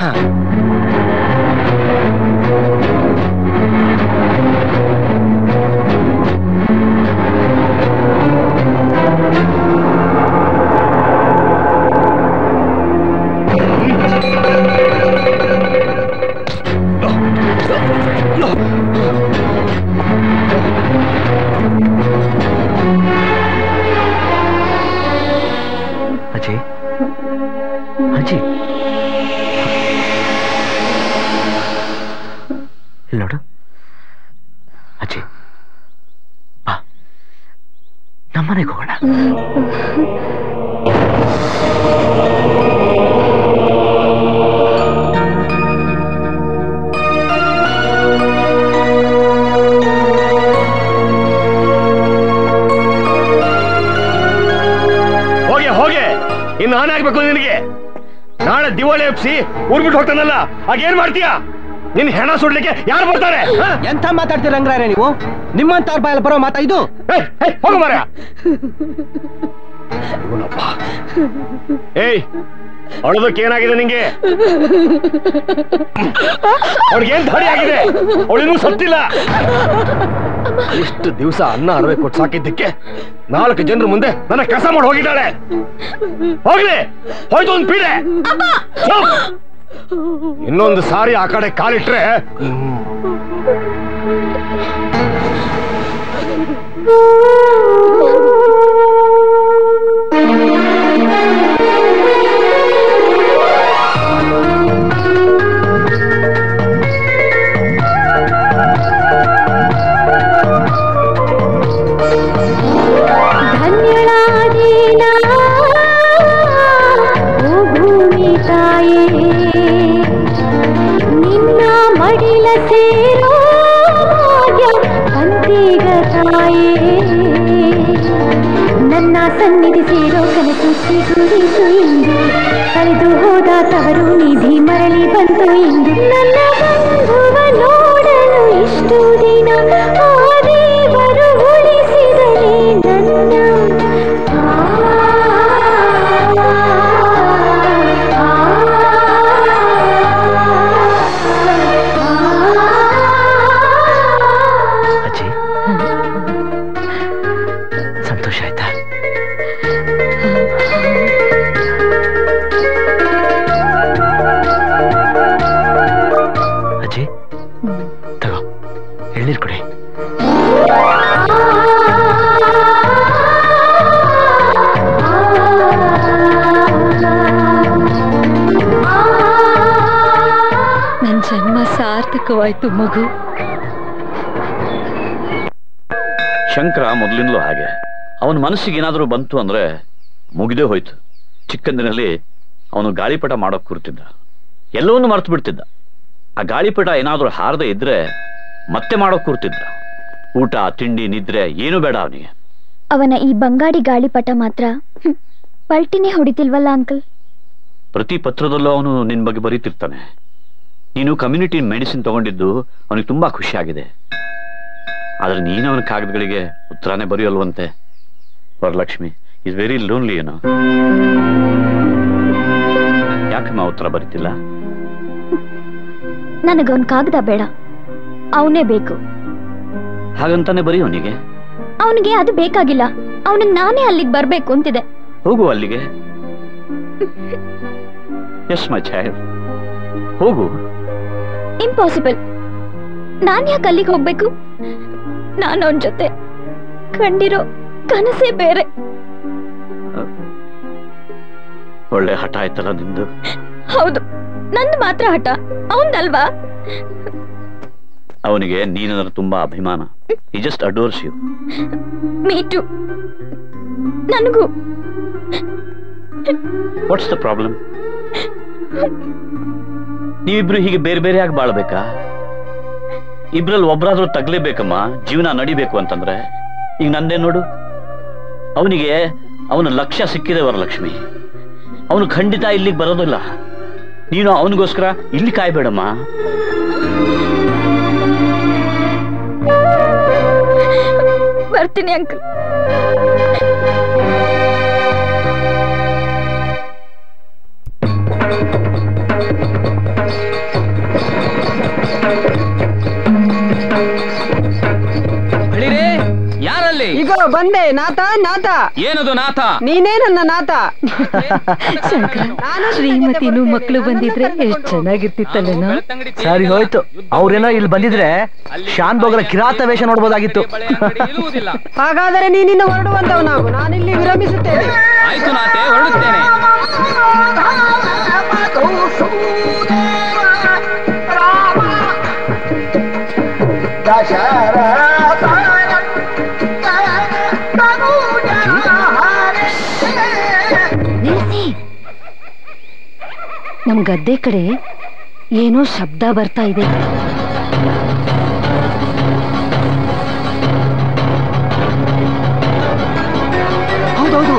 ಅಜಯ್ ಅಜಯ್ ಇಲ್ಲಿ ನೋಡು ಅಜಯ್ ಬಾ ನಮ್ಮನೆಗೆ ಹೋಗೋಣ ಹೋಗಿ ಹೋಗಿ ಇನ್ನು ಆನೆ ಆಗ್ಬೇಕು ನಿನಗೆ ನಾಳೆ ದಿವಾಳಿ ಎಪ್ಸಿ ಊರ್ಬಿಟ್ಟು ಹೋಗ್ತಾನಲ್ಲ ಆಗೇನ್ ಮಾಡ್ತೀಯಾ ನಿನ್ ಹೆಣ ಸುಡ್ಲಿಕ್ಕೆ ಯಾರು ಬರ್ತಾರೆ ಎಂತ ಮಾತಾಡ್ತೀರ ರಂಗ್ರಾರೆ ನೀವು ನಿಮ್ಮಂತವ್ರ ಬಾಯಲ್ಲಿ ಬರೋ ಮಾತಾ ಇದು ಹೋಗ ಮಾರ ಏಯ್ ಅಳೋದಕ್ಕೆ ಏನಾಗಿದೆ ನಿಂಗೆ ಅವ್ಳಿಗೆ ಏನ್ ದಾಡಿ ಆಗಿದೆ ಅವಳಿನೂ ಸತ್ತಿಲ್ಲ ಇಷ್ಟು ದಿವಸ ಅನ್ನ ಅರವೆ ಕೊಟ್ಟು ಸಾಕಿದ್ದಕ್ಕೆ ನಾಲ್ಕು ಜನರ ಮುಂದೆ ನನ್ನ ಕೆಲಸ ಮಾಡಿ ಹೋಗಿದ್ದಾಳೆ ಹೋಗ್ಲಿ ಹೋಯ್ತು ಒಂದು ಪೀಡೆ ಚುಪ್! ಇನ್ನೊಂದು ಸಾರಿ ಆ ಕಡೆ ಕಾಲಿಟ್ರೆ ಧನ್ಯಳಾದೀನ ಓ ಭೂಮಿ ತಾಯೇ ನಿನ್ನ ಮಡಿಲ ಸೇರೋ ಭಾಗ್ಯ ಅಂತೀಗ ತಾಯೇ ನನ್ನ ಸನ್ನಿಧಿ ಸೇರೋ ಕನಸು ಸಿಗುರಿತು ಇಂದು ಕಳೆದು ಹೋದ ತವರು ನಿಧಿ ಮರಳಿ ಬಂತು ಇಂದು ನನ್ನ ಬಂಧುವ ನೋಡಲು ಇಷ್ಟು ದಿನ ಆ ದೇವರು ಉಳಿಸಿದನೇ ನನ್ನ ಅಜ್ಜಿ ಸಂತೋಷ ಆಯ್ತಾ ಅಜ್ಜಿ ತಗೋ ಎಳ್ನೀರು ಕೊಡಿ ನನ್ ಜನ್ಮ ಸಾರ್ಥಕವಾಯ್ತು ಮಗು ಶಂಕರ ಮೊದಲಿಂದಲೂ ಹಾಗೆ ಅವನ ಮನಸ್ಸಿಗೆ ಏನಾದರೂ ಬಂತು ಅಂದ್ರೆ ಮುಗಿದೇ ಹೋಯ್ತು ಚಿಕ್ಕಂದಿನಲ್ಲಿ ಅವನು ಗಾಳಿಪಟ ಮಾಡೋಕ್ ಕೂರ್ತಿದ್ದ ಎಲ್ಲವನ್ನೂ ಮರ್ತು ಬಿಡ್ತಿದ್ದ ಆ ಗಾಳಿಪಟ ಏನಾದರೂ ಹಾರದೆ ಇದ್ರೆ ಮತ್ತೆ ಮಾಡೋಕ್ ಕೂರ್ತಿದ್ದ ಊಟ ತಿಂಡಿ ನಿದ್ರೆ ಏನೂ ಬೇಡ ಅವನಿಗೆ ಅವನ ಈ ಬಂಗಾಡಿ ಗಾಳಿಪಟ ಮಾತ್ರ ಹ್ಮ್, ಪಲ್ಟಿನೇ ಹೊಡಿತಿಲ್ವಲ್ಲ ಅಂಕಲ್ ಪ್ರತಿ ಪತ್ರದಲ್ಲೂ ಅವನು ನಿನ್ ಬಗ್ಗೆ ಬರೀತಿರ್ತಾನೆ ನೀನು ಕಮ್ಯುನಿಟಿ ಮೆಡಿಸಿನ್ ತಗೊಂಡಿದ್ದು ಅವನಿಗೆ ತುಂಬಾ ಖುಷಿಯಾಗಿದೆ ಆದ್ರೆ ನೀನು ಅವನ ಕಾಗದಗಳಿಗೆ ಉತ್ತರನೇ ಬರೆಯಲ್ವಂತೆ ವರಲಕ್ಷ್ಮಿ ಇಸ್ ವೆರಿ ಲೋನ್ಲಿ ಏನೋ ಯಾಕಮ್ಮ ಉತ್ತರ ಬರೀತಿಲ್ಲ ನನಗವನ್ ಕಾಗದ ಬೇಡ ಅವನೇ ಬೇಕು ಹಾಗಂತಾನೆ ಬರೀ ಅವನಿಗೆ ಅವನಿಗೆ ಅದು ಬೇಕಾಗಿಲ್ಲ ಅವನಿಗೆ ನಾನೇ ಅಲ್ಲಿಗೆ ಬರ್ಬೇಕು ಅಂತಿದೆ ಹೋಗು ಅಲ್ಲಿಗೆ ಎಸ್ ಮೈ ಚೈಲ್ಡ್ ಹೋಗು ಇಂಪಾಸಿಬಲ್ ನಾನ್ ಯಾಕೆ ಅಲ್ಲಿಗೆ ಹೋಗ್ಬೇಕು ನಾನು ಅವನ ಜೊತೆ ಕಂಡಿರೋ ಕನಸೇ ಬೇರೆ ಒಳ್ಳೆ ಹಠ ಆಯ್ತಲ್ಲ ನಿಂದು ಹೌದು ನಂದು ಮಾತ್ರ ಹಠ ಅವನ್ದಲ್ವಾ ಅವನಿಗೆ ನೀನಂದ್ರೆ ತುಂಬಾ ಅಭಿಮಾನ ಈ ಜಸ್ಟ್ ಅಡೋರ್ಸ್ ಯು ಮೀಟು ನನಗೂ ವಾಟ್ಸ್ ದ ಪ್ರಾಬ್ಲಮ್ ನೀವಿಬ್ರು ಹೀಗೆ ಬೇರೆ ಬೇರೆಯಾಗಿ ಬಾಳ್ಬೇಕಾ ಇಬ್ರಲ್ಲಿ ಒಬ್ರಾದ್ರೂ ತಗ್ಲೇಬೇಕಮ್ಮ ಜೀವನ ನಡಿಬೇಕು ಅಂತಂದ್ರೆ ಈಗ ನಂದೇ ನೋಡು ಅವನಿಗೆ ಅವನ ಲಕ್ಷ್ಯ ಸಿಕ್ಕಿದೆ ವರಲಕ್ಷ್ಮಿ ಅವನು ಖಂಡಿತ ಇಲ್ಲಿಗೆ ಬರೋದಿಲ್ಲ ನೀನು ಅವನಿಗೋಸ್ಕರ ಇಲ್ಲಿ ಕಾಯ್ಬೇಡಮ್ಮ ಬರ್ತೀನಿ ಅಂಕಲ್ ಹೇಳಿರಿ ಯಾರಲ್ಲಿ ಈಗ ಬಂದೆ ನಾಥ ನಾಥ ಏನದು ನಾಥ ನೀನೇ ನನ್ನ ನಾಥ ಶಂಕರ ಶ್ರೀಮತಿನೂ ಮಕ್ಕಳು ಬಂದಿದ್ರೆ ಎಷ್ಟು ಚೆನ್ನಾಗಿರ್ತಿತ್ತಲ್ಲೇನೋ ಸರಿ ಹೋಯ್ತು ಅವ್ರೇನೋ ಇಲ್ಲಿ ಬಂದಿದ್ರೆ ಶಾನ್ ಬೋಗರ ಕಿರಾತ ವೇಷ ನೋಡ್ಬೋದಾಗಿತ್ತು ಹಾಗಾದರೆ ನೀನಿನ್ನು ಹೊರಡುವಂತವನಾಗು ನಾನಿಲ್ಲಿ ವಿರಮಿಸುತ್ತೇನೆ ಆಯ್ತು ನಾತೆ ಹೊರಡುತ್ತೇನೆ ನಿಲ್ಸಿ ನಮ್ ಗದ್ದೆ ಕಡೆ ಏನೋ ಶಬ್ದ ಬರ್ತಾ ಇದೆ ಹೌದೌದು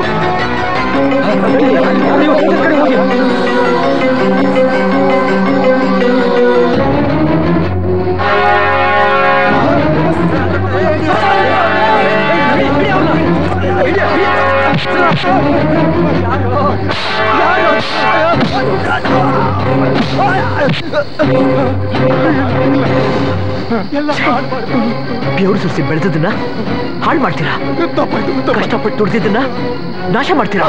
ಬೆವರು ಸುರಿಸಿ ಬೆಳೆದದನ್ನ ಹಾಳು ಮಾಡ್ತೀರಾ ಕಷ್ಟಪಟ್ಟು ದುಡ್ದಿದ್ದನ್ನ ನಾಶ ಮಾಡ್ತೀರಾ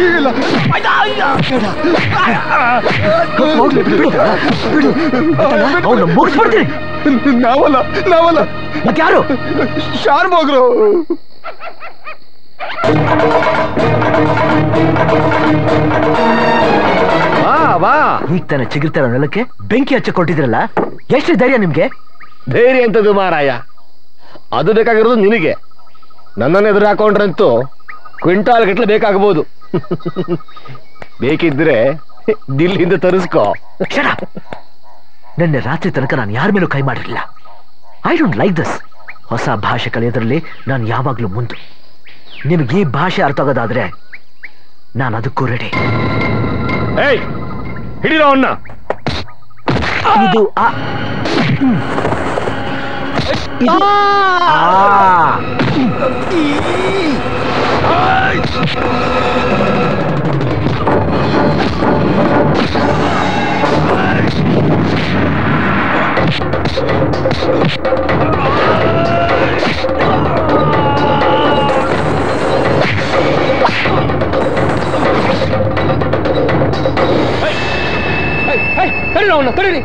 ಹೋಗ್ಲಿ, ಬಿಡು, ಬಿಡು. ಅವ್ನ ಮುಗಿಸ್ಬಿಡ್ತೀನಿ ನಾವಲ್ಲ ನಾವಲ್ಲ ಮತ್ಯಾರು ಶಾನ್ ಬೋಗ್ರು ವಾ ವಾ ಈಗ ತಾನೆ ಚಿಗಿರ್ತಾರ ನೆಲಕ್ಕೆ ಬೆಂಕಿ ಹಚ್ಚ ಕೊಟ್ಟಿದ್ರಲ್ಲ ಎಷ್ಟು ಧೈರ್ಯ ನಿಮ್ಗೆ ಧೈರ್ಯ ಎಂತದ್ದು ಮಾರಾಯ ಅದು ಬೇಕಾಗಿರೋದು ನಿನಗೆ ನನ್ನನ್ನು ಎದುರು ಹಾಕೊಂಡ್ರಂತೂ ಕ್ವಿಂಟಾಲ್ ಗಟ್ಟಲೆ ಬೇಕಾಗಬಹುದು ಬೇಕಿದ್ರೆ ದಿಲ್ಲಿಂದ ತರಿಸ್ಕೋ ನಿನ್ನೆ ರಾತ್ರಿ ತನಕ ನಾನು ಯಾರ ಮೇಲೂ ಕೈ ಮಾಡಿರಲಿಲ್ಲ ಐ ಡೋಂಟ್ ಲೈಕ್ ದಿಸ್ ಹೊಸ ಭಾಷೆ ಕಲಿಯೋದ್ರಲ್ಲಿ ನಾನು ಯಾವಾಗ್ಲೂ ಮುಂದು ನಿನಗೆ ಈ ಭಾಷೆ ಅರ್ಥ ಆಗೋದಾದ್ರೆ ನಾನು ಅದಕ್ಕೂ ರೆಡಿ ಏಯ್ ಹಿಡಿರೋ ಅವನ್ನ ಇದು ಆ ಹ್ಮ್. ಇದು ಆ. ತಡೀರಿ ಅವನ್ನ ತಡೀರಿ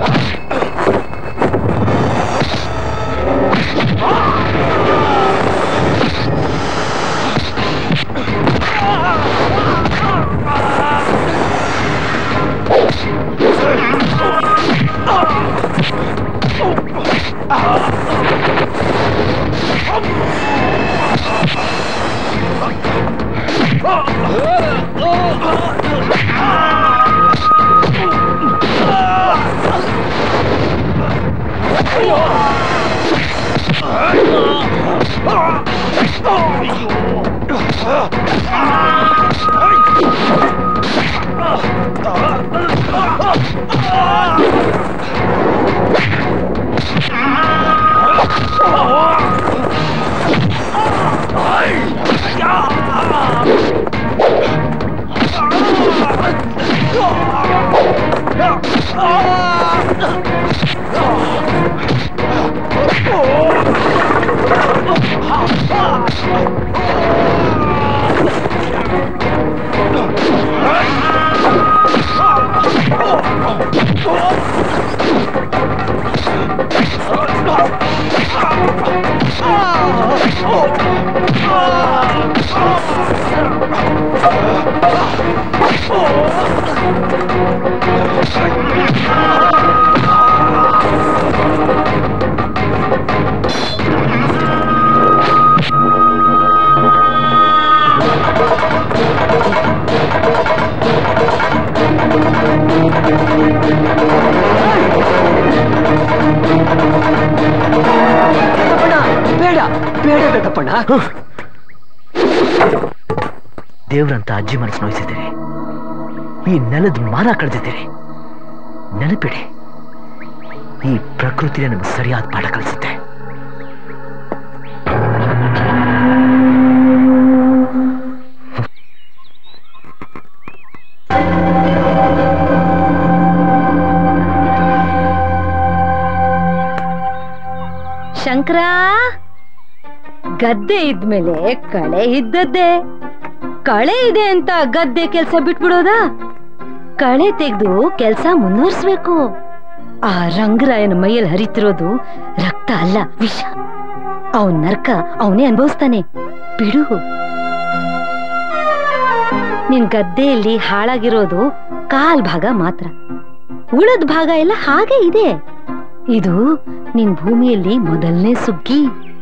ಬೇಡ ಬೇಡ ಬೇಕಪ್ಪಣ್ಣ ದೇವ್ರಂತ ಅಜ್ಜಿ ಮನಸ್ಸು ನೋಯಿಸಿದ್ದೀರಿ ಈ ನೆಲದ ಮಾನ ಕಳೆದಿದ್ದೀರಿ ನೆನಪಿಡಿ ಈ ಪ್ರಕೃತಿನೇ ನಮಗೆ ಸರಿಯಾದ ಪಾಠ ಕಲಿಸುತ್ತೆ ಶಂಕರ ಗದ್ದೆ ಇದ್ಮೇಲೆ ಕಳೆ ಇದ್ದದ್ದೇ ಕಳೆ ಇದೆ ಅಂತ ಗದ್ದೆ ಕೆಲ್ಸ ಬಿಟ್ಬಿಡೋದಾ ಕಳೆ ತೆಗೆದು ಕೆಲ್ಸ ಮುಂದುವರ್ಸ್ಬೇಕು ಆ ರಂಗರಾಯನ ಮೈಯಲ್ಲಿ ಹರಿತಿರೋದು ರಕ್ತ ಅಲ್ಲ ವಿಷ ಅವನ್ ನರ್ಕ ಅವನೇ ಅನುಭವಿಸ್ತಾನೆ ಬಿಡು ನಿನ್ ಗದ್ದೆಯಲ್ಲಿ ಹಾಳಾಗಿರೋದು ಕಾಲ್ ಭಾಗ ಮಾತ್ರ ಉಳದ್ ಭಾಗ ಎಲ್ಲ ಹಾಗೆ ಇದೆ ಇದು ನಿನ್ ಭೂಮಿಯಲ್ಲಿ ಮೊದಲನೇ ಸುಗ್ಗಿ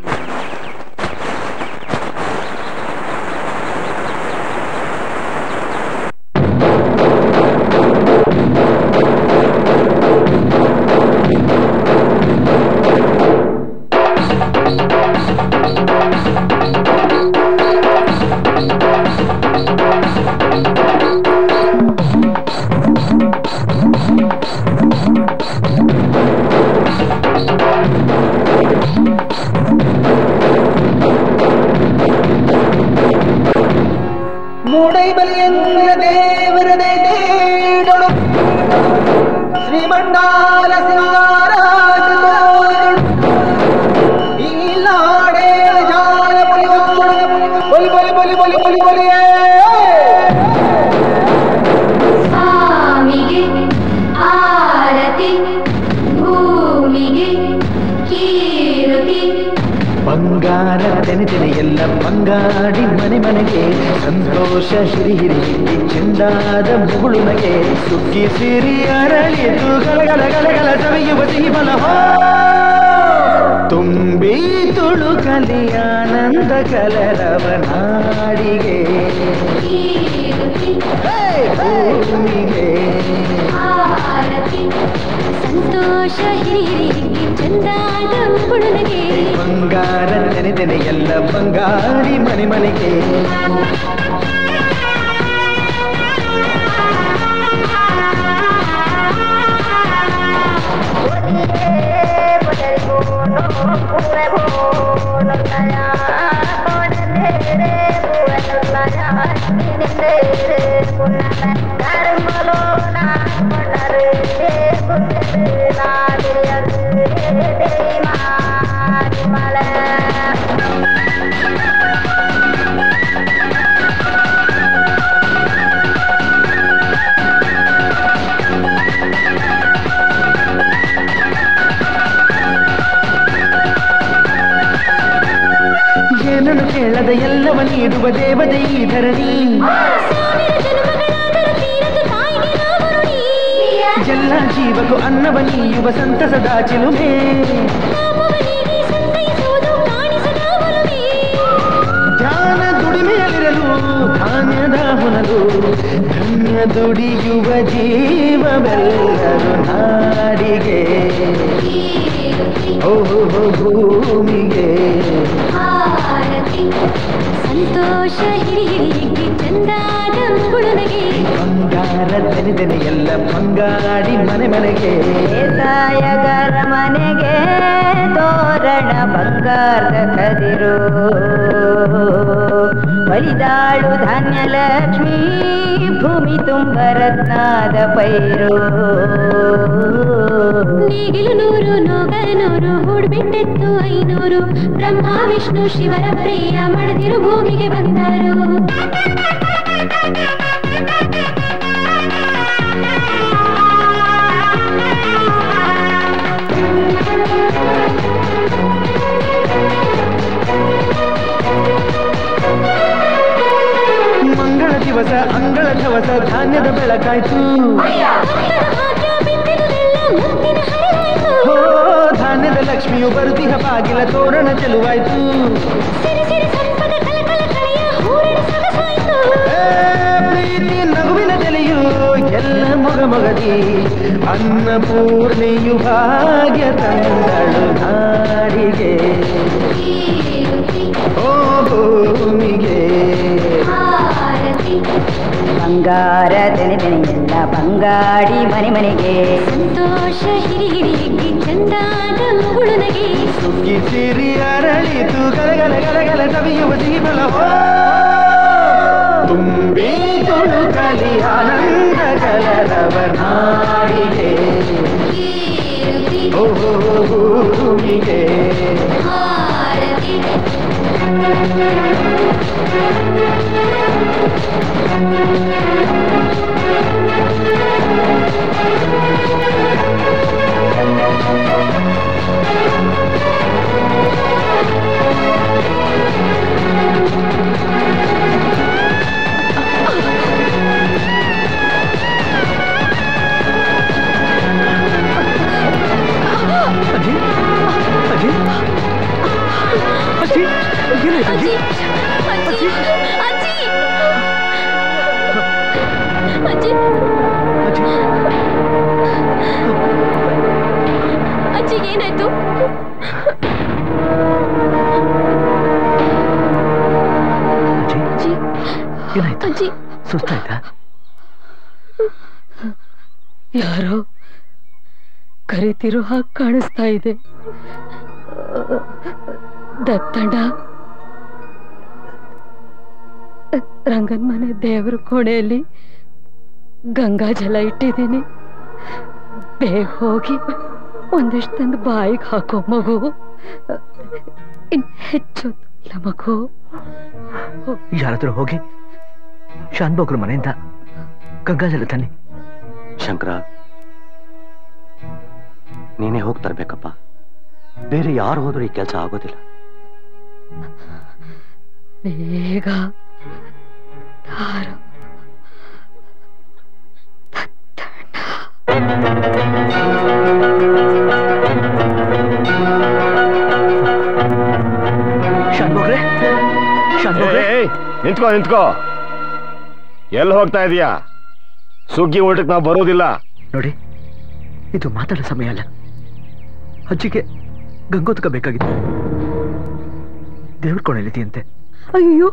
ಮೂಡೈ ಬಲಿಯಂದ್ರ ದೇವರದೆ ತೇಡೊಳು ಶ್ರೀಮಂಡಾಲ ಸಿಂಗಾರಾಜ ಈ ನಾಡೇ ಜಾಲ ಬಲಿ ಬಲಿ ಬಲಿ ಬಲಿ ಬಲಿ ಬಲಿ ಬಲಿಯೇ ಸ್ವಾಮಿಗೆ ಆರತಿ ಭೂಮಿಗೆ ಕೀರುತಿ ಬಂಗಾರ ತೆನೆ ತೆನೆ ಎಲ್ಲ ಬಂಗಾಡಿ ಮನೆ ಮನೆಗೆ ಸಂತೋಷ ಹಿರಿ ಹಿರಿ ಹಿರಿ ಚೆಂದಾದ ಮುಗುಳುನಗೆ ಸುಗ್ಗಿ ಸಿರಿ ಅರಳಿತು ಗಲಗಲ ಗಲಗಲ ಸವಿಯುವ ಸಿಹಿಬಲ ಹೋ ತುಂಬಿ ತುಳುಕಲಿ ಆನಂದ ಕಲರವ ನಾಡಿಗೆ ಹೇ, ಭೂಮಿಗೆ ಆರತಿ ಸಂತೋಷ ಹಿರಿ ಹಿರಿ ಚಂದಾದ ಮುಗುಳುನಗೆ ಬಂಗಾರ ತೆನೆ ತೆನೆ ಎಲ್ಲ ಬಂಗಾರಿ ಮನೆ ಮನೆಗೆ ಏನನ್ನು ಕೇಳದ ಎಲ್ಲವ ನೀಡುವ ದೇವತೆ ಈ ಧರಣಿ ಎಲ್ಲ ಜೀವಕ್ಕೂ ಅನ್ನವ ನೀಯುವ ಸಂತಸದ ಚಿಲುಮೆ ಧ್ಯಾನ ದುಡಿಮೆಯಲ್ಲಿರಲು ಧಾನ್ಯದ ಹೊನಲು ಧನ್ಯ ದುಡಿಯುವ ಜೀವವೆಲ್ಲರೂ ನಾಡಿಗೆ ಓಹೋ ಭೂಮಿಗೆ ಆರತಿ ಸಂತೋಷ ಹಿರಿ ಹಿರಿ ಚಂದಾದ ಮುಗುಳುನಗೆ ಬಂಗಾರ ತೆನೆ ತೆನೆ ಎಲ್ಲ ಬಂಗಾಡಿ ಮನೆ ಮನೆಗೆ ಸಾಯಗರ ಮನೆಗೆ ತೋರಣ ಬಂಗಾರದ ಕದಿರು ಬಲಿದಾಳು ಧಾನ್ಯ ಲಕ್ಷ್ಮೀ ಭೂಮಿ ತುಂಬ ರತ್ನಾದ ಪೈರು ನೇಗಿಲು ನೂರು ನೋಗ ನೂರು ಹೂಡ್ಬಿಟ್ಟೆತ್ತು ಐನೂರು ಬ್ರಹ್ಮ ವಿಷ್ಣು ಶಿವರ ಪ್ರಿಯ ಮಡದಿರು ಭೂಮಿಗೆ ಬಂದರು ಮಂಗಳ ದಿವಸ ಅಂಗಳ ಧವಸ ಧಾನ್ಯದ ಬೆಳಕಾಯ್ತು ಹೋ ಧಾನ್ಯದ ಲಕ್ಷ್ಮಿಯು ಬರುತಿಹ ಬಾಗಿಲ ತೋರಣ ಚೆಲುವಾಯ್ತು ಏ, ಪ್ರೀತಿ ನಗುವಿನ ತಲೆಯು ಎಲ್ಲ ಮೊಗ ಮೊಗದಿ ಅನ್ನಪೂರ್ಣೆಯು ಭಾಗ್ಯ ತಂದಳು ನಾಡಿಗೆ ಓ ಭೂಮಿಗೆ ಬಂಗಾರ ತೆನೆ ತೆನೆ ಎಲ್ಲ ಬಂಗಾಡಿ ಮನೆ ಮನೆಗೆ ಸಂತೋಷ ಹಿರಿ ಹಿರಿ ಚಂದಾದ ಮುಗುಳುನಗೆ ಸುಗ್ಗಿ ಸಿರಿ ಅರಳಿತು ಗಲಗಲ ಗಲಗಲ ಸವಿಯುವ ಸಿಹಿಬಲ ಹೋ ತುಂಬಿ ತುಳುಕಲಿ ಆನಂದ ಕಲರವ ನಾಡಿಗೆ ಓ ಭೂಮಿಗೆ ಆ ಅಜ್ಜಿ ಅಜ್ಜಿ ಅಜ್ಜಿ ಏನಾಯ್ತು ಅಜ್ಜಿ ಅಜ್ಜಿ ಅಜ್ಜಿ ಅಜ್ಜಿ ಏನಾಯ್ತು ಅಜ್ಜಿ ಏನಾಯ್ತು ಅಜ್ಜಿ ಸುಸ್ತಾಯ್ತಾ ಯಾರೋ ಕರಿತಿರೋ ಹಾಗೆ ಕಾಣಿಸ್ತಾ ಇದೆ ದತ್ತಣ್ಣ ರಂಗನ್ ಮನೆ ದೇವ್ರ ಕೋಣೆಯಲ್ಲಿ ಗಂಗಾ ಜಲ ಇಟ್ಟಿದ್ದೀನಿ ಬೇಗ ಹೋಗಿ ಒಂದಿಷ್ಟು ತಂದು ಬಾಯಿಗೆ ಹಾಕೋ ಮಗು ಇನ್ ಹೆಚ್ಚೊತ್ತಿಲ್ಲ ಮಗು ಯಾರಾದ್ರೂ ಹೋಗಿ ಶಾನ್ಭೋಗ್ರ ಮನೆಯಿಂದ ಗಂಗಾಜಲ ತನ್ನಿ ಶಂಕರ ನೀನೇ ಹೋಗಿ ತರ್ಬೇಕಪ್ಪ ಬೇರೆ ಯಾರು ಹೋದ್ರೂ ಈ ಕೆಲಸ ಆಗೋದಿಲ್ಲ ಬೇಗ ದಾರ ಶಾನ್ಭೋಗ್ರೆ ಶಾನ್ಭೋಗ್ರೆ ಏಯ್, ನಿಂತ್ಕೋ ನಿಂತ್ಕೋ ಎಲ್ಲಿ ಹೋಗ್ತಾ ಇದೀಯಾ ಸುಗ್ಗಿ ಊಟಕ್ಕೆ ನಾವು ಬರೋದಿಲ್ಲ ನೋಡಿ ಇದು ಮಾತಾಡೋ ಸಮಯ ಅಲ್ಲ ಅಜ್ಜಿಗೆ ಗಂಗೋತ್ಕ ಬೇಕಾಗಿತ್ತು ದೇವ್ರ ಕೊಣಲಿದೆಯಂತೆ ಅಯ್ಯೋ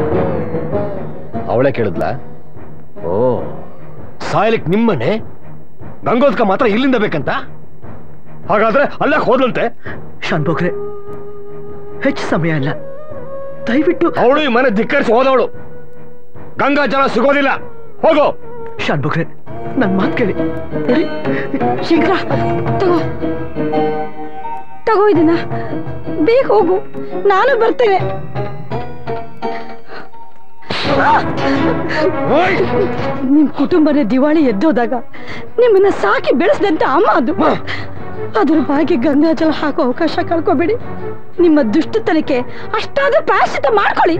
ಅವಳೇ ಕೇಳಿದ್ಲ ಓ ಸಾಯ್ಲಿಕ್ ನಿಮ್ಮನೆ ಗಂಗೋತ್ಕ ಮಾತ್ರ ಇಲ್ಲಿಂದ ಬೇಕಂತ ಹಾಗಾದ್ರೆ ಅಲ್ಲ ಹೋದ್ಲಂತೆ ಶಾನ್ಭೋಗ್ರೆ ಹೆಚ್ಚು ಸಮಯ ಇಲ್ಲ ದಯವಿಟ್ಟು ಅವಳು ಈ ಮನೆ ಧಿಕ್ಕರಿಸಿ ಹೋದವಳು ಗಂಗಾ ಜಲ ಸಿಗೋದಿಲ್ಲ ಹೋಗೋ ಶಾನ್ಭೋಗ್ರೆ ನನ್ ಮಾತು ಕೇಳಿ ನೋಡಿ ಶೀಘ್ರ ತಗೋ ತಗೋ ಇದನ್ನ ಬೇಗ ಹೋಗು ನಾನು ಬರ್ತೇನೆ ನಿಮ್ ಕುಟುಂಬನೇ ದಿವಾಳಿ ಎದ್ದೋದಾಗ ನಿಮ್ಮನ್ನ ಸಾಕಿ ಬೆಳೆಸಿದಂತ ಅಮ್ಮ ಅದು ಅದ್ರ ಬಾಗಿ ಗಂಗಾಜಲ ಹಾಕೋ ಅವಕಾಶ ಕಳ್ಕೊಬೇಡಿ ನಿಮ್ಮ ದುಷ್ಟತನಕ್ಕೆ ಅಷ್ಟಾದ್ರೂ ಪ್ರಾಯಶ್ಚಿತ ಮಾಡ್ಕೊಳ್ಳಿ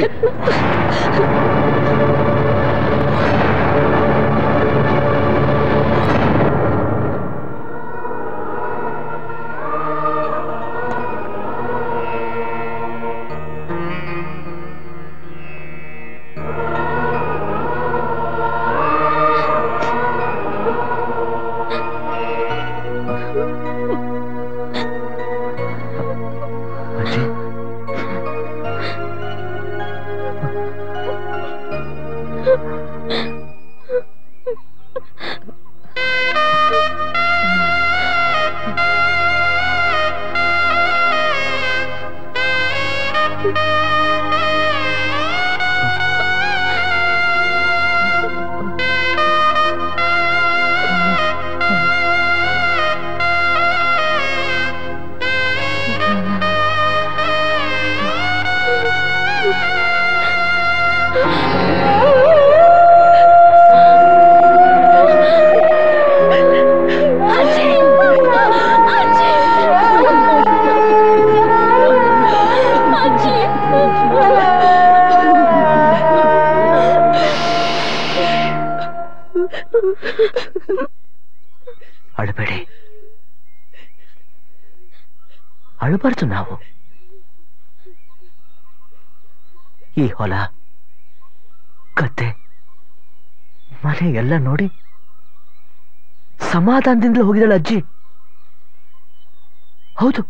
ಅಳಬೇಡಿ ಅಳಬಾರ್ದು ನಾವು ಈ ಹೊಲ ಗದ್ದೆ ಮನೆ ಎಲ್ಲ ನೋಡಿ ಸಮಾಧಾನದಿಂದಲೇ ಹೋಗಿದ್ದಾಳೆ ಅಜ್ಜಿ ಹೌದು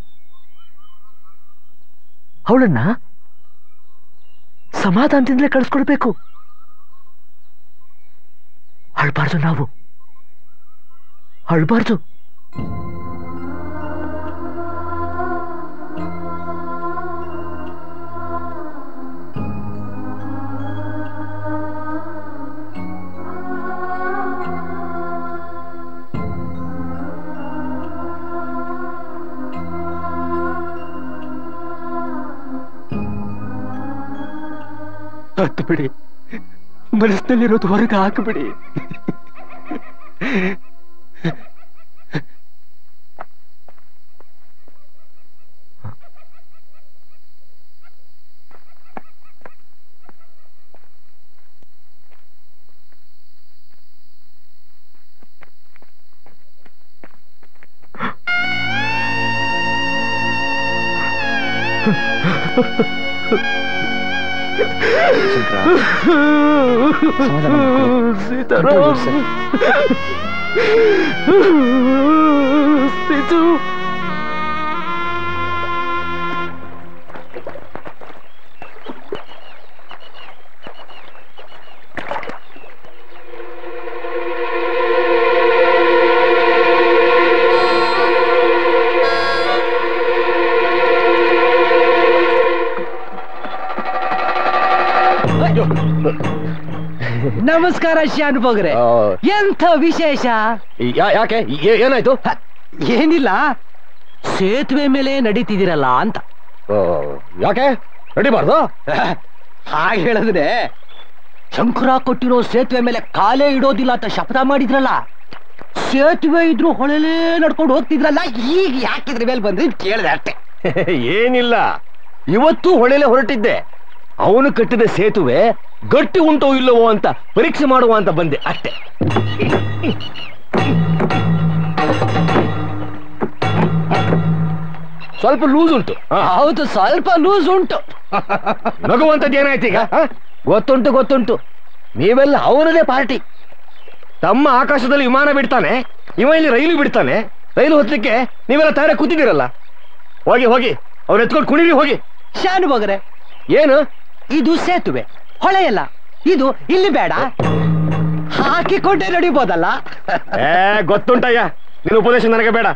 ಅವಳನ್ನ ಸಮಾಧಾನದಿಂದಲೇ ಕಳಿಸ್ಕೊಡ್ಬೇಕು ಅಳ್ಬಾರ್ದು ನಾವು ಅಳ್ಬಾರ್ದು ಹತ್ತು ಬಿಡಿ ಮನಸ್ಸಿನಲ್ಲಿರೋದು ಹೊರಗೆ ಹಾಕಿಬಿಡಿ ಸೀತಾರಾಮ್ ಸೀತು ನಮಸ್ಕಾರ ಶಾನುಭೋಗ್ರೆ ಎಂಥ ವಿಶೇಷ ಯಾಕೆ ಏ- ಏನಾಯ್ತು ಏನಿಲ್ಲ ಸೇತುವೆ ಮೇಲೆ ನಡೀತಿದ್ದೀರಲ್ಲ ಅಂತ ಯಾಕೆ ನಡಿಬಾರ್ದು ಹಾಗೆ ಹೇಳಿದ್ರೆ ಶಂಕರ ಕೊಟ್ಟಿರೋ ಸೇತುವೆ ಮೇಲೆ ಕಾಲೇ ಇಡೋದಿಲ್ಲ ಅಂತ ಶಪಥ ಮಾಡಿದ್ರಲ್ಲ ಸೇತುವೆ ಇದ್ರು ಹೊಳೆಲೇ ನಡ್ಕೊಂಡು ಹೋಗ್ತಿದ್ರಲ್ಲ ಈಗ ಯಾಕಿದ್ರ ಮೇಲೆ ಬಂದ್ರಿ ಅಂತ ಕೇಳಿದೆ ಅಷ್ಟೇ ಏನಿಲ್ಲ ಇವತ್ತು ಹೊಳೆಲೆ ಹೊರಟಿದ್ದೆ ಅವನು ಕಟ್ಟಿದ ಸೇತುವೆ ಗಟ್ಟಿ ಉಂಟೋ ಇಲ್ಲವೋ ಅಂತ ಪರೀಕ್ಷೆ ಮಾಡುವ ಅಂತ ಬಂದೆ ಅಷ್ಟೇ ಸ್ವಲ್ಪ ಲೂಸ್ ಉಂಟು ಹೌದು ಸ್ವಲ್ಪ ಲೂಸ್ ಉಂಟು ನಗುವಂತದ್ದು ಏನಾಯ್ತು ಈಗ ಆ? ಗೊತ್ತುಂಟು ಗೊತ್ತುಂಟು ನೀವೆಲ್ಲ ಅವನದೇ ಪಾರ್ಟಿ ತಮ್ಮ ಆಕಾಶದಲ್ಲಿ ವಿಮಾನ ಬಿಡ್ತಾನೆ ಇವ ಇಲ್ಲಿ ರೈಲು ಬಿಡ್ತಾನೆ ರೈಲು ಹೊತ್ತಲಿಕ್ಕೆ ನೀವೆಲ್ಲ ತಯಾರ ಕೂತಿದ್ದೀರಲ್ಲ ಹೋಗಿ ಹೋಗಿ ಅವ್ರು ಎತ್ಕೊಂಡು ಕುಣಿರಿ ಹೋಗಿ ಶಾನುಭೋಗ್ರೆ ಏನು ಇದು ಸೇತುವೆ ಹೊಳೆಯಲ್ಲ ಇದು ಇಲ್ಲಿ ಬೇಡ ಹಾಕಿಕೊಂಡೇ ನಡಿಬೋದಲ್ಲ ಏ ಗೊತ್ತುಂಟಯ್ಯ ನಿನ್ನ ಉಪದೇಶ ನನಗೆ ಬೇಡ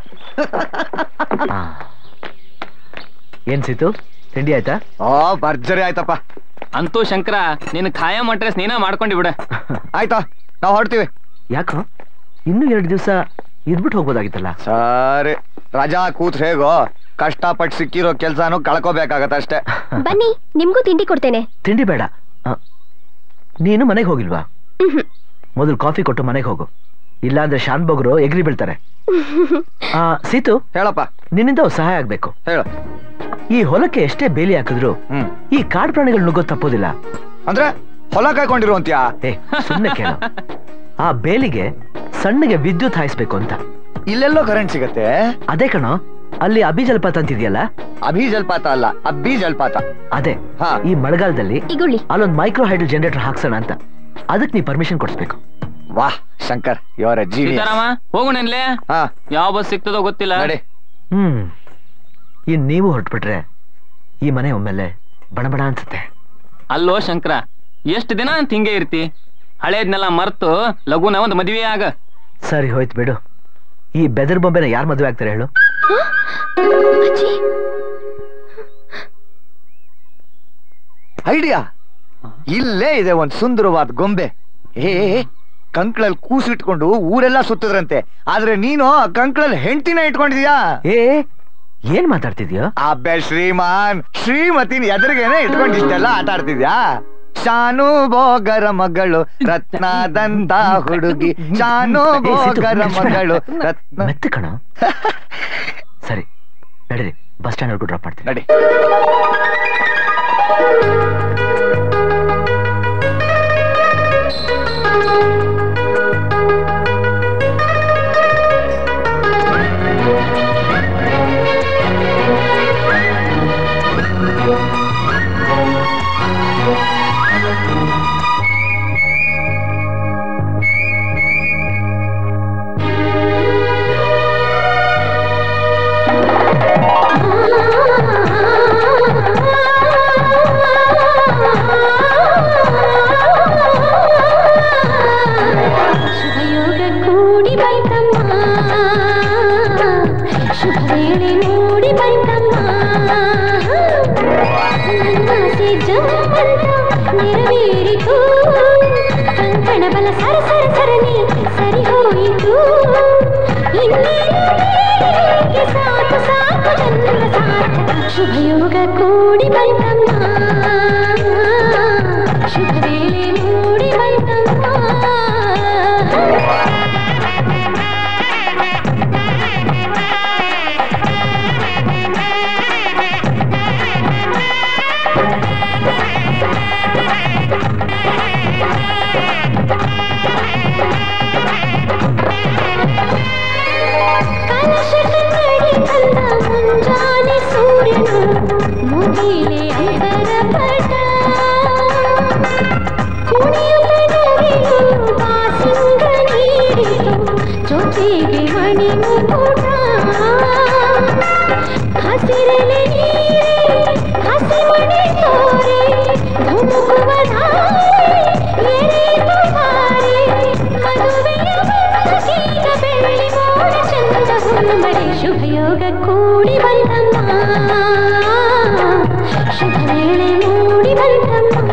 ಏನ್ ಸೀತು ತಿಂಡಿ ಆಯ್ತಾ ಓ ಭರ್ಜರಿ ಆಯ್ತಪ್ಪ ಅಂತೂ ಶಂಕರ ನಿನ್ ಖಾಯಂ ಅಡ್ರೆಸ್ ನೀನ ಮಾಡ್ಕೊಂಡಿ ಬಿಡ ಆಯ್ತಾ ನಾವು ಹೊರಡ್ತೀವಿ ಯಾಕೋ ಇನ್ನೂ ಎರಡು ದಿವಸ ಇದ್ಬಿಟ್ಟು ಹೋಗ್ಬೋದಾಗಿತ್ತಲ್ಲ ಸರಿ ರಜಾ ಕೂತ್ ಹೇಗೋ ಕಷ್ಟಪಟ್ಟು ಸಿಕ್ಕಿರೋ ಕೆಲ್ಸಾನು ಕಳ್ಕೋಬೇಕಾಗತ್ತೆ ಅಷ್ಟೇ ಬನ್ನಿ ನಿಮ್ಗೂ ತಿಂಡಿ ಕೊಡ್ತೇನೆ ತಿಂಡಿ ಬೇಡ ಆ, ನೀನು ಮನೆಗೆ ಹೋಗಿಲ್ವಾ ಮೊದಲು ಕಾಫಿ ಕೊಟ್ಟು ಮನೆಗೆ ಹೋಗು ಇಲ್ಲಾಂದ್ರೆ ಶಾನ್ ಬೊಗ್ರು ಎಗ್ರಿ ಬೀಳ್ತಾರೆ ಆ, ಸೀತು ಹೇಳಪ್ಪ ನಿನ್ನಿಂದ ಒಂದ್ ಸಹಾಯ ಆಗ್ಬೇಕು ಹೇಳ ಈ ಹೊಲಕ್ಕೆ ಎಷ್ಟೇ ಬೇಲಿ ಹಾಕಿದ್ರು ಈ ಕಾಡು ಪ್ರಾಣಿಗಳು ನುಗ್ಗೋ ತಪ್ಪೋದಿಲ್ಲ ಅಂದ್ರೆ ಹೊಲ ಕಾಯ್ಕೊಂಡಿರು ಅಂತ್ಯಾ ಏ ಸುಮ್ನೆ ಕೇಳು ಆ ಬೇಲಿಗೆ ಸಣ್ಣಗೆ ವಿದ್ಯುತ್ ಹಾಯಿಸ್ಬೇಕು ಅಂತ ಇಲ್ಲೆಲ್ಲೋ ಕರೆಂಟ್ ಸಿಗತ್ತೆ ಅದೇ ಕಣೋ ಅಲ್ಲಿ ಅಭಿ ಜಲಪಾತ ಅಂತಿದ್ಯಲ್ಲ ಅಭಿ ಜಲಪಾತ ಅಲ್ಲ ಅಬ್ಬಿ ಜಲಪಾತ ಅದೇ ಈ ಮಳೆಗಾಲದಲ್ಲಿ ಇಗುಳಿ ಅಲ್ಲೊಂದ್ ಮೈಕ್ರೋ ಹೈಡ್ರೋ ಜನರೇಟರ್ ಹಾಕ್ಸೋಣ ಅಂತ ಅದಕ್ಕೆ ನೀ ಪರ್ಮಿಷನ್ ಕೊಡಿಸ್ಬೇಕು ವಾಹ್ ಶಂಕರ್ ಇವರ ಜೀನಿ ಸೀತಾರಾಮ ಹೋಗೋಣನ್ಲೇ ಹಾ ಯಾವ ಬಸ್ ಸಿಗ್ತದೋ ಗೊತ್ತಿಲ್ಲ ಹ್ಮ್ ಇನ್ ನೀವು ಹೊರಟ್ಬಿಟ್ರೆ ಈ ಮನೆ ಒಮ್ಮೆಲೆ ಬಣಬಣ ಅನ್ಸುತ್ತೆ ಅಲ್ಲೋ ಶಂಕರ ಎಷ್ಟ್ ದಿನ ಅಂತ ಹಿಂಗೆ ಇರ್ತಿ ಹಳೇದ್ನೆಲ್ಲ ಮರ್ತು ಲಘುನ ಒಂದ್ ಮದ್ವೆ ಆಗ ಸರಿ ಹೋಯ್ತು ಬಿಡು ಈ ಬೆದರ್ ಬೊಂಬೆನ ಯಾರ್ ಮದುವೆ ಆಗ್ತಾರೆ ಹೇಳು ಐಡಿಯಾ ಇಲ್ಲೇ ಇದೆ ಒಂದ್ ಸುಂದರವಾದ ಗೊಂಬೆ ಏ ಕಂಕ್ಳಲ್ಲಿ ಕೂಸಿಟ್ಕೊಂಡು ಊರೆಲ್ಲ ಸುತ್ತದ್ರಂತೆ ಆದ್ರೆ ನೀನು ಆ ಕಂಕ್ಳಲ್ಲಿ ಹೆಂಡತಿನ ಇಟ್ಕೊಂಡಿದ್ಯಾ ಏ ಏನ್ ಮಾತಾಡ್ತಿದ್ಯೋ ಅಬ್ಬೆ ಶ್ರೀಮಾನ್ ಶ್ರೀಮತಿನ ಎದುರಿಗೇನೆ ಇಟ್ಕೊಂಡಿಷ್ಟೆಲ್ಲ ಆಟ ಆಡ್ತಿದ್ಯಾ ಶಾನು ಭೋಗರ ಮಗಳು ರತ್ನದಂತ ಹುಡುಗಿ ಶಾನು ಭೋಗರ ಮಗಳು ರತ್ನ ಮೆತ್ತ ಕಣ ಸರಿ ನಡೀರಿ ಬಸ್ ಸ್ಟ್ಯಾಂಡ್ ವರ್ಗು ಡ್ರಾಪ್ ಮಾಡ್ತೀನಿ ನಡಿ ಶುಭಯೋಗ ಕೂಡಿ ಬೈತಮ್ಮ ಶುಭ ವೇಳೆ ನೋಡಿ ಬೈತಮ್ಮ ನನ್ನಾಸೆ ಜಮ್ಮಂತ ನೆರವೇರಿತು ಕಂಕಣ ಬಲ ಸರ ಸರ ಸರಣಿ ಸರಿ ಹೋಯಿತು ಇನ್ನೇನು ಬೇಕೆ ಸಾಕು ಸಾಕು ಜನ್ಮ ಸಾರ್ಥಕ ಶುಭಯೋಗ ಕೂಡಿ ಬೈತಮ್ಮ ಶುಭ ವೇಳೆ ಮೂಡಿ ಬಂತಮ್ಮ ಕಲಶ ಕನ್ನಡಿ ಕಂಡ ಮುಂಜಾನೆ ಸೂರ್ಯನು ಮುಗಿಲೆ ಅಂತರ ಪಟ ಕುಣಿಯುತ್ತ ನವಿಲು ಬಾಸಿಂಗ ನೀಡಿತು ಜೊತೆಗೆ ಮಣಿ ಮುಕುಟ ಹಸಿರಲೆ ನೀರೆ ಹಸಿಮಣಿ ತೋರೆ ಧುಮುಕುವ ಧಾರೆ ಎರೆತು ಧಾರೆ ಮದುವೆಯ ಬೆಳಕಿನ ಬೆಳ್ಳಿ ಮೋಡ ಚಂದ ಹುಮ್ಮಡಿ ಶುಭಯೋಗ ಕೂಡಿ ಬಂತಮ್ಮ ಶುಭ ವೇಳೆ ಮೂಡಿ ಬಂತಮ್ಮ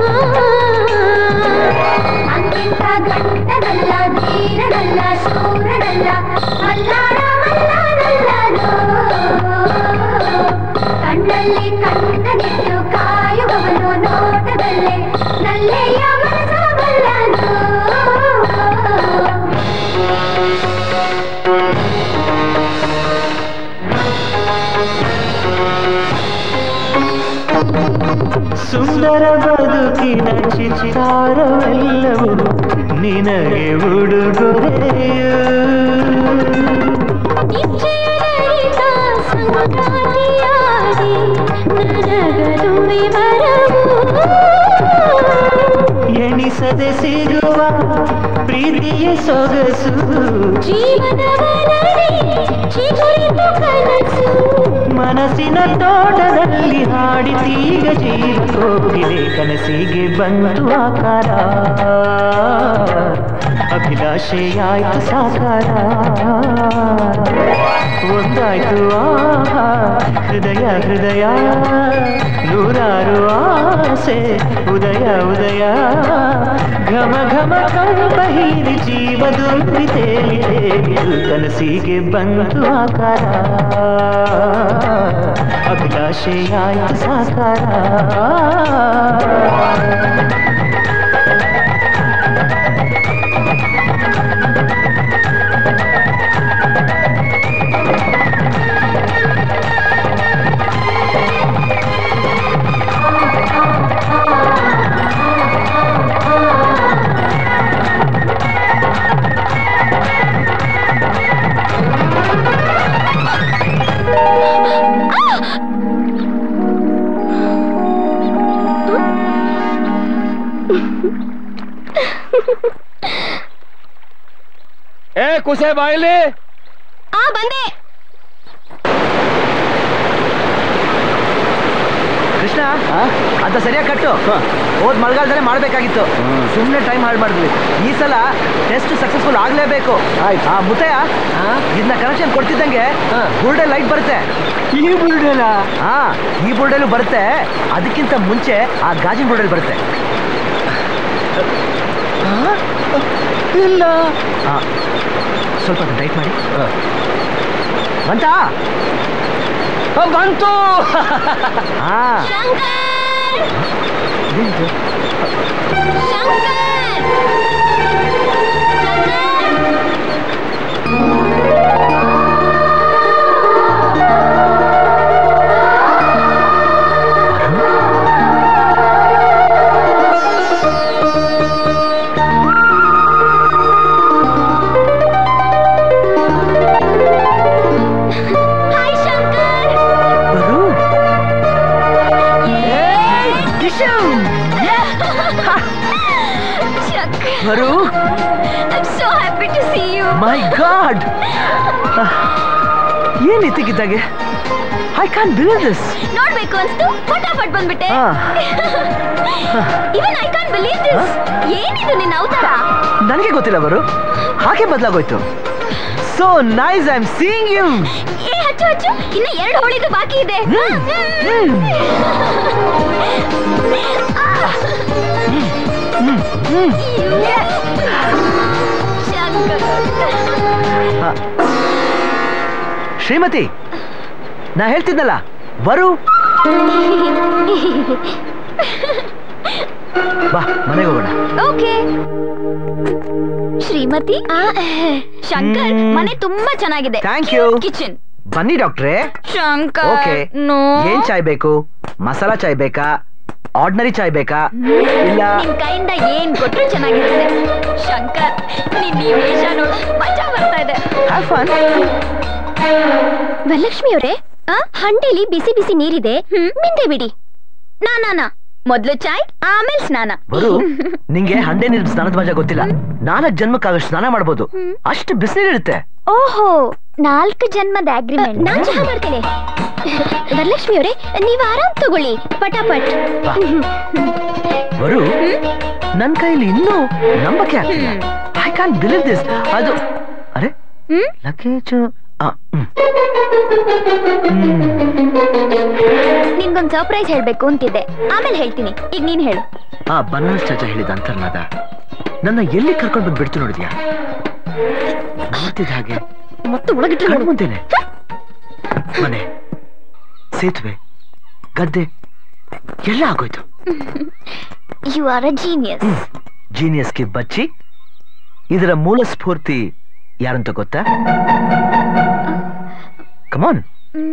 ಅಂತಿಂತ ಗಂಟನಲ್ಲ ಧೀರನಲ್ಲ ಶೂರನಲ್ಲ ಮಲ್ಲಾರ ಮಲ್ಲಾನಲ್ಲನೋ ಕಣ್ಣಲ್ಲಿ ಕಣ್ಣನಿಟ್ಟು ಕಾಯುವವನು ನೋಟದಲ್ಲೇ ನಲ್ಲೆಯ ಮನಸಬಲ್ಲನು ಸುಂದರ ಬದುಕಿನ ಚಿತ್ತಾರವೆಲ್ಲವೂ ನಿನಗೆ ಉಡುಗೊರೆಯು ನಿಶ್ಚಯರಹಿತ ಸಂಗಾತಿಯಾಗಿ ನನಗದುವೆ ವರವು ಎಣಿಸದೆ ಸಿಗುವ ಪ್ರೀತಿಯ ಸೊಗಸು ಜೀವನವನದಿ ಚಿಗುರಿತು ಕನಸು ಮನಸ್ಸಿನ ತೋಟದಲ್ಲಿ ಹಾಡಿತೀಗ ಜೀವ ಕೋಗಿಲೆ ಕನಸಿಗೆ ಬಂತು ಆಕಾರ ಅಭಿಲಾಷೆಯಾಯ್ತು ಸಾಕಾರ ಒಂದಾಯ್ತು ಆಹಾ ಹೃದಯ ಹೃದಯ ನೂರಾರು ಆಸೆ ಉದಯ ಉದಯ ಘಮ ಘಮ ಕಂಪ ಹೀರಿ ಜೀವ ದುಂಬಿ ತೇಲಿ ತೇಲಿದು ಕನಸಿಗೆ ಬಂತು ಆಕಾರ ಅಭಿಲಾಷೆಯಾಯ್ತು ಸಾಕಾರ ಏ ಕುಸೆ ಬಾಯಿಲಿ ಆ ಬಂದೆ ಕೃಷ್ಣ ಅಂತ ಸರಿಯಾಗಿ ಕಟ್ಟು ಹೋದ್ ಮಳೆಗಾಲದಲ್ಲೇ ಮಾಡ್ಬೇಕಾಗಿತ್ತು ಸುಮ್ಮನೆ ಟೈಮ್ ಹಾಳು ಮಾಡಿದ್ವಿ ಈ ಸಲ ಟೆಸ್ಟ್ ಸಕ್ಸಸ್ಫುಲ್ ಆಗ್ಲೇಬೇಕು ಆ ಮುತ್ತಯ್ಯ ಇದನ್ನ ಕನೆಕ್ಷನ್ ಕೊಡ್ತಿದ್ದಂಗೆ ಬುರ್ಡೆ ಲೈಟ್ ಬರುತ್ತೆ ಈ ಬುರ್ಡೆಲ ಹಾ ಈ ಬುರ್ಡೆಲು ಬರುತ್ತೆ ಅದಕ್ಕಿಂತ ಮುಂಚೆ ಆ ಗಾಜಿನ ಬುರ್ಡೆಲ್ ಬರುತ್ತೆ ಇಲ್ಲ ಸ್ವಲ್ಪ ಟೈಟ್ ಮಾಡಿ ಬಂತಾ ಬಂತು ಹಾ ಇದೇನಿದು? ಹಾಯ್ ಶಂಕರ್ ಬರು ಬರು I'm so happy to see you. My god ಏನ್ ಇತ್ತಿಗಿದ್ದಾಗೆ ಐ ಕಾನ್ ಬಿಲೀವ್ ದಿಸ್ ನೋಡ್ಬೇಕು ಅನ್ಸ್ತು ಫಟಾಫಟ್ ಬಂದ್ಬಿಟ್ಟೆ ಹಾ. Even I can't believe this ಏನಿದು ನಿನ್ನ ಅವತಾರ ನನಗೆ ಗೊತ್ತಿಲ್ಲ ಬರು ಹಾಗೆ ಬದಲಾಗೋಯ್ತು so nice I am seeing you ಏ ಹಚ್ಚು ಹಚ್ಚು ಇನ್ನ ಎರಡು ಹೋಳಿಗೆ ಬಾಕಿ ಇದೆ ಶ್ರೀಮತಿ ನಾ ಹೇಳ್ತಿದ್ನಲ್ಲ ಬರು ಬಾ ಮನೆಗೆ ಹೋಗೋಣ ಓಕೆ ಶ್ರೀಮತಿ ಶಂಕರ್ ಮನೆ ತುಂಬಾ ಚೆನ್ನಾಗಿದೆ ಥ್ಯಾಂಕ್ ಯು ಕಿಚನ್ ಬನ್ನಿ ಡಾಕ್ಟ್ರೇ ಶಂಕರ್ ಓಕೆ ನೋ ಏನ್ ಚಾಯ್ ಬೇಕು ಮಸಾಲಾ ಚಾಯ್ ಬೇಕಾ ಆರ್ಡಿನರಿ ಚಾಯ್ ಬೇಕಾ ಇಲ್ಲ ನಿಮ್ ಕೈಯಿಂದ ಏನ್ ಕೊಟ್ರು ಚೆನ್ನಾಗಿರುತ್ತೆ ಶಂಕರ್ ನಿನ್ ಈ ವೇಷ ನೋಡು ಮಜಾ ಬರ್ತಾ ಇದೆ ವರಲಕ್ಷ್ಮಿ ಅವರೇ ಹಂಡೆಲಿ ಬಿಸಿ ಬಿಸಿ ನೀರಿದೆ ಮಿಂದೆ ಬಿಡಿ ನಾನಾ ಮೊದ್ಲು ಚಾಯ್ ಆಮೇಲೆ ಸ್ನಾನ ಬರು ನಿಂಗೆ ಹಂಡೆ ನೀರು ಸ್ನಾನದ ಮಜಾ ಗೊತ್ತಿಲ್ಲ ನಾಲ್ಕು ಜನ್ಮಕ್ಕಾಗಷ್ಟು ಸ್ನಾನ ಮಾಡ್ಬೋದು ಅಷ್ಟು ಬಿಸಿನೀರಿರುತ್ತೆ ಓಹೋ ನಾಲ್ಕು ಜನ್ಮದ ಅಗ್ರಿಮೆಂಟ್ ನಾನ್ ಚಹಾ ಮಾಡ್ತೇನೆ ವರಲಕ್ಷ್ಮಿ ಅವರೇ ನೀವು ಆರಾಮ್ ತಗೊಳ್ಳಿ ಪಟಾಪಟ್ ಬಾ. ಬರು ನನ್ ಕೈಲಿ ಇನ್ನೂ ನಂಬಕ್ಕೆ ಆಗ್ತಿಲ್ಲ ಐ ಕಾನ್ ಬಿಲೀವ್ ದಿಸ್ ಅದು ಅರೆ ಲಗೇಜ್ ನಿನ್ಗೊಂದ್ ಸರ್ಪ್ರೈಸ್ ಹೇಳ್ಬೇಕು ಅಂತಿದ್ದೆ ಆಮೇಲೆ ಹೇಳ್ತೀನಿ ಈಗ ನೀನ್ ಹೇಳು ಆ ಬನಾರಸ್ ಚಾಚಾ ಹೇಳಿದ ಅಂತರ್ನಾದ ನನ್ನ ಎಲ್ಲಿ ಕರ್ಕೊಂಡು ಬಂದು ಬಿಡ್ತು ನೋಡಿದ್ಯಾ ನೋಡ್ತಿದ್ದ ಹಾಗೆ ಮತ್ತೆ ಒಳಗಿಟ್ಟು ಮುಂದೆನೆ ಮನೆ ಸೇತುವೆ ಗದ್ದೆ ಎಲ್ಲ ಆಗೋಯ್ತು ಯು ಆರ್ ಅ ಜೀನಿಯಸ್ ಜೀನಿಯಸ್ಗೆ ಬಚ್ಚಿ ಇದರ ಮೂಲ ಸ್ಫೂರ್ತಿ ಯಾರಂತ ಗೊತ್ತಾ ಕಮಾನ್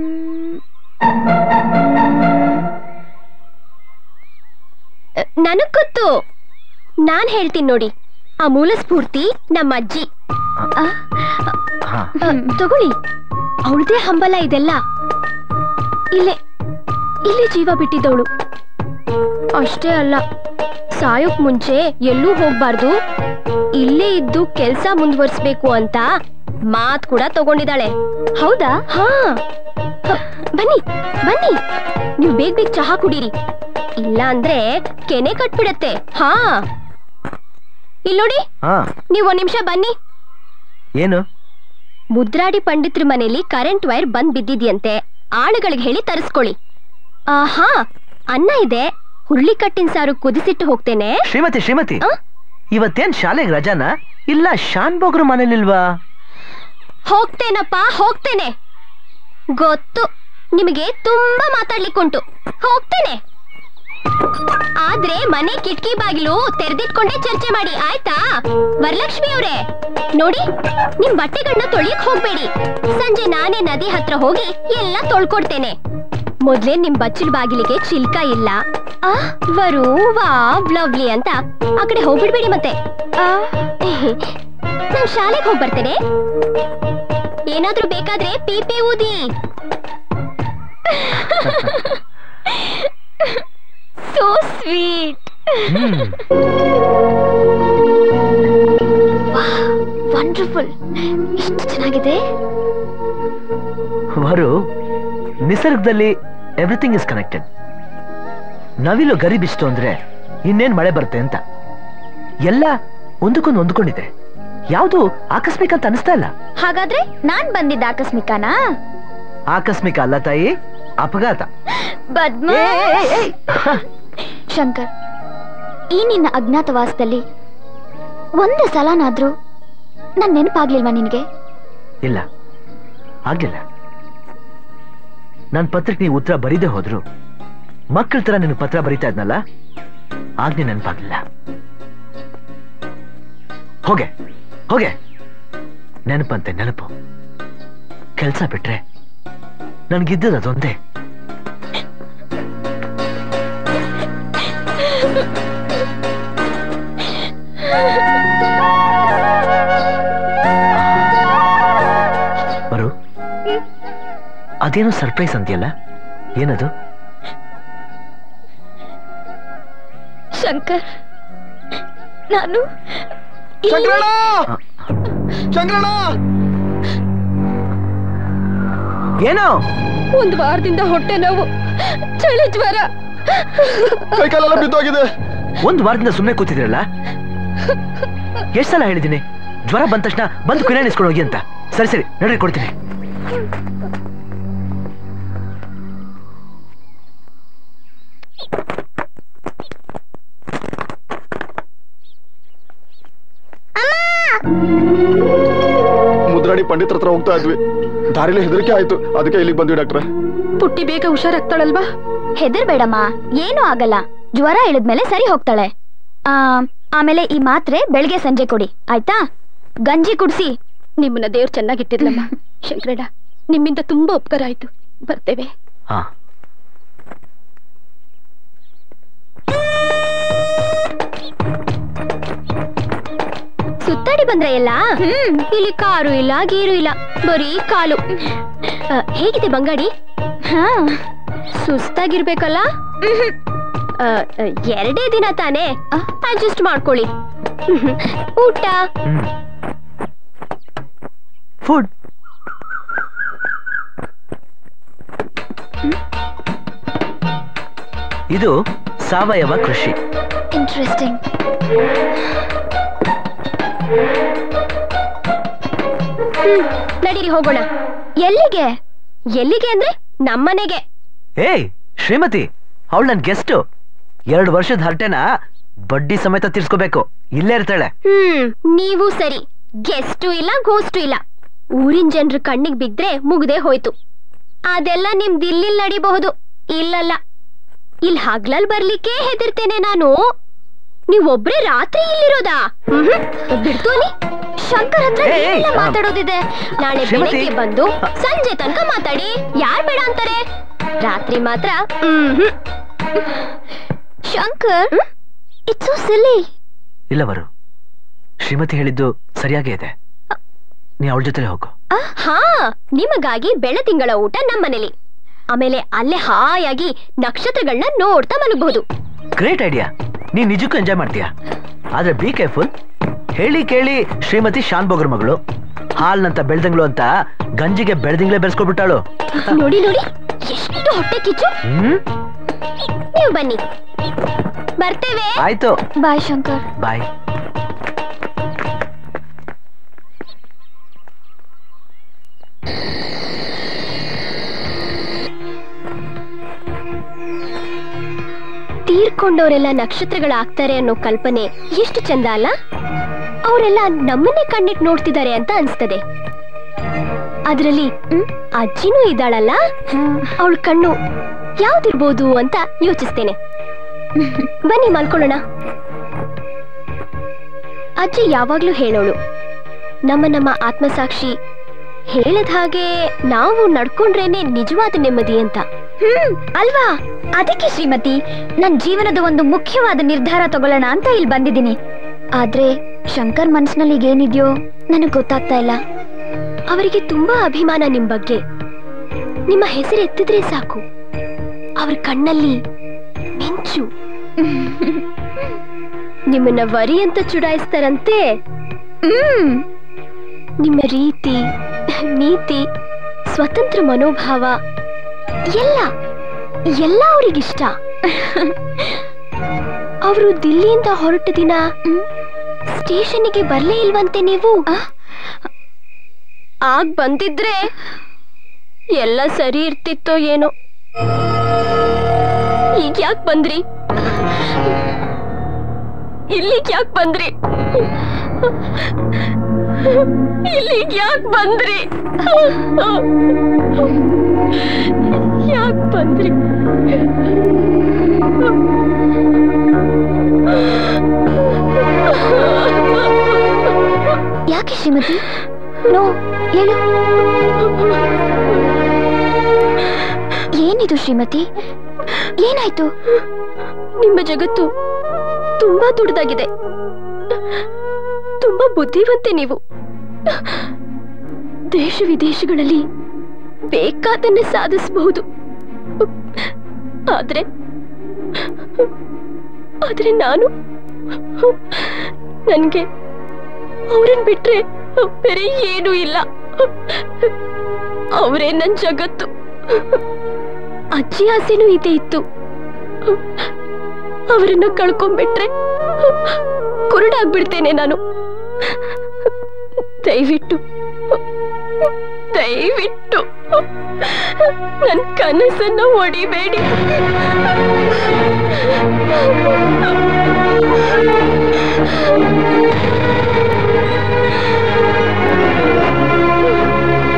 ನನಗ್ ಗೊತ್ತು ನಾನ್ ಹೇಳ್ತೀನಿ ನೋಡಿ ಆ ಮೂಲ ಸ್ಫೂರ್ತಿ ನಮ್ಮ ಅಜ್ಜಿ ಆ, ಆ, ತಗೊಳ್ಳಿ ಅವಳದೇ ಹಂಬಲ ಇದೆಲ್ಲ ಇಲ್ಲೇ ಇಲ್ಲೇ ಜೀವ ಬಿಟ್ಟಿದ್ದವಳು ಅಷ್ಟೇ ಅಲ್ಲ ಸಾಯೋಕ್ ಮುಂಚೆ ಎಲ್ಲೂ ಹೋಗ್ಬಾರ್ದು ಇಲ್ಲೇ ಇದ್ದು ಕೆಲ್ಸ ಮುಂದುವರ್ಸ್ಬೇಕು ಅಂತ ಮಾತ್ ಕೂಡ ತಗೊಂಡಿದ್ದಾಳೆ ಹೌದಾ ಹಾ ಹ, ಬನ್ನಿ ಬನ್ನಿ ನೀವು ಬೇಗ ಬೇಗ ಚಹಾ ಕುಡೀರಿ ಇಲ್ಲ ಅಂದ್ರೆ ಕೆನೆ ಕಟ್ಬಿಡತ್ತೆ ಹಾ ಇಲ್ ನೋಡಿ ಹಾ ನೀವ್ ಒಂದ್ ನಿಮಿಷ ಬನ್ನಿ ಏನು ಮುದ್ರಾಡಿ ಪಂಡಿತ್ರ ಮನೆಯಲ್ಲಿ ಕರೆಂಟ್ ವೈರ್ ಬಂದ್ ಬಿದ್ದಿದ್ಯಂತೆ ಆಳುಗಳಿಗೆ ಹೇಳಿ ತರಿಸ್ಕೊಳ್ಳಿ ಆಹಾ ಅನ್ನ ಇದೆ ಹುರುಳಿಕಟ್ಟಿನ ಸಾರು ಕುದಿಸಿಟ್ಟು ಹೋಗ್ತೇನೆ ಶ್ರೀಮತಿ ಶ್ರೀಮತಿ ಇವತ್ತೇನ್ ಶಾಲೆಗೆ ರಜಾನ ಇಲ್ಲ ಶಾನ್ ಬೋಗ್ರು ಮನೇಲಿಲ್ವಾ ಹೋಗ್ತೇನಪ್ಪ ಹೋಗ್ತೇನೆ ಗೊತ್ತು ನಿಮಗೆ ತುಂಬಾ ಮಾತಾಡ್ಲಿಕ್ಕುಂಟು ಹೋಗ್ತೇನೆ ಆದ್ರೆ ಮನೆ ಕಿಟಕಿ ಬಾಗಿಲು ತೆರೆದಿಟ್ಕೊಂಡೇ ಚರ್ಚೆ ಮಾಡಿ ಆಯ್ತಾ ವರಲಕ್ಷ್ಮಿ ಅವರೇ ನೋಡಿ ನಿಮ್ ಬಟ್ಟೆಗಳನ್ನ ತೊಳಿಯಕ್ ಹೋಗ್ಬೇಡಿ ಸಂಜೆ ನಾನೇ ನದಿ ಹತ್ರ ಹೋಗಿ ಎಲ್ಲ ತೊಳ್ಕೊಡ್ತೇನೆ ಮೊದ್ಲೇ ನಿಮ್ ಬಚ್ಚಲ್ ಬಾಗಿಲಿಗೆ ಚಿಲ್ಕ ಇಲ್ಲ ಆ ವರು ವಾ ಲವ್ಲಿ ಅಂತ ಆ ಕಡೆ ಹೋಗ್ಬಿಡ್ಬೇಡಿ ಮತ್ತೆ ಆ, ನಾನ್ ಶಾಲೆಗೆ ಹೋಗ್ ಬರ್ತೇನೆ ಏನಾದ್ರೂ ಬೇಕಾದ್ರೆ ಪೀಪೆ ಊದಿ ಸೋ ಸ್ವೀಟ್ ವಂಡರ್ಫುಲ್ ಇಷ್ಟು ಚೆನ್ನಾಗಿದೆ ವರು ನಿಸರ್ಗದಲ್ಲಿ ಎವ್ರಿಥಿಂಗ್ ಇಸ್ ಕನೆಕ್ಟೆಡ್ ನವಿಲು ಗರಿ ಬಿಸ್ತು ಅಂದ್ರೆ ಇನ್ನೇನ್ ಮಳೆ ಬರುತ್ತೆ ಅಂತ ಎಲ್ಲ ಒಂದಕ್ಕೊಂದು ಹೊಂದ್ಕೊಂಡಿದೆ ಯಾವುದು ಆಕಸ್ಮಿಕ ಅಂತ ಅನಿಸ್ತಾ ಇಲ್ಲ ಹಾಗಾದ್ರೆ ನಾನ್ ಬಂದಿದ್ದ ಆಕಸ್ಮಿಕನಾ ಆಕಸ್ಮಿಕ ಅಲ್ಲ ತಾಯಿ ಅಪಘಾತ ಬದ್ಮ ಶಂಕರ್ ಈ ನಿನ್ನ ಅಜ್ಞಾತವಾಸದಲ್ಲಿ ಒಂದು ಸಲನಾದ್ರೂ ನನ್ ನೆನಪಾಗ್ಲಿಲ್ವಾ ನಿನ್ಗೆ ಇಲ್ಲ ಆಗ್ಲಿಲ್ಲ ನನ್ ಪತ್ರಕ್ಕೆ ನೀವು ಉತ್ತರ ಬರೀದೆ ಹೋದ್ರು ಮಕ್ಕಳ ತರ ನೀನು ಪತ್ರ ಬರೀತಾ ಇದ್ನಲ್ಲ ಆಗ್ನೇ ನೆನಪಾಗ್ಲಿಲ್ಲ ಹೋಗೆ ಹೋಗೆ ನೆನಪಂತೆ ನೆನಪು ಕೆಲ್ಸ ಬಿಟ್ರೆ ನನ್ಗಿದ್ದದ ಅದೊಂದೇ ಬರು ಅದೇನೋ ಸರ್ಪ್ರೈಸ್ ಅಂತೀಯಲ್ಲ ಏನದು ಶಂಕರ್ ನಾನು ಏನೋ ಒಂದ್ ವಾರದಿಂದ ಹೊಟ್ಟೆ ನೋವು ಚಳಿ ಜ್ವರ ಕೈಕಾಲೆಲ್ಲ ಬಿದ್ದೋಗಿದೆ ಒಂದು ವಾರದಿಂದ ಸುಮ್ಮನೆ ಕೂತಿದ್ರಲ್ಲ ಎಷ್ಟ್ ಸಲ ಹೇಳಿದ್ದೀನಿ ಜ್ವರ ಬಂದ ತಕ್ಷಣ ಬಂದು ಕುಯ್ಯಾನ ಇಸ್ಕೊಂಡು ಹೋಗಿ ಅಂತ ಸರಿ ಸರಿ ನಡ್ರಿ ಕೊಡ್ತೀನಿ ಮುದ್ರಾಣಿ ಪಂಡಿತರ ಹತ್ರ ಹೋಗ್ತಾ ಇದ್ವಿ ದಾರಿಲಿ ಹೆದರಿಕೆ ಆಯ್ತು ಅದಕ್ಕೆ ಇಲ್ಲಿಗೆ ಬಂದ್ವಿ ಡಾಕ್ಟ್ರೆ ಪುಟ್ಟಿ ಬೇಗ ಹುಷಾರಾಗ್ತಾಳಲ್ವಾ ಹೆದರ್ಬೇಡಮ್ಮ ಏನೂ ಆಗಲ್ಲ ಜ್ವರ ಇಳಿದ್ಮೇಲೆ ಸರಿ ಹೋಗ್ತಾಳೆ ಆ, ಆಮೇಲೆ ಈ ಮಾತ್ರೆ ಬೆಳಗ್ಗೆ ಸಂಜೆ ಕೊಡಿ ಆಯ್ತಾ ಗಂಜಿ ಕುಡ್ಸಿ ನಿಮ್ಮನ್ನ ದೇವ್ರು ಚೆನ್ನಾಗಿಟ್ಟಿರ್ಲಮ್ಮ ಶಂಕರಣ್ಣ ನಿಮ್ಮಿಂದ ತುಂಬಾ ಉಪಕಾರ ಆಯ್ತು ಬರ್ತೇವೆ ಹಾ ಸುತ್ತಾಡಿ ಬಂದ್ರೆ ಎಲ್ಲ ಇಲ್ಲಿ ಕಾರು ಇಲ್ಲ ಗೀರು ಇಲ್ಲ ಬರೀ ಕಾಲು ಆ, ಹೇಗಿದೆ ಬಂಗಾಡಿ ಹಾ ಸುಸ್ತಾಗಿರ್ಬೇಕಲ್ಲ ಆ, ಆ, ಎರಡೇ ದಿನ ತಾನೇ ಅಡ್ಜಸ್ಟ್ ಮಾಡ್ಕೊಳ್ಳಿ ಊಟ ಫುಡ್ ಇದು ಸಾವಯವ ಕೃಷಿ ಇಂಟ್ರೆಸ್ಟಿಂಗ್ ಹ್ಮ್, ನಡೀರಿ ಹೋಗೋಣ ಎಲ್ಲಿಗೆ ಎಲ್ಲಿಗೆ ಅಂದ್ರೆ ನಮ್ಮನೆಗೆ ಏಯ್ ಶ್ರೀಮತಿ ಅವಳು ನನ್ ಗೆಸ್ಟ್ ಎರಡು ವರ್ಷದ ಹರಟೆನ ಬಡ್ಡಿ ಸಮೇತ ತೀರ್ಸ್ಕೋಬೇಕು ಇಲ್ಲೇ ಇರ್ತಾಳೆ ಹ್ಮ್ ನೀವು ಸರಿ ಗೆಸ್ಟು ಇಲ್ಲ ಗೋಸ್ಟು ಇಲ್ಲ ಊರಿನ ಜನರ ಕಣ್ಣಿಗೆ ಬಿದ್ರೆ ಮುಗ್ದೇ ಹೋಯ್ತು ಅದೆಲ್ಲ ನಿಮ್ದು ಇಲ್ಲಿ ನಡಿಬಹುದು ಇಲ್ಲಲ್ಲ ಇಲ್ಲಿ ಹಗ್ಲಲ್ ಬರ್ಲಿಕ್ಕೆ ಹೆದರ್ತೇನೆ ನಾನು ನೀವೊಬ್ರೇ ರಾತ್ರಿ ಇಲ್ಲಿರೋದಾ ಮ್ಹ್ಮ್. ಬಿಡ್ತೋನಿ ಶಂಕರ್ ಹತ್ರ ಏಯ್, ಏಯ್, ಏನೆಲ್ಲ ಆ, ಮಾತಾಡೋದಿದೆ ನಾಳೆ ಶ್ರೀಮತಿ. ಬೆಳಿಗ್ಗೆ ಬಂದು ಸಂಜೆ ತನಕ ಮಾತಾಡಿ ಯಾರ್ ಬೇಡ ಅಂತಾರೆ ರಾತ್ರಿ ಮಾತ್ರ ಮ್ಹ್ಮ್. ಶಂಕರ್ ಇಟ್ಸ್ ಸೋ ಸಿಲಿ ಇಲ್ಲ ಬರು ಶ್ರೀಮತಿ ಹೇಳಿದ್ದು ಸರಿಯಾಗೇ ಇದೆ ನೀ ಅವಳ ಜೊತೆಲೆ ಹೋಗು ಹಾ ನಿಮಗಾಗಿ ಬೆಳ ತಿಂಗಳ ಊಟ ನಮ್ಮನೇಲಿ ಆಮೇಲೆ ಅಲ್ಲೇ ಹಾಯಾಗಿ ನಕ್ಷತ್ರಗಳನ್ನ ನೋಡ್ತಾ ಮಲಗಬಹುದು ಗ್ರೇಟ್ ಐಡಿಯಾ ನೀ ನಿಜಕ್ಕೂ ಎಂಜಾಯ್ ಮಾಡ್ತೀಯಾ ಆದ್ರೆ ಬಿ ಕೇರ್ಫುಲ್ ಹೇಳಿ ಕೇಳಿ ಶ್ರೀಮತಿ ಶಾನ್ ಬೋಗ್ರ ಮಗಳು ಹಾಲ್ನಂತ ಬೆಳ್ದಂಗ್ಳು ಅಂತ ಗಂಜಿಗೆ ಬೆಳ್ದಿಂಗ್ಲೇ ಬೆರೆಸ್ಕೊಬಿಟ್ಟಾಳು ನೋಡಿ ನೋಡಿ ಎಷ್ಟು ಹೊಟ್ಟೆ ಕಿಚ್ಚು ಹ್ಮ್ ನೀವು ಬನ್ನಿ ಬರ್ತೇವೆ ಆಯ್ತು ಬಾಯ್ ಶಂಕರ್ ಬಾಯ್ ತೀರ್ಕೊಂಡವರೆಲ್ಲ ನಕ್ಷತ್ರಗಳಾಗ್ತಾರೆ ಅನ್ನೋ ಕಲ್ಪನೆ ಎಷ್ಟು ಚಂದ ಅಲ್ಲ ಅವರೆಲ್ಲ ನಮ್ಮನ್ನೇ ಕಣ್ಣಿಟ್ಟು ನೋಡ್ತಿದ್ದಾರೆ ಅಂತ ಅನ್ಸ್ತದೆ ಅದ್ರಲ್ಲಿ ಅಜ್ಜಿನೂ ಇದ್ದಾಳಲ್ಲ ಅವಳ ಕಣ್ಣು ಯಾವ್ದಿರ್ಬೋದು ಅಂತ ಯೋಚಿಸ್ತೇನೆ ಬನ್ನಿ ಮಲ್ಕೊಳ್ಳೋಣ ಅಜ್ಜಿ ಯಾವಾಗ್ಲೂ ಹೇಳೋಳು ನಮ್ಮ ನಮ್ಮ ಆತ್ಮಸಾಕ್ಷಿ ಹೇಳದ ಹಾಗೆ ನಾವು ನಡ್ಕೊಂಡ್ರೇನೆ ನಿಜವಾದ ನೆಮ್ಮದಿ ಅಂತ ಹ್ಮ್ ಅಲ್ವಾ ಅದಕ್ಕೆ ಶ್ರೀಮತಿ ನನ್ ಜೀವನದ ಒಂದು ಮುಖ್ಯವಾದ ನಿರ್ಧಾರ ತಗೊಳ್ಳೋಣ ಅಂತ ಇಲ್ಲಿ ಬಂದಿದ್ದೀನಿ ಆದ್ರೆ ಶಂಕರ್ ಮನ್ಸಿನಲ್ಲಿ ಈಗ ಏನಿದ್ಯೋ ನನಗ್ ಗೊತ್ತಾಗ್ತಾ ಇಲ್ಲ ಅವರಿಗೆ ತುಂಬಾ ಅಭಿಮಾನ ನಿಮ್ ಬಗ್ಗೆ ನಿಮ್ಮ ಹೆಸರು ಎತ್ತಿದ್ರೆ ಸಾಕು ಅವ್ರ ಕಣ್ಣಲ್ಲಿ ಮಿಂಚು ನಿಮ್ಮನ್ನ ವರಿ ಅಂತ ಚುಡಾಯಿಸ್ತಾರಂತೆ ಹ್ಮ್ ನಿಮ್ಮ ರೀತಿ ನೀತಿ ಸ್ವತಂತ್ರ ಮನೋಭಾವ ಎಲ್ಲ ಎಲ್ಲ ಅವರಿಗಿಷ್ಟ ಅವರು ದಿಲ್ಲಿಯಿಂದ ಹೊರಟ ದಿನ ಸ್ಟೇಷನ್ಗೆ ಬರ್ಲೇ ಇಲ್ವಂತೆ ನೀವು ಆಗ ಬಂದಿದ್ರೆ ಎಲ್ಲ ಸರಿ ಇರ್ತಿತ್ತೋ ಏನೋ ಈಗ ಯಾಕೆ ಬಂದ್ರಿ ಇಲ್ಲಿಗೆ ಯಾಕೆ ಬಂದ್ರಿ ಇಲ್ಲಿಗೆ ಯಾಕೆ ಬಂದ್ರಿ ಯಾಕೆ ಬಂದ್ರಿ ಯಾಕೆ ಶ್ರೀಮತಿ ನೋ ಹೇಳು ಏನಿದು ಶ್ರೀಮತಿ ಏನಾಯ್ತು ನಿಮ್ಮ ಜಗತ್ತು ತುಂಬಾ ದೊಡ್ಡದಾಗಿದೆ ತುಂಬಾ ಬುದ್ಧಿವಂತೆ ನೀವು ದೇಶ ವಿದೇಶಗಳಲ್ಲಿ ಬೇಕಾದನ್ನೇ ಸಾಧಿಸಬಹುದು ಆದ್ರೆ ಆದ್ರೆ ನಾನು ನನ್ಗೆ ಅವ್ರನ್ ಬಿಟ್ರೆ ಬೇರೆ ಏನೂ ಇಲ್ಲ ಅವರೇ ನನ್ ಜಗತ್ತು ಅಜ್ಜಿ ಆಸೆನೂ ಇದೇ ಇತ್ತು ಅವರನ್ನ ಕಳ್ಕೊಂಡ್ಬಿಟ್ರೆ ಕುರುಡಾಗ್ಬಿಡ್ತೇನೆ ನಾನು ದಯವಿಟ್ಟು ದಯವಿಟ್ಟು ನನ್ನ ಕನಸನ್ನ ಹೊಡಿಬೇಡಿ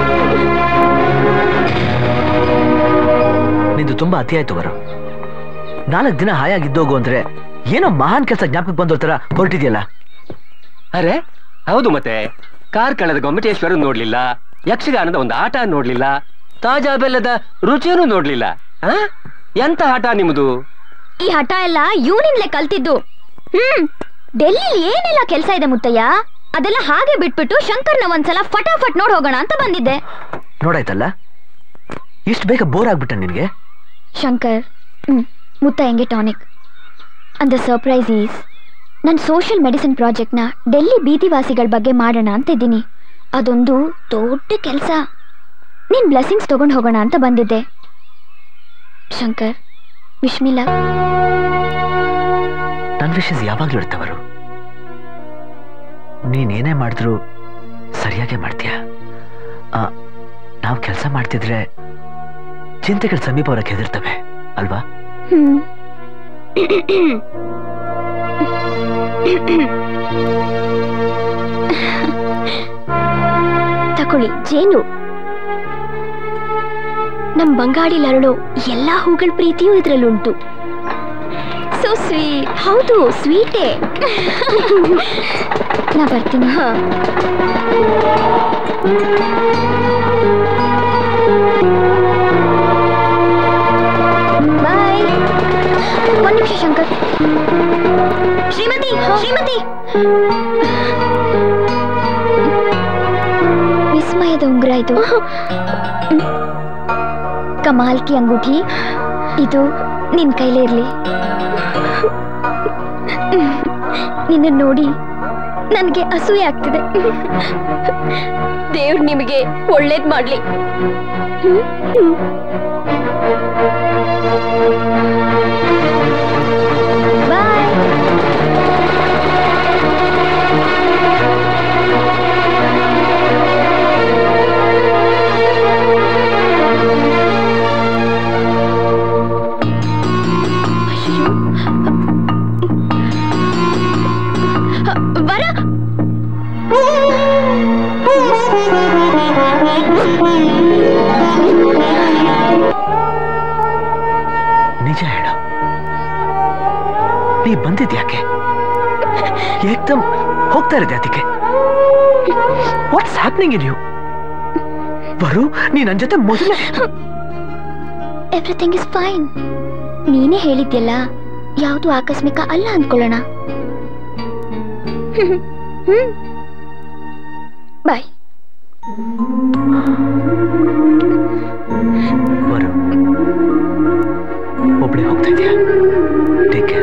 ನಿಂದು ತುಂಬಾ ಅತಿ ಆಯ್ತು ವರ ನಾಲ್ಕು ದಿನ ಹಾಯಾಗಿದ್ದೋಗು ಅಂದ್ರೆ ಏನೋ ಮಹಾನ್ ಕೆಲಸ ಜ್ಞಾಪಕ ಬಂದೋ ತರ ಹೊರಟಿದ್ಯಲ್ಲ ಅರೆ ಹೌದು ಮತ್ತೆ ಕಾರ್ ಕಳೆದ ಗೊಮ್ಮಟೇಶ್ವರ ನೋಡ್ಲಿಲ್ಲ ಯಕ್ಷಗಾನದ ಒಂದು ಆಟ ನೋಡ್ಲಿಲ್ಲ ತಾಜಾ ಬೆಲ್ಲದ ರುಚಿಯನ್ನು ನೋಡ್ಲಿಲ್ಲ ಆ? ಎಂತ ಆಟ ನಿಮ್ದು ಈ ಹಠ ಎಲ್ಲ ಇವನಿಂದಲೇ ಕಲ್ತಿದ್ದು ಹ್ಮ್ ಡೆಲ್ಲಿಲಿ ಏನೆಲ್ಲ ಕೆಲಸ ಇದೆ ಮುತ್ತಯ್ಯ ಅದೆಲ್ಲ ಹಾಗೆ ಬಿಟ್ಬಿಟ್ಟು ಶಂಕರ್ನ ಒಂದ್ಸಲ ಫಟಾಫಟ್ ನೋಡ್ ಹೋಗೋಣ ಅಂತ ಬಂದಿದ್ದೆ ನೋಡಾಯ್ತಲ್ಲ ಇಷ್ಟು ಬೇಗ ಬೋರ್ ಆಗ್ಬಿಟ್ಟ ನಿನ್ಗೆ ಶಂಕರ್ ಹ್ಮ್ ಮುತ್ತಯ್ಯಂಗೆ ಟಾನಿಕ್ ಅಂದ ಸರ್ಪ್ರೈಸ್ ಈಸ್ ನನ್ನ ಸೋಷಿಯಲ್ ಮೆಡಿಸಿನ್ ಪ್ರಾಜೆಕ್ಟ್ನ ಡೆಲ್ಲಿ ಬೀದಿವಾಸಿಗಳ ಬಗ್ಗೆ ಮಾಡೋಣ ಅಂತ ಇದ್ದೀನಿ ಅದೊಂದು ದೊಡ್ಡ ಕೆಲಸ ನಿನ್ ಬ್ಲೆಸ್ಸಿಂಗ್ಸ್ ತಗೊಂಡು ಹೋಗೋಣ ಅಂತ ಬಂದಿದ್ದೆ ಶಂಕರ್ ವಿಶ್ಮಿಲಾ ನನ್ ವಿಷಯಸ್ ಯಾವಾಗ್ಲೂ ಇರ್ತವರು ನೀನೇನೇ ಮಾಡಿದ್ರು ಸರಿಯಾಗೇ ಮಾಡ್ತೀಯ ಆ, ನಾವು ಕೆಲಸ ಮಾಡ್ತಿದ್ರೆ ಚಿಂತೆಗಳ ಸಮೀಪ ಬರಕ್ಕೆ ಹೆದರ್ತವೆ ಅಲ್ವಾ ಹ್ಮ್ ತಕೊಳ್ಳಿ ಜೇನು ನಮ್ ಬಂಗಾಡಿಲ್ ಅರಳೋ ಎಲ್ಲಾ ಹೂಗಳ ಪ್ರೀತಿಯೂ ಇದ್ರಲ್ಲುಂಟು ಸೊ ಸ್ವೀಟ್ ಹೌದು ಸ್ವೀಟೇ ನಾ ಬರ್ತೀನಿ ಹಾ ಬಾಯ್ ಒಂದ್ ನಿಮಿಷ ಶಂಕರ್ ಶ್ರೀಮತಿ ಶ್ರೀಮತಿ ವಿಸ್ಮಯದ ಉಂಗುರ ಇದು ಕಮಾಲ್ ಕಿ ಅಂಗೂಠಿ ಇದು ನಿನ್ ಕೈಲೇ ಇರ್ಲಿ ನಿನ್ನ ನೋಡಿ ನನಗೆ ಅಸೂಯೆ ಆಗ್ತಿದೆ ದೇವ್ರು ನಿಮಗೆ ಒಳ್ಳೇದ್ ಮಾಡ್ಲಿ ಬರ ನಿಜ ಹೇಳು ನೀ ಬಂದಿದ್ಯಾಕೆ ಏಕ್ದಮ್ ಹೋಗ್ತಾ ಇರೋದು ಅದಕ್ಕೆ ವಾಟ್ಸ್ ಹ್ಯಾಪ್ನಿಂಗ್ ಇನ್ ಯು ಬರು ನೀ ನನ್ ಜೊತೆ ಮೊದಲೇ ಎವ್ರಿಥಿಂಗ್ ಇಸ್ ಫೈನ್ ನೀನೇ ಹೇಳಿದ್ಯಲ್ಲ ಯಾವುದು ಆಕಸ್ಮಿಕ ಅಲ್ಲ ಅಂದ್ಕೊಳ್ಳೋಣ ಬಾಯ್ ಬರು ಒಬ್ಳೆ ಹೋಗ್ತಾ ಇದೆಯಾ ಟೇಕ್ ಕೇರ್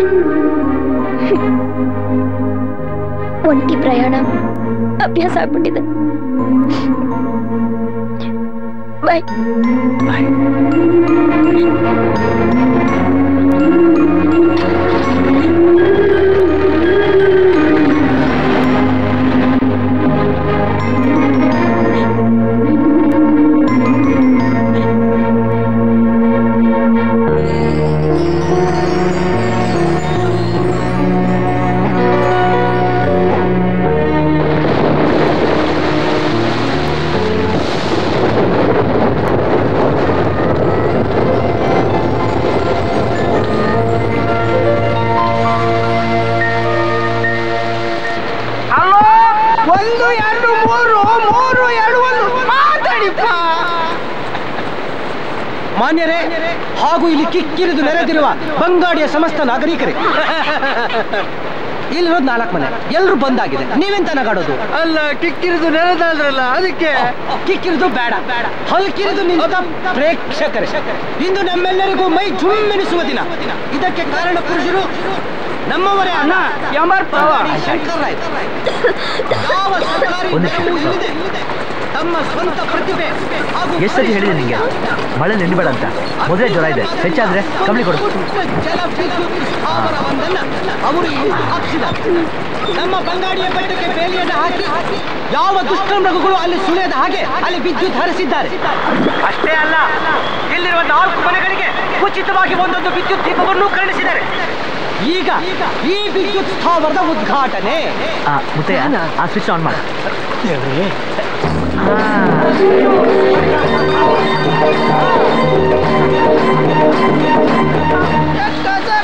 ಒಂಟಿ ಪ್ರಯಾಣ ಅಭ್ಯಾಸ ಆಗ್ಬಿಟ್ಟಿದೆ ಬಾಯ್ ಬಾಯ್ ಅಲ್ಲೋ ಒಂದು ಎರಡು ಮೂರು ಮೂರು ಎರಡು ಒಂದು ಮಾತಾಡಿಪ್ಪ ಮಾನ್ಯರೇ ಹಾಗೂ ಇಲ್ಲಿ ಕಿಕ್ಕಿರಿದು ನೆರೆದಿರುವ ಬಂಗಾಡಿಯ ಸಮಸ್ತ ನಾಗರಿಕರೇ ಇಲ್ಲಿರೋದು ನಾಲ್ಕು ಮನೆ ಎಲ್ರು ಬಂದಾಗಿದೆ ನೀವೆಂತ ನಗಾಡೋದು ಅಲ್ಲ ಕಿಕ್ಕಿರಿದು ನೆರೆದಾದ್ರಲ್ಲ ಅದಕ್ಕೆ ಕಿಕ್ಕಿರಿದು ಬೇಡ ಬೇಡ ಹಲ್ಕಿರಿದು ನಿಂತ ಪ್ರೇಕ್ಷಕರೇ ಇಂದು ನಮ್ಮೆಲ್ಲರಿಗೂ ಮೈ ಜುಮ್ಮೆನಿಸುವ ದಿನ ಇದಕ್ಕೆ ಕಾರಣ ಪುರುಷರು ನಮ್ಮವರೇ ಅಣ್ಣ ಶಂಕರರಾಯ್ ಯಾವ ಸರ್ಕಾರಿ ಒಂದು ನಿಮಿಷ. ನೆರವು ಇಲ್ಲದೆ ತಮ್ಮ ಸ್ವಂತ ಪ್ರತಿಭೆ ಹಾಗೂ ಎಷ್ಟು ಸತಿ ಹೇಳಿದೆ ನಿಂಗೆ ಮಳೆ ನೆನ್ಬೇಡ ಅಂತ ಮೊದಲೇ ಜ್ವರ ಇದೆ ಹೆಚ್ಚಾದ್ರೆ ಕಂಬಳಿ ಕೊಡು ಜಲ ವಿದ್ಯುತ್ ಸ್ಥಾವರವೊಂದನ್ನ ಅವರು ಇಲ್ಲಿ ಹಾಕಿಸಿದ ನಮ್ಮ ಬಂಗಾಡಿಯ ಬೆಟ್ಟಕ್ಕೆ ಬೇಲಿಯನ್ನು ಹಾಕಿ ಯಾವ ದುಷ್ಟ ಮೃಗಗಳು ಅಲ್ಲಿ ಸುಳಿಯದ ಹಾಗೆ ಅಲ್ಲಿ ವಿದ್ಯುತ್ ಹರಿಸಿದ್ದಾರೆ ಅಷ್ಟೇ ಅಲ್ಲ ಇಲ್ಲಿರುವ ನಾಲ್ಕು ಮನೆಗಳಿಗೆ ಉಚಿತವಾಗಿ ಒಂದೊಂದು ವಿದ್ಯುತ್ ದೀಪವನ್ನು ಕರುಣಿಸಿದ್ದಾರೆ ಈಗ ಈ ವಿದ್ಯುತ್ ಸ್ಥಾವರದ ಉದ್ಘಾಟನೆ ಆ, ಮುತ್ತಯ್ಯ ಆ ಸ್ವಿಚ್ ಆನ್ ಮಾಡ ಎಷ್ಟೊತ್ತ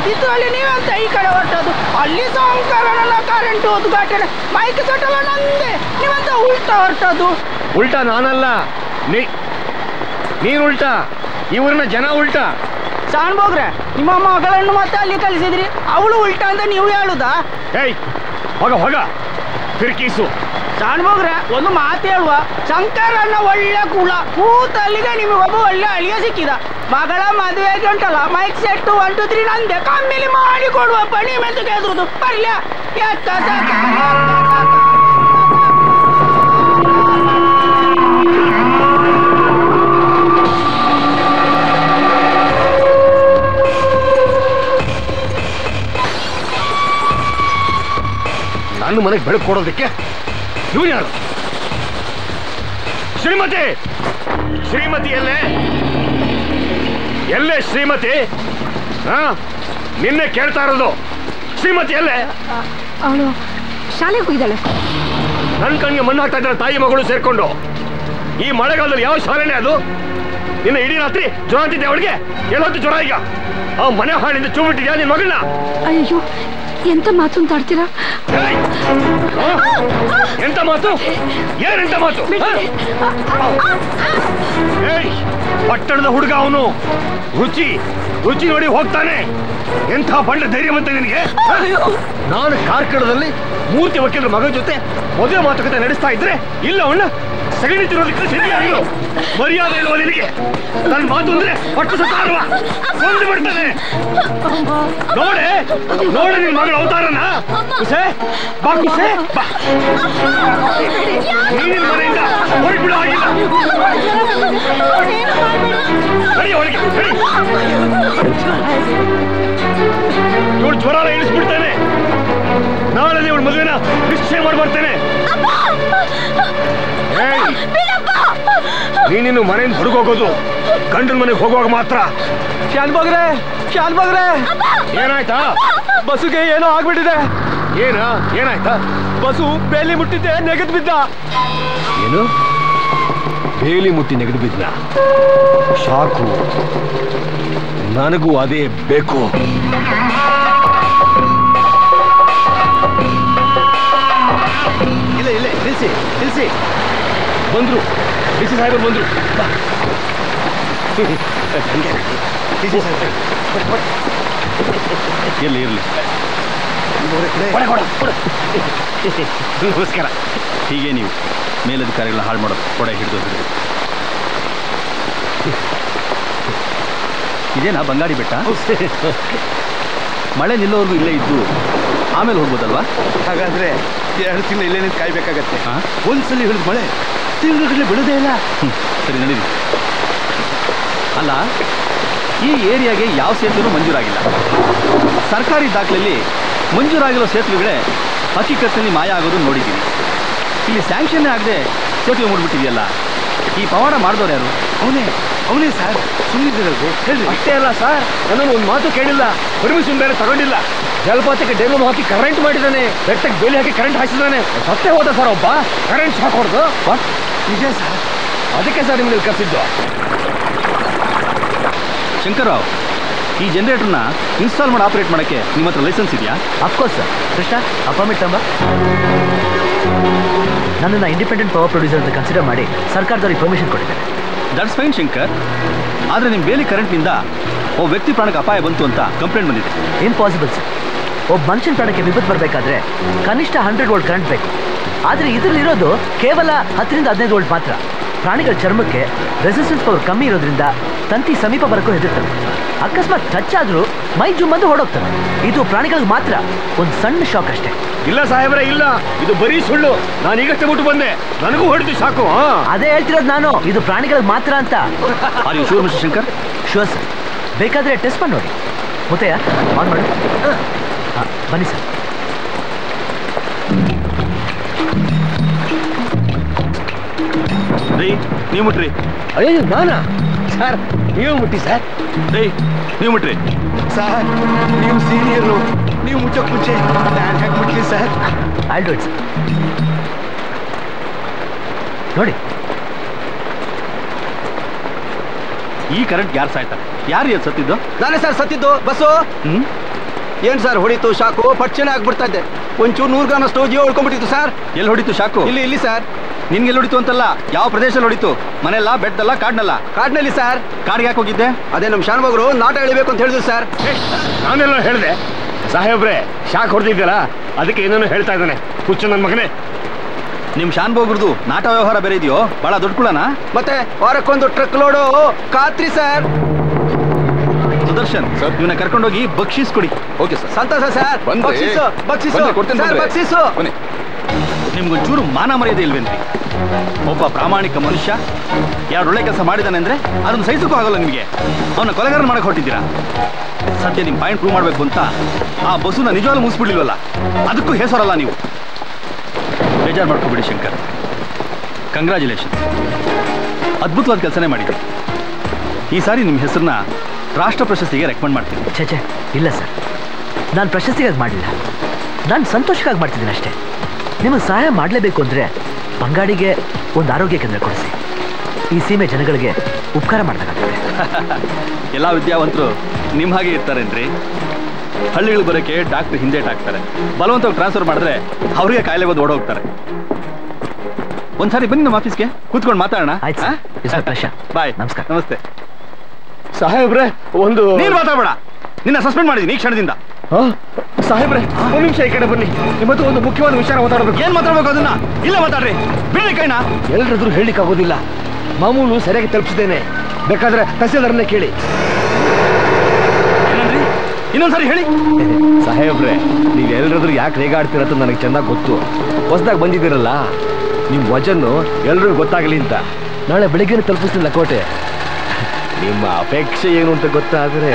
ಇದ್ರಲ್ಲಿ ನೀವಂತ ಈ ಕಡೆ ಹೊರಟದು ಅಲ್ಲಿ ಸಂಕರಣ ಕರೆಂಟ್ ಉದ್ಘಾಟನೆ ಮೈಕ್ ಸಟವ ನಂದೆ ನೀವಂತ ಉಲ್ಟಾ ಹೊರಟದು ಉಲ್ಟಾ ನಾನಲ್ಲ ನೀ ನೀನ್ ಉಲ್ಟಾ ಇವ್ರನ್ನ ಜನ ಉಲ್ಟಾ ಸಾಣ್ಬೋಗ್ರೆ ನಿಮ್ಮ ಮಗಳನ್ನು ಮತ್ತೆ ಅಲ್ಲಿ ಕಳಿಸಿದ್ರಿ ಅವಳು ಉಲ್ಟಾ ಅಂತ ನೀವು ಹೇಳುದಾ ಏಯ್ ಹೋಗ ಹೋಗ ಫಿರ್ಕೀಸು ಸಾಣ್ಬೋಗ್ರೆ ಒಂದು ಮಾತು ಹೇಳುವ ಶಂಕರಣ್ಣ ಒಳ್ಳೆ ಕುಳ ಕೂತಲ್ಲಿಗೆ ನಿಮಗೊಬ್ಬ ಒಳ್ಳೆ ಅಳಿಯ ಸಿಕ್ಕಿದ ಮಗಳ ಮದುವೆಗೆ ಉಂಟಲ್ಲ mic set one two three ನಂದೆ ಕಮ್ಮಿಲಿ ಮಾಡಿ ಕೊಡುವ ಪಣಿ ಮೆಂತ ಕೇಳಿದ್ರು ಬರ್ಲ ಎತ್ತ ನನ್ನ ಮನೆಗೆ ಬೆಳಕು ಕೊಡೋದಕ್ಕೆ ಇವನು ಯಾರು ಶ್ರೀಮತಿ ಶ್ರೀಮತಿ ಎಲ್ಲೇ ಎಲ್ಲೇ ಶ್ರೀಮತಿ ಹಾ ನಿನ್ನೆ ಕೇಳ್ತಾ ಇರೋದು ಶ್ರೀಮತಿ ಎಲ್ಲೇ ಅವಳು ಶಾಲೆಗೆ ಹೋಗಿದ್ದಾಳೆ ನನ್ನ ಕಣ್ಣಿಗೆ ಮಣ್ಣು ಹಾಕ್ತಾ ಇದ್ದಾರೆ ತಾಯಿ ಮಗಳು ಸೇರ್ಕೊಂಡು ಈ ಮಳೆಗಾಲದಲ್ಲಿ ಯಾವ ಶಾಲೆನೇ ಅದು ನಿನ್ನ ಇಡೀ ರಾತ್ರಿ ಜ್ವರ ಅಂತಿದ್ದೆ ಅವಳಿಗೆ ಎಲ್ಲೊತ್ತು ಜ್ವರ ಈಗ ಆ ಮನೆ ಹಾಳಿಂದ ಚೂಬಿಟ್ಟಿದ್ಯಾ ನಿನ್ನ ಮಗಳನ್ನ ಅಯ್ಯೋ ಎಂತ ಮಾತು ಅಂತ ಆಡ್ತೀರಾ ಆ? ಎಂತ ಮಾತು ಏನಂತ ಮಾತು ಆ? ಏಯ್ ಪಟ್ಟಣದ ಹುಡುಗ ಅವನು ರುಚಿ ರುಚಿ ನೋಡಿ ಹೋಗ್ತಾನೆ ಎಂಥ ಬಂಡ ಧೈರ್ಯ ಬಂತ ನಿನಗೆ ಆ? ನಾನು ಕಾರ್ಕಳದಲ್ಲಿ ಮೂರ್ತಿ ವಕೀಲರ ಮಗ ಜೊತೆ ಮದುವೆ ಮಾತುಕತೆ ನಡೆಸ್ತಾ ಇದ್ರೆ ಇಲ್ಲ ಅವನ್ನ ಸಗಣಿ ತಿರೋದಕ್ಕೆ ಸರಿಯಾಗಿರು ಮರ್ಯಾದೆ ಇಲ್ವ ನಿನಗೆ ನನ್ನ ಮಾತು ಅಂದ್ರೆ ಪಟ್ಟು ಸತ್ತಾರವ ಕೊಂದು ಬಿಡ್ತಾನೆ ನೋಡೆ ನೋಡೆ ನಿನ್ ಮಗಳ ಅವತಾರನ ಕುಸೆ ಬಾ ಕುಸೆ ಬಾ ನೀನಿನ್ ಮನೆಯಿಂದ ಹೊರಟ್ಬಿಡು ಆಗಿಲ್ಲ ನಡಿ ಒಳಗೆ ನಡಿ. ಇವಳು ಜ್ವರ ಎಲ್ಲ ಇಳಿಸ್ಬಿಡ್ತಾನೆ ನಾಳೆ ಇವಳು ಮದುವೆನ ನಿಶ್ಚಯ ಮಾಡಿ ಬರ್ತೇನೆ ಏಯ್, ನೀನಿನ್ನು ಮನೆಯಿಂದ ಹೊರಗೆ ಹೋಗೋದು ಗಂಡನ ಮನೆಗೆ ಹೋಗುವಾಗ ಮಾತ್ರ ಶಾನ್ಭಾಗ್ರೆ ಶಾನ್ಭಾಗ್ರೆ ಏನಾಯ್ತಾ ಬಸ್ಸುಗೆ ಏನೋ ಆಗ್ಬಿಟ್ಟಿದೆ ಏನ ಏನಾಯ್ತಾ ಬಸ್ಸು ಬೇಲಿ ಮುಟ್ಟಿದ್ದೆ ನೆಗೆದ್ ಬಿದ್ದ ಏನು ಬೇಲಿ ಮುಟ್ಟಿ ನೆಗೆದು ಬಿದ್ದ ಶಾಕು ನನಗೂ ಅದೇ ಬೇಕು ಇಲ್ಲ ಇಲ್ಲ ನಿಲ್ಸಿ ನಿಲ್ಸಿ ಬಂದ್ರು ಡಿಸಿ ಸಾಹೇಬರು ಬಂದ್ರು ಬಾ. ಹಂಗೆ. ಡಿಸಿ ಸಾಹೇಬ್ರೆ. ಕೊಡಿ, ಕೊಡಿ. ಇರ್ಲಿ ಇರ್ಲಿ ಕೊಡೆ, ಕೊಡೆ, ಕೊಡೆ. ನಮಸ್ಕಾರ ಹೀಗೆ ನೀವು ಮೇಲಧಿಕಾರಿಗಳನ್ನ ಹಾಳು ಮಾಡೋದು ಕೊಡೆ ಹಿಡಿದು ಹಿಡಿದು ಇದೇನಾ ಬಂಗಾಡಿ ಬೆಟ್ಟ ಮಳೆ ನಿಲ್ಲೋವರೆಗೂ ಇಲ್ಲೇ ಇದ್ದು ಆಮೇಲೆ ಹೋಗ್ಬೋದಲ್ವಾ ಹಾಗಾದ್ರೆ ಎರಡು ತಿಂಗಳು ಇಲ್ಲೇ ನಿಂತು ಕಾಯ್ಬೇಕಾಗತ್ತೆ ಒಂದ್ಸಲಿ ಹಿಡಿದು ಮಳೆ ತಿಂಗಳು ಬಿಡೋದೇ ಇಲ್ಲ ಹ್ಮ್, ಸರಿ ನಡೀರಿ ಅಲ್ಲ ಈ ಏರಿಯಾಗೆ ಯಾವ ಸೇತುವೆನೂ ಮಂಜೂರಾಗಿಲ್ಲ ಸರ್ಕಾರಿ ದಾಖಲೆಯಲ್ಲಿ ಮಂಜೂರಾಗಿರೋ ಸೇತುವೆಗಳೇ ಹಕ್ಕಿಕತ್ತಿನಲ್ಲಿ ಮಾಯ ಆಗೋದು ನೋಡಿದ್ದೀನಿ ಇಲ್ಲಿ ಸ್ಯಾಂಕ್ಷನ್ ಆಗದೆ ಸೇತುವೆ ಮೂಡ್ಬಿಟ್ಟಿದೆಯಲ್ಲ ಈ ಪವಾಡ ಮಾಡಿದವ್ರು ಯಾರು ಅವನೇ ಅವನೇ ಸರ್ ಸುಮ್ಮನಿದ್ದಿರೋದು ಹೇಳ್ರಿ ಅಷ್ಟೇ ಅಲ್ಲ ಸರ್ ನನ್ನನ್ನು ಒಂದು ಮಾತು ಕೇಳಿಲ್ಲ ಪರ್ಮಿಷನ್ ಬೇರೆ ತಗೊಂಡಿಲ್ಲ ಜಲಪಾತಕ್ಕೆ ಡೇಗಮ್ ಹಾಕಿ ಕರೆಂಟ್ ಮಾಡಿದ್ದಾನೆ ಬೆಟ್ಟಕ್ಕೆ ಬೇಲಿ ಹಾಕಿ ಕರೆಂಟ್ ಹಾಕಿಸಿದಾನೆ ಸತ್ತೇ ಹೋದ ಸರ್ ಒಬ್ಬ ಕರೆಂಟ್ ಶಾಕ್ ಹೊಡೆದು ನಿಜ ಸರ್ ಅದಕ್ಕೆ ಸರ್ ನಿಮ್ಗೆ ಇಲ್ಲಿ ಕರೆಸಿದ್ದು ಶಂಕರ್ರಾವ್ ಈ ಜನರೇಟರ್ನ ಇನ್ಸ್ಟಾಲ್ ಮಾಡಿ ಆಪರೇಟ್ ಮಾಡೋಕ್ಕೆ ನಿಮ್ಮ ಹತ್ರ ಲೈಸೆನ್ಸ್ ಇದೆಯಾ ಅಫ್ಕೋರ್ಸ್ ಸರ್ ಕೃಷ್ಣ ಅಪಾಯಿಂಟ್ ತಂಬ ನನ್ನನ್ನು ಇಂಡಿಪೆಂಡೆಂಟ್ ಪವರ್ ಪ್ರೊಡ್ಯೂಸರ್ ಅಂತ ಕನ್ಸಿಡರ್ ಮಾಡಿ ಸರ್ಕಾರದವ್ರಿಗೆ ಪರ್ಮಿಷನ್ ಕೊಟ್ಟಿದ್ದಾರೆ ದಟ್ಸ್ ಫೈನ್ ಶಂಕರ್ ಆದರೆ ನಿಮ್ಮ ಬೇಲಿ ಕರೆಂಟ್ನಿಂದ ಒಬ್ಬ ವ್ಯಕ್ತಿ ಪ್ರಾಣಕ್ಕೆ ಅಪಾಯ ಬಂತು ಅಂತ ಕಂಪ್ಲೇಂಟ್ ಬಂದಿದೆ ಇಂಪಾಸಿಬಲ್ ಸರ್ ಒಬ್ಬ ಮನುಷ್ಯನ ಪ್ರಾಣಕ್ಕೆ ವಿಪತ್ತು ಬರಬೇಕಾದ್ರೆ ಕನಿಷ್ಠ ಹಂಡ್ರೆಡ್ ವೋಲ್ಟ್ ಕರೆಂಟ್ ಬೇಕು ಆದರೆ ಇದರಲ್ಲಿರೋದು ಕೇವಲ ಹತ್ತರಿಂದ ಹದಿನೈದು ವೋಲ್ಟ್ ಮಾತ್ರ ಪ್ರಾಣಿಗಳ ಚರ್ಮಕ್ಕೆ ರೆಸಿಸ್ಟೆನ್ಸ್ ಪವರ್ ಕಮ್ಮಿ ಇರೋದ್ರಿಂದ ತಂತಿ ಸಮೀಪ ಬರಕ್ಕೂ ಹೆದರ್ತವೆ ಅಕಸ್ಮಾತ್ ಟಚ್ ಆದ್ರೂ ಮೈ ಜುಮ್ ಬಂದು ಹೊಡೋಗ್ತವೆ ಇದು ಪ್ರಾಣಿಗಳಿಗೆ ಮಾತ್ರ ಒಂದು ಸಣ್ಣ ಶಾಕ್ ಅಷ್ಟೇ ಇಲ್ಲ ಸಾಹೇಬ್ರೆ ಇಲ್ಲ ಇದು ಬರೀ ಸುಳ್ಳು ನಾನು ಈಗಷ್ಟೇ ಬಿಟ್ಟು ಬಂದೆ ನನಗೂ ಹೊಡೆದು ಸಾಕು ಹಾ ಅದೇ ಹೇಳ್ತಿರೋದು ನಾನು ಇದು ಪ್ರಾಣಿಗಳಿಗೆ ಮಾತ್ರ ಅಂತ are you sure mister Shankar sure sir ಬೇಕಾದ್ರೆ ಟೆಸ್ಟ್ ಮಾಡಿ ನೋಡಿ ಮುತ್ತಯ್ಯ ಆನ್ ಮಾಡು ಹಾಂ ಬನ್ನಿ ಸರ್ ರೀ ನೀವು ಮುಟ್ರಿ ಅಯ್ಯೋ ನಾನಾ ಸರ್ ನೀವು ಮುಟ್ಟಿ ಸರ್ ರೀ ನೀವು ಮುಟ್ರಿ ಸರ್ ನೀವು ಸೀನಿಯರು ನೀವು ಮುಟ್ಟೋಕ್ ಮುಂಚೆ ನಾನು ಹೇಗೆ ಮುಟ್ಲಿ sir I'll do it sir ನೋಡಿ ಈ ಕರೆಂಟ್ ಯಾರು ಸಾಯ್ತಾರೆ ಯಾರು ಇದು ಸತ್ತಿದ್ದು ನಾನೇ ಸರ್ ಸತ್ತಿದ್ದು ಬಸ್ಸು ಹ್ಮ್ ಏನ್ ಸರ್ ಹೊಡಿತು ಶಾಕು ಪಟ್ಚನೆ ಆಗ್ಬಿಡ್ತಾ ಇದ್ದೆ ಒಂಚೂರು ನೂರು ಗ್ರಾಮ್ ಅಷ್ಟು ಜೀವ ಉಳ್ಕೊಂಡ್ಬಿಟ್ಟಿತ್ತು ಸರ್ ಎಲ್ಲಿ ಹೊಡಿತು ಶಾಕು ಇಲ್ಲಿ ಇಲ್ಲಿ ಸರ್ ನಿನ್ಗೆ ಎಲ್ಲಿ ಹೊಡಿತು ಅಂತಲ್ಲ ಯಾವ ಪ್ರದೇಶದಲ್ಲಿ ಹೊಡಿತು ಮನೆಯಲ್ಲ ಬೆಟ್ಟಲ್ಲ ಕಾಡ್ನಲ್ಲ ಕಾಡ್ನಲ್ಲಿ ಸರ್ ಕಾಡ್ಗೆ ಯಾಕೆ ಹೋಗಿದ್ದೆ ಅದೇ ನಮ್ಮ ಶಾನ್ಭೋಗರು ನಾಟ ಎಳಿಬೇಕು ಅಂತ ಹೇಳಿದ್ರು ಸರ್ ನಾನೆಲ್ಲ ಹೇಳಿದೆ ಸಾಹೇಬ್ರೆ ಶಾಕ್ ಹೊಡೆದಿದ್ದಲ್ಲ ಅದಕ್ಕೆ ಏನೇನೋ ಹೇಳ್ತಾ ಇದ್ದಾನೆ ಹುಚ್ಚು ನನ್ನ ಮಗನೇ ನಿಮ್ ಶಾನ್ಭೋಗ್ರದು ನಾಟ ವ್ಯವಹಾರ ಬೇರೆ ಇದೆಯೋ ಬಹಳ ದೊಡ್ಡ ಕುಳನ ಮತ್ತೆ ವಾರಕ್ಕೊಂದು ಟ್ರಕ್ ಲೋಡು ಖಾತ್ರಿ ಸರ್ ಸುದರ್ಶನ್ ಇವನ್ನ ಕರ್ಕೊಂಡೋಗಿ ಬಕ್ಷೀಸ್ ಕೊಡಿ ಓಕೆ ಸರ್ ಸಂತೋಷ ಸರ್ ಬಂದ್ರಿ? ಬಕ್ಷೀಸು ಬಕ್ಷೀಸು ಬನ್ನಿ, ಕೊಡ್ತೀನಿ ಸರ್ ಬಂದ್ರೆ. ಬಕ್ಷೀಸು ಬನ್ನಿ ನಿಮ್ಗೊಂಚೂರು ಮಾನ ಮರ್ಯಾದೆ ಇಲ್ವೇನ್ರಿ ಒಬ್ಬ ಪ್ರಾಮಾಣಿಕ ಮನುಷ್ಯ ಯಾರು ಒಳ್ಳೆ ಕೆಲಸ ಮಾಡಿದಾನೆ ಅಂದ್ರೆ ಅದನ್ನು ಸಹಿಸಕ್ಕೂ ಆಗಲ್ಲ ನಿಮಗೆ ಅವನ ಕೊಲೆಗಾರ ಮಾಡಕ್ ಹೊಟ್ಟಿದ್ದೀರಾ ಸದ್ಯ ನಿಮ್ ಪಾಯಿಂಟ್ ಪ್ರೂವ್ ಮಾಡ್ಬೇಕು ಅಂತ ಆ ಬಸ್ಸುನ ನಿಜವಾಗ್ಲೂ ಮುಗಿಸ್ಬಿಡ್ಲಿಲ್ವಲ್ಲ ಅದಕ್ಕೂ ಹೆಸರಲ್ಲ ನೀವು ಬೇಜಾರು ಮಾಡ್ಕೊಬಿಡಿ ಶಂಕರ್ ಕಂಗ್ರ್ಯಾಚುಲೇಷನ್ ಅದ್ಭುತವಾದ ಕೆಲಸನೇ ಮಾಡಿದ್ರಿ ಈ ಸಾರಿ ನಿಮ್ಮ ಹೆಸರನ್ನ ರಾಷ್ಟ್ರ ಪ್ರಶಸ್ತಿಗೆ ರೆಕಮೆಂಡ್ ಮಾಡ್ತೀನಿ ಛೇ ಛೇ ಇಲ್ಲ ಸರ್ ನಾನು ಪ್ರಶಸ್ತಿಗಾಗಿ ಮಾಡಲಿಲ್ಲ ನಾನು ಸಂತೋಷಕ್ಕಾಗಿ ಮಾಡ್ತಿದ್ದೀನಿ ಅಷ್ಟೇ ನಿಮಗೆ ಸಹಾಯ ಮಾಡಲೇಬೇಕು ಅಂದರೆ ಬಂಗಾಡಿಗೆ ಒಂದು ಆರೋಗ್ಯ ಕೇಂದ್ರ ಕೊಡಿಸಿ ಈ ಸೀಮೆ ಜನಗಳಿಗೆ ಉಪಕಾರ ಮಾಡ್ಬೇಕಾಗ್ತದೆ ಎಲ್ಲ ವಿದ್ಯಾವಂತರು ನಿಮ್ಮ ಹಾಗೆ ಇರ್ತಾರೇನ್ರಿ ಹಳ್ಳಿಗಳು ಬರೋಕ್ಕೆ ಡಾಕ್ಟರ್ ಹಿಂದೇಟಾಕ್ತಾರೆ ಬಲವಂತವಾಗಿ ಟ್ರಾನ್ಸ್ಫರ್ ಮಾಡಿದ್ರೆ ಅವರಿಗೆ ಕಾಯಿಲೆ ಬಂದು ಓಡೋಗ್ತಾರೆ ಒಂದ್ಸಾರಿ ಬನ್ನಿ ನಮ್ಮ ಆಫೀಸ್ಗೆ ಕೂತ್ಕೊಂಡು ಮಾತಾಡೋಣ ಬಾಯ್ ನಮಸ್ಕಾರ ನಮಸ್ತೆ ಸಾಹೇಬ್ರೆ ಒಂದು ನೀನ್ ಮಾತಾಡಬೇಡ ನಿನ್ನ ಸಸ್ಪೆಂಡ್ ಮಾಡಿದ್ದೀನಿ ಈ ಕ್ಷಣದಿಂದ ಆ? ಸಾಹೇಬ್ರೆ ಒಂದು ನಿಮಿಷ ಈ ಕಡೆ ಬನ್ನಿ ನಿಮ್ಮ ಹತ್ರ ಒಂದು ಮುಖ್ಯವಾದ ವಿಚಾರ ಮಾತಾಡಬೇಕು ಏನ್ ಮಾತಾಡ್ಬೇಕು ಅದನ್ನ ಇಲ್ಲ ಮಾತಾಡ್ರಿ ಬಿಡಿ ಕೈನ ಎಲ್ರದ್ರು ಹೇಳಲಿಕ್ಕೆ ಆಗೋದಿಲ್ಲ ಮಾಮೂಲು ಸರಿಯಾಗಿ ತಲುಪಿಸಿದ್ದೇನೆ ಬೇಕಾದ್ರೆ ತಹಸೀಲ್ದಾರನ್ನೇ ಕೇಳಿ ಏನಂದ್ರಿ ಇನ್ನೊಂದ್ಸರಿ ಹೇಳಿ ಸಾಹೇಬ್ರೆ ನೀವು ಎಲ್ರದ್ರು ಯಾಕೆ ರೇಗಾಡ್ತೀರಂತ ನನಗೆ ಚೆನ್ನಾಗಿ ಗೊತ್ತು ಹೊಸದಾಗಿ ಬಂದಿದ್ದೀರಲ್ಲ ನಿಮ್ಮ ವಜನ್ನು ಎಲ್ರಿಗೂ ಗೊತ್ತಾಗಲಿ ಅಂತ ನಾಳೆ ಬೆಳಿಗ್ಗೆ ತಲುಪಿಸ್ತೀನಿ ಲಕೋಟೆ ನಿಮ್ಮ ಅಪೇಕ್ಷೆ ಏನು ಅಂತ ಗೊತ್ತಾದ್ರೆ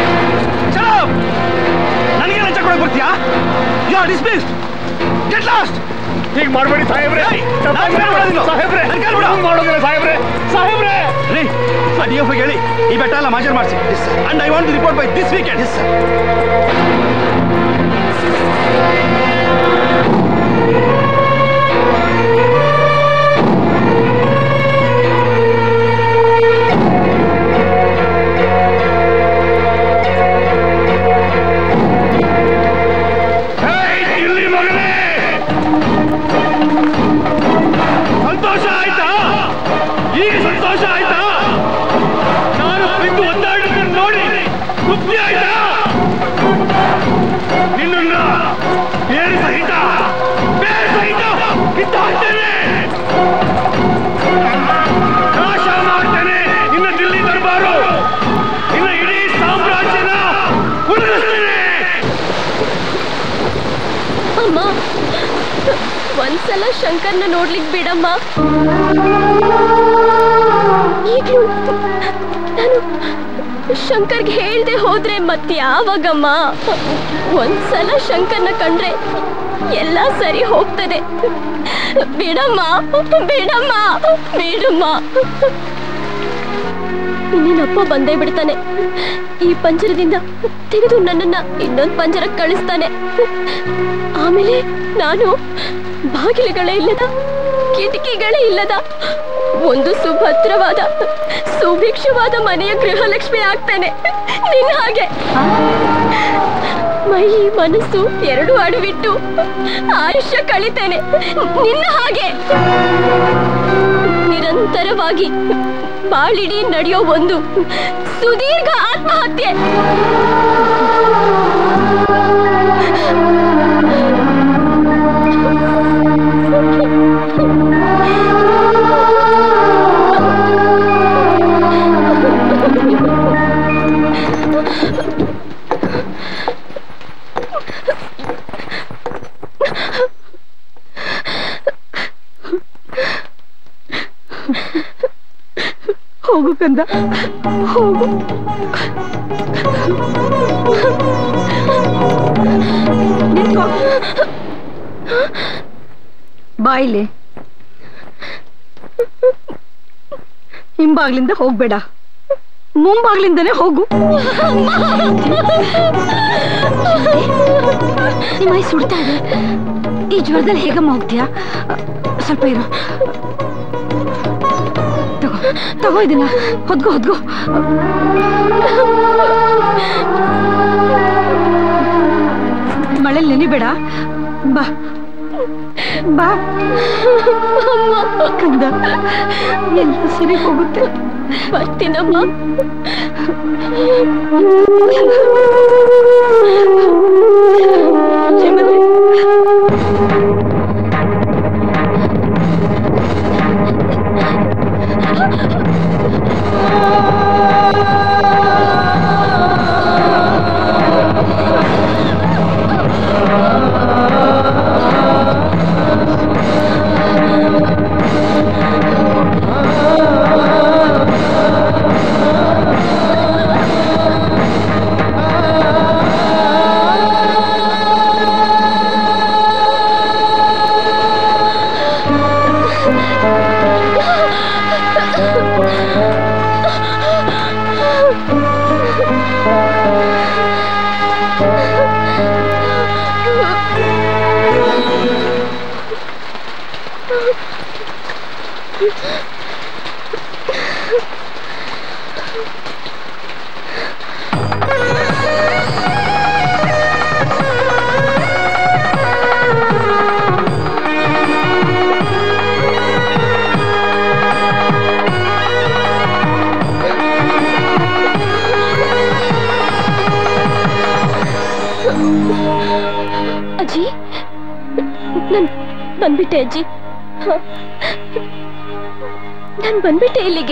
ನನಗೆ ಲಂಚ ಕೊಡಕ್ ಬರ್ತೀಯಾ you are dismissed get lost ಹೀಗೆ ಮಾಡಬೇಡಿ ಸಾಹೇಬ್ರೆ ಸಾಹೇಬ್ರೆ ಮಾಡೋದಿಲ್ಲ ಸಾಹೇಬ್ರೆ ಸಾಹೇಬ್ರೆ ರೀ ಆ ಡಿ ಎಫ್ ಹೇಳಿ ಈ ಬೆಟ್ಟ ಎಲ್ಲ ಮಾಜರ್ ಮಾಡಿಸಿ and I want report by this weekend ಇಲ್ಲಿ ಮಗನೇ ಸಂತೋಷ ಆಯ್ತಾ ಈಗ ಸಂತೋಷ ಆಯ್ತಾ ನಾನು ಬಿದ್ದು ಒದ್ದಾಡಿದ್ದನ್ನು ನೋಡಿ ತೃಪ್ತಿ ಆಯ್ತಾ ನಿನ್ನನ್ನ ಬೇರೆ ಸಹಿತ ಬೇರೆ ಸಹಿತ ಕಿತ್ತಾಡ್ತೇನೆ ನಾಶ ಮಾಡ್ತೇನೆ ನಿನ್ನ ದಿಲ್ಲಿ ದರ್ಬಾರು ನಿನ್ನ ಇಡೀ ಸಾಮ್ರಾಜ್ಯನ ಉಳಿಸ್ತೇನೆ ಅಮ್ಮ ಒಂದ್ಸಲ ಶಂಕರ್ನ ನೋಡ್ಲಿಕ್ ಬಿಡಮ್ಮ ಈಗ್ಲೂ ನಾನು ಶಂಕರ್ಗೆ ಹೇಳ್ದೆ ಹೋದ್ರೆ ಮತ್ತೆ ಯಾವಾಗಮ್ಮ ಒಂದ್ಸಲ ಶಂಕರ್ನ ಕಂಡ್ರೆ ಎಲ್ಲ ಸರಿ ಹೋಗ್ತದೆ ಬಿಡಮ್ಮ ಬಿಡಮ್ಮ ಬಿಡಮ್ಮ ಇನ್ನೇನಪ್ಪ ಬಂದೇ ಬಿಡ್ತಾನೆ ಈ ಪಂಜರದಿಂದ ತೆಗೆದು ನನ್ನನ್ನ ಇನ್ನೊಂದು ಪಂಜರಕ್ಕೆ ಕಳಿಸ್ತಾನೆ ಆಮೇಲೆ ನಾನು ಬಾಗಿಲುಗಳೇ ಇಲ್ಲದ ಕಿಟಕಿಗಳೇ ಇಲ್ಲದ ಒಂದು ಸುಭದ್ರವಾದ ಸುಭಿಕ್ಷವಾದ ಮನೆಯ ಗೃಹಲಕ್ಷ್ಮಿ ಆಗ್ತೇನೆ ನಿನ್ನ ಹಾಗೆ ಮೈ ಮನಸ್ಸು ಎರಡು ಅಡವಿಟ್ಟು ಆಯುಷ್ಯ ಕಳಿತೇನೆ ನಿನ್ನ ಹಾಗೆ ನಿರಂತರವಾಗಿ ಬಾಳಿಡೀ ನಡೆಯೋ ಒಂದು ಸುದೀರ್ಘ ಆತ್ಮಹತ್ಯೆ ಹೋಗು ಕಂದ ಹೋಗು ನಿಂತ್ಕೋ. ಬಾಯಿಲೆ ಹಿಂಬಾಗ್ಲಿಂದ ಹೋಗ್ಬೇಡ ಮುಂಬಾಗ್ಲಿಂದನೇ ಹೋಗು ನಿಮ್ಮ ಮೈ ಸುಡ್ತಾ ಇದೆ ಈ ಜ್ವರದಲ್ಲಿ ಹೇಗಮ್ಮ ಹೋಗ್ತೀಯಾ ಸ್ವಲ್ಪ ಇರು ತಗೋ ತಗೋ ಇದನ್ನ ಹೊದ್ಗೋ ಹೊದ್ಗೋ ಮಳೆಲ್ ನೆನಿಬೇಡ ಬಾ ಬಾ ಕಂದ ಎಲ್ಲ ಸರಿ ಹೋಗುತ್ತೆ ಬರ್ತೀನಮ್ಮ ಅಜ್ಜಿ ನನ್ ಬಂದ್ಬಿಟ್ಟೆ ಅಜ್ಜಿ ನಾನ್ ಬಂದ್ಬಿಟ್ಟೆ ಇಲ್ಲಿಗೆ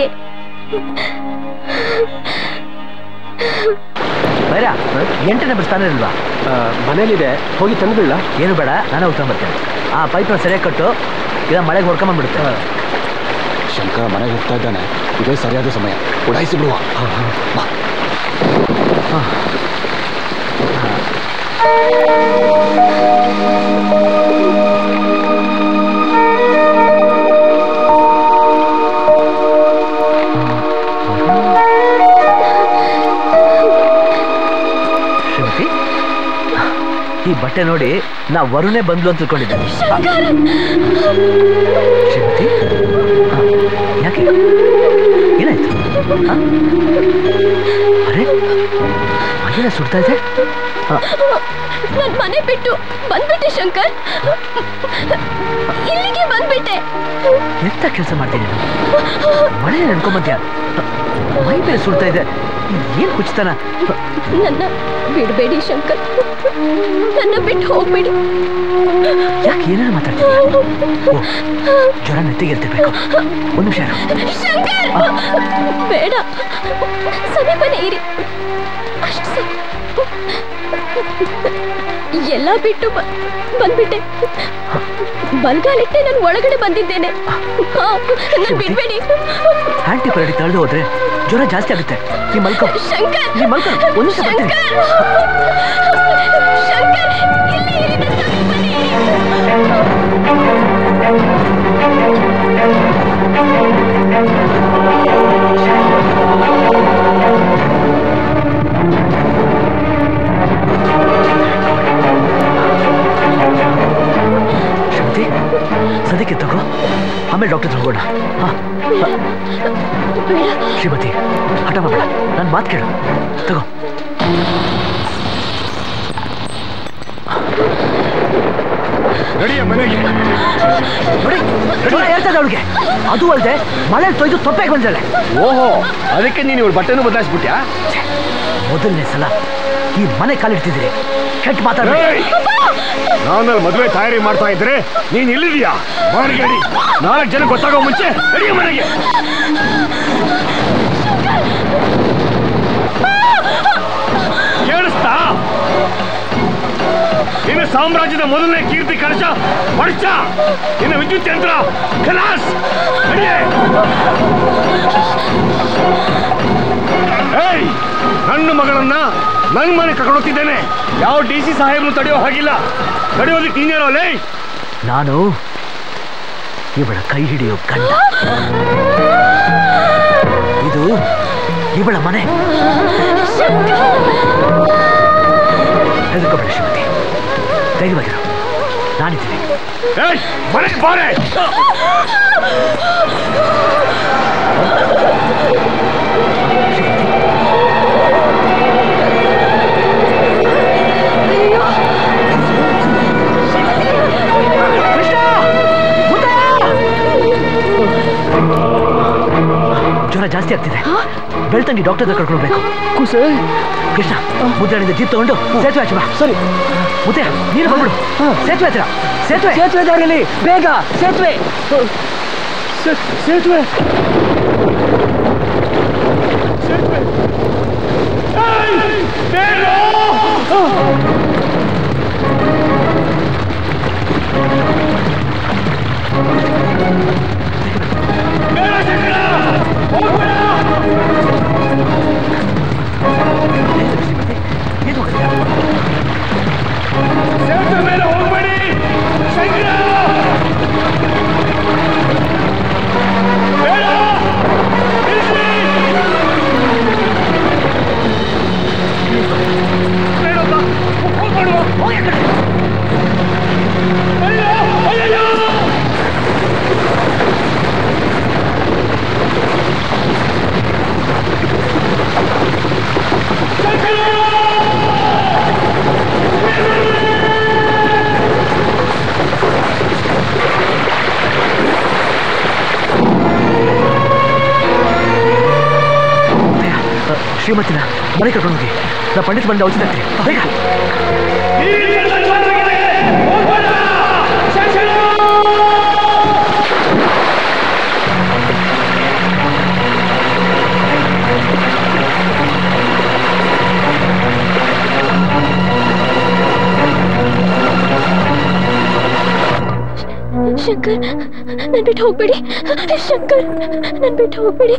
ಬೇಡ ಎಂಟನೇ ಬಿಡ್ತಾನೆ ಇಲ್ವಾ ಮನೇಲಿದೆ ಹೋಗಿ ತಂದ್ಬಿಡ್ಲ ಏನು ಬೇಡ ನಾನೇ ಉಳ್ಕೊಂಬರ್ತೇನೆ ಆ ಪೈಪ್ನ ಸರಿಯಾಗಿ ಕಟ್ಟು ಇಲ್ಲ ಮಳೆಗೆ ಹೊಡ್ಕೊಂಬಂದ್ಬಿಡುತ್ತೆ ಶಂಕರ ಮನೆಗೆ ಹೋಗ್ತಾ ಇದ್ದಾನೆ ಇದೇ ಸರಿಯಾದ ಸಮಯ ಉಡಾಯಿಸಿ ಬಿಡುವ ಬಾ. ಶ್ರೀಮತಿ ಈ ಬಟ್ಟೆ ನೋಡಿ ನಾ ವರುಣೇ ಬಂದ್ಲು ಅಂತ ತಿಳ್ಕೊಂಡಿದ್ದೆ ಶ್ರೀಮತಿ ಆ, ಯಾಕೆ ಏನಾಯ್ತು ಆ? ಅರೆ ಮೈಯೆಲ್ಲ ಸುಡ್ತಾ ಇದೆ ಆ, ನನ್ ಮನೆ ಬಿಟ್ಟು ಬಂದ್ಬಿಟ್ಟೆ ಶಂಕರ್ ಇಲ್ಲಿಗೆ ಬಂದ್ಬಿಟ್ಟೆ ಎಂತ ಕೆಲಸ ಮಾಡ್ತೀನಿ ನೀನು ಮಳೆ ನೆನ್ಕೊಂಬಂತ್ಯಾ ಮೈ ಮೇಲೆ ಸುಡ್ತಾ ಇದೆ ಏನ್ ಕುಚ್ತಾನ ನನ್ನ ಬಿಡ್ಬೇಡಿ ಶಂಕರ್ ನನ್ನ ಬಿಟ್ಟು ಹೋಗ್ಬೇಡಿ ಯಾಕೆ ಏನಾರ ಮಾತಾಡ್ತೀಯ ಓ ಜ್ವರ ನೆತ್ತಿಗೆ ಇರ್ತಿರ್ಬೇಕು ಒಂದು ನಿಮಿಷ ಇರು. ಶಂಕರ್ ಬೇಡ ಸಮೀಪನೇ ಇರಿ ಅಷ್ಟು ಸಾಕು. ಎಲ್ಲ ಬಿಟ್ಟು ಬ- ಬಂದ್ಬಿಟ್ಟೆ ಬಲ್ಗಾಲಿಟ್ಟೆ ನಾನು ಒಳಗಡೆ ಬಂದಿದ್ದೇನೆ ನನ್ನ ಬಿಡ್ಬೇಡಿ ಆಂಟಿಬಯೋಟಿಕ್ ತಳೆದು ಹೋದ್ರೆ ಜ್ವರ ಜಾಸ್ತಿ ಆಗುತ್ತೆ ನೀ ಮಲ್ಕೋ ಶಂಕರ್ ನೀ ಮಲ್ಕೋ ಒಂದು ನಿಮಿಷ ಬರ್ತೀನಿ ಶಂಕರ್ ಇಲ್ಲಿ ಇರಿ ನನ್ನ ಸಮೀಪನೇ ಇರಿ. ಶ್ರೀಮತಿ ಸದ್ಯಕ್ಕೆ ತಗೋ ಆಮೇಲೆ ಡಾಕ್ಟರ್ ಹೋಗೋಣ ಹಾ ಶ್ರೀಮತಿ ಹಠ ಮಾಡಬೇಡ ನನ್ನ ಮಾತು ಕೇಳು ತಗೋ ರೆಡಿಯ ಮನೆಗೆ ನೋಡಿ ಜ್ವರ ಹೇಳ್ತದೆ ಅವಳಿಗೆ ಅದು ಅಲ್ಲದೆ ಮಳೆ ತೊಯ್ದು ತೊಪ್ಪೆಗೆ ಬಂದಳೆ ಓಹೋ ಅದಕ್ಕೆ ನೀನು ಇವಳು ಬಟ್ಟೆನೂ ಬದಲಾಯಿಸ್ಬಿಟ್ಯಾ ಮೊದಲನೇ ಸಲ ಈ ಮನೆ ಕಾಲಿಡ್ತಿದ್ದೀರಿ ಕೆಟ್ಟ ಮಾತಾಡ್ಬೇಡಿ ಏಯ್! ನಾನಲ್ಲಿ ಮದುವೆ ತಯಾರಿ ಮಾಡ್ತಾ ಇದ್ರೆ ನೀನ್ ಇಲ್ಲಿದೀಯಾ ಮಾರ್ಗಡಿ ನಾಲ್ಕು ಜನ ಗೊತ್ತಾಗೋ ಮುಂಚೆ ರೆಡಿಯ ಮನೆಗೆ ಕೇಳಿಸ್ತಾ ಇನ್ನು ಸಾಮ್ರಾಜ್ಯದ ಮೊದಲನೇ ಕೀರ್ತಿ ಕಳಶ ವರ್ಷ ಇನ್ನು ವಿದ್ಯುತ್ ಯಂತ್ರ ಖಲಾಸ್ ನಡಿಯೇ. ಏಯ್ ನನ್ನ ಮಗಳನ್ನ ನನ್ನ ಮನೆ ಕರ್ಕೊಂಡೋಗ್ತಿದ್ದೇನೆ ಯಾವ ಡಿ ಸಿ ಸಾಹೇಬ್ನು ತಡೆಯೋ ಹಾಗಿಲ್ಲ ತಡೆಯೋದಕ್ಕೆ ನೀನೇನೋ ಲೇ ನಾನು ಇವಳ ಕೈ ಹಿಡಿಯೋ ಗಂಡ ಇದು ಇವಳ ಮನೆ ಹೆದರ್ಕೋಬೇಡ ಶ್ರೀಮತಿ ಧೈರ್ಯವಾಗಿರು ನಾನಿದ್ದೀನಿ ಏಯ್ ಮನೆಗೆ ಬಾರೆ ಅಯ್ಯೋ ಜ್ವರ ಜಾಸ್ತಿ ಆಗ್ತಿದೆ ಬೆಳ್ತಂಗಿ ಡಾಕ್ಟರ್ ಹತ್ರ ಕರ್ಕೊಂಡು ಹೋಗ್ಬೇಕು ಕುಸೆ ಕೃಷ್ಣ ಮುದ್ದಾಡಿಂದ ಜೀಪ್ ತಗೊಂಡು ಸೇತುವೆ ಆಚೆ ಬಾ ಸರಿ ಮುದ್ದೆ ನೀನು ಬಂದ್ಬಿಡು ಸೇತುವೆ ಹತ್ರ ಸೇತುವೆ ಸೇತುವೆ ದಾರಿಲಿ ಬೇಗ ಸೇತುವೆ ಸೇತುವೆ ಶ್ರೀಮತಿನ ಮನೆ ಕರ್ಕೊಂಡು ಹೋಗಿ ನಾ ಪಂಡಿತ್ ಬಂದ ಔಷಧಿ ಹಾಕ್ತೀನಿ ಬೇಗ ಶಂಕರ್ ನನ್ ಬಿಟ್ಟು ಹೋಗ್ಬೇಡಿ ಶಂಕರ್ ನನ್ ಬಿಟ್ಟು ಹೋಗ್ಬೇಡಿ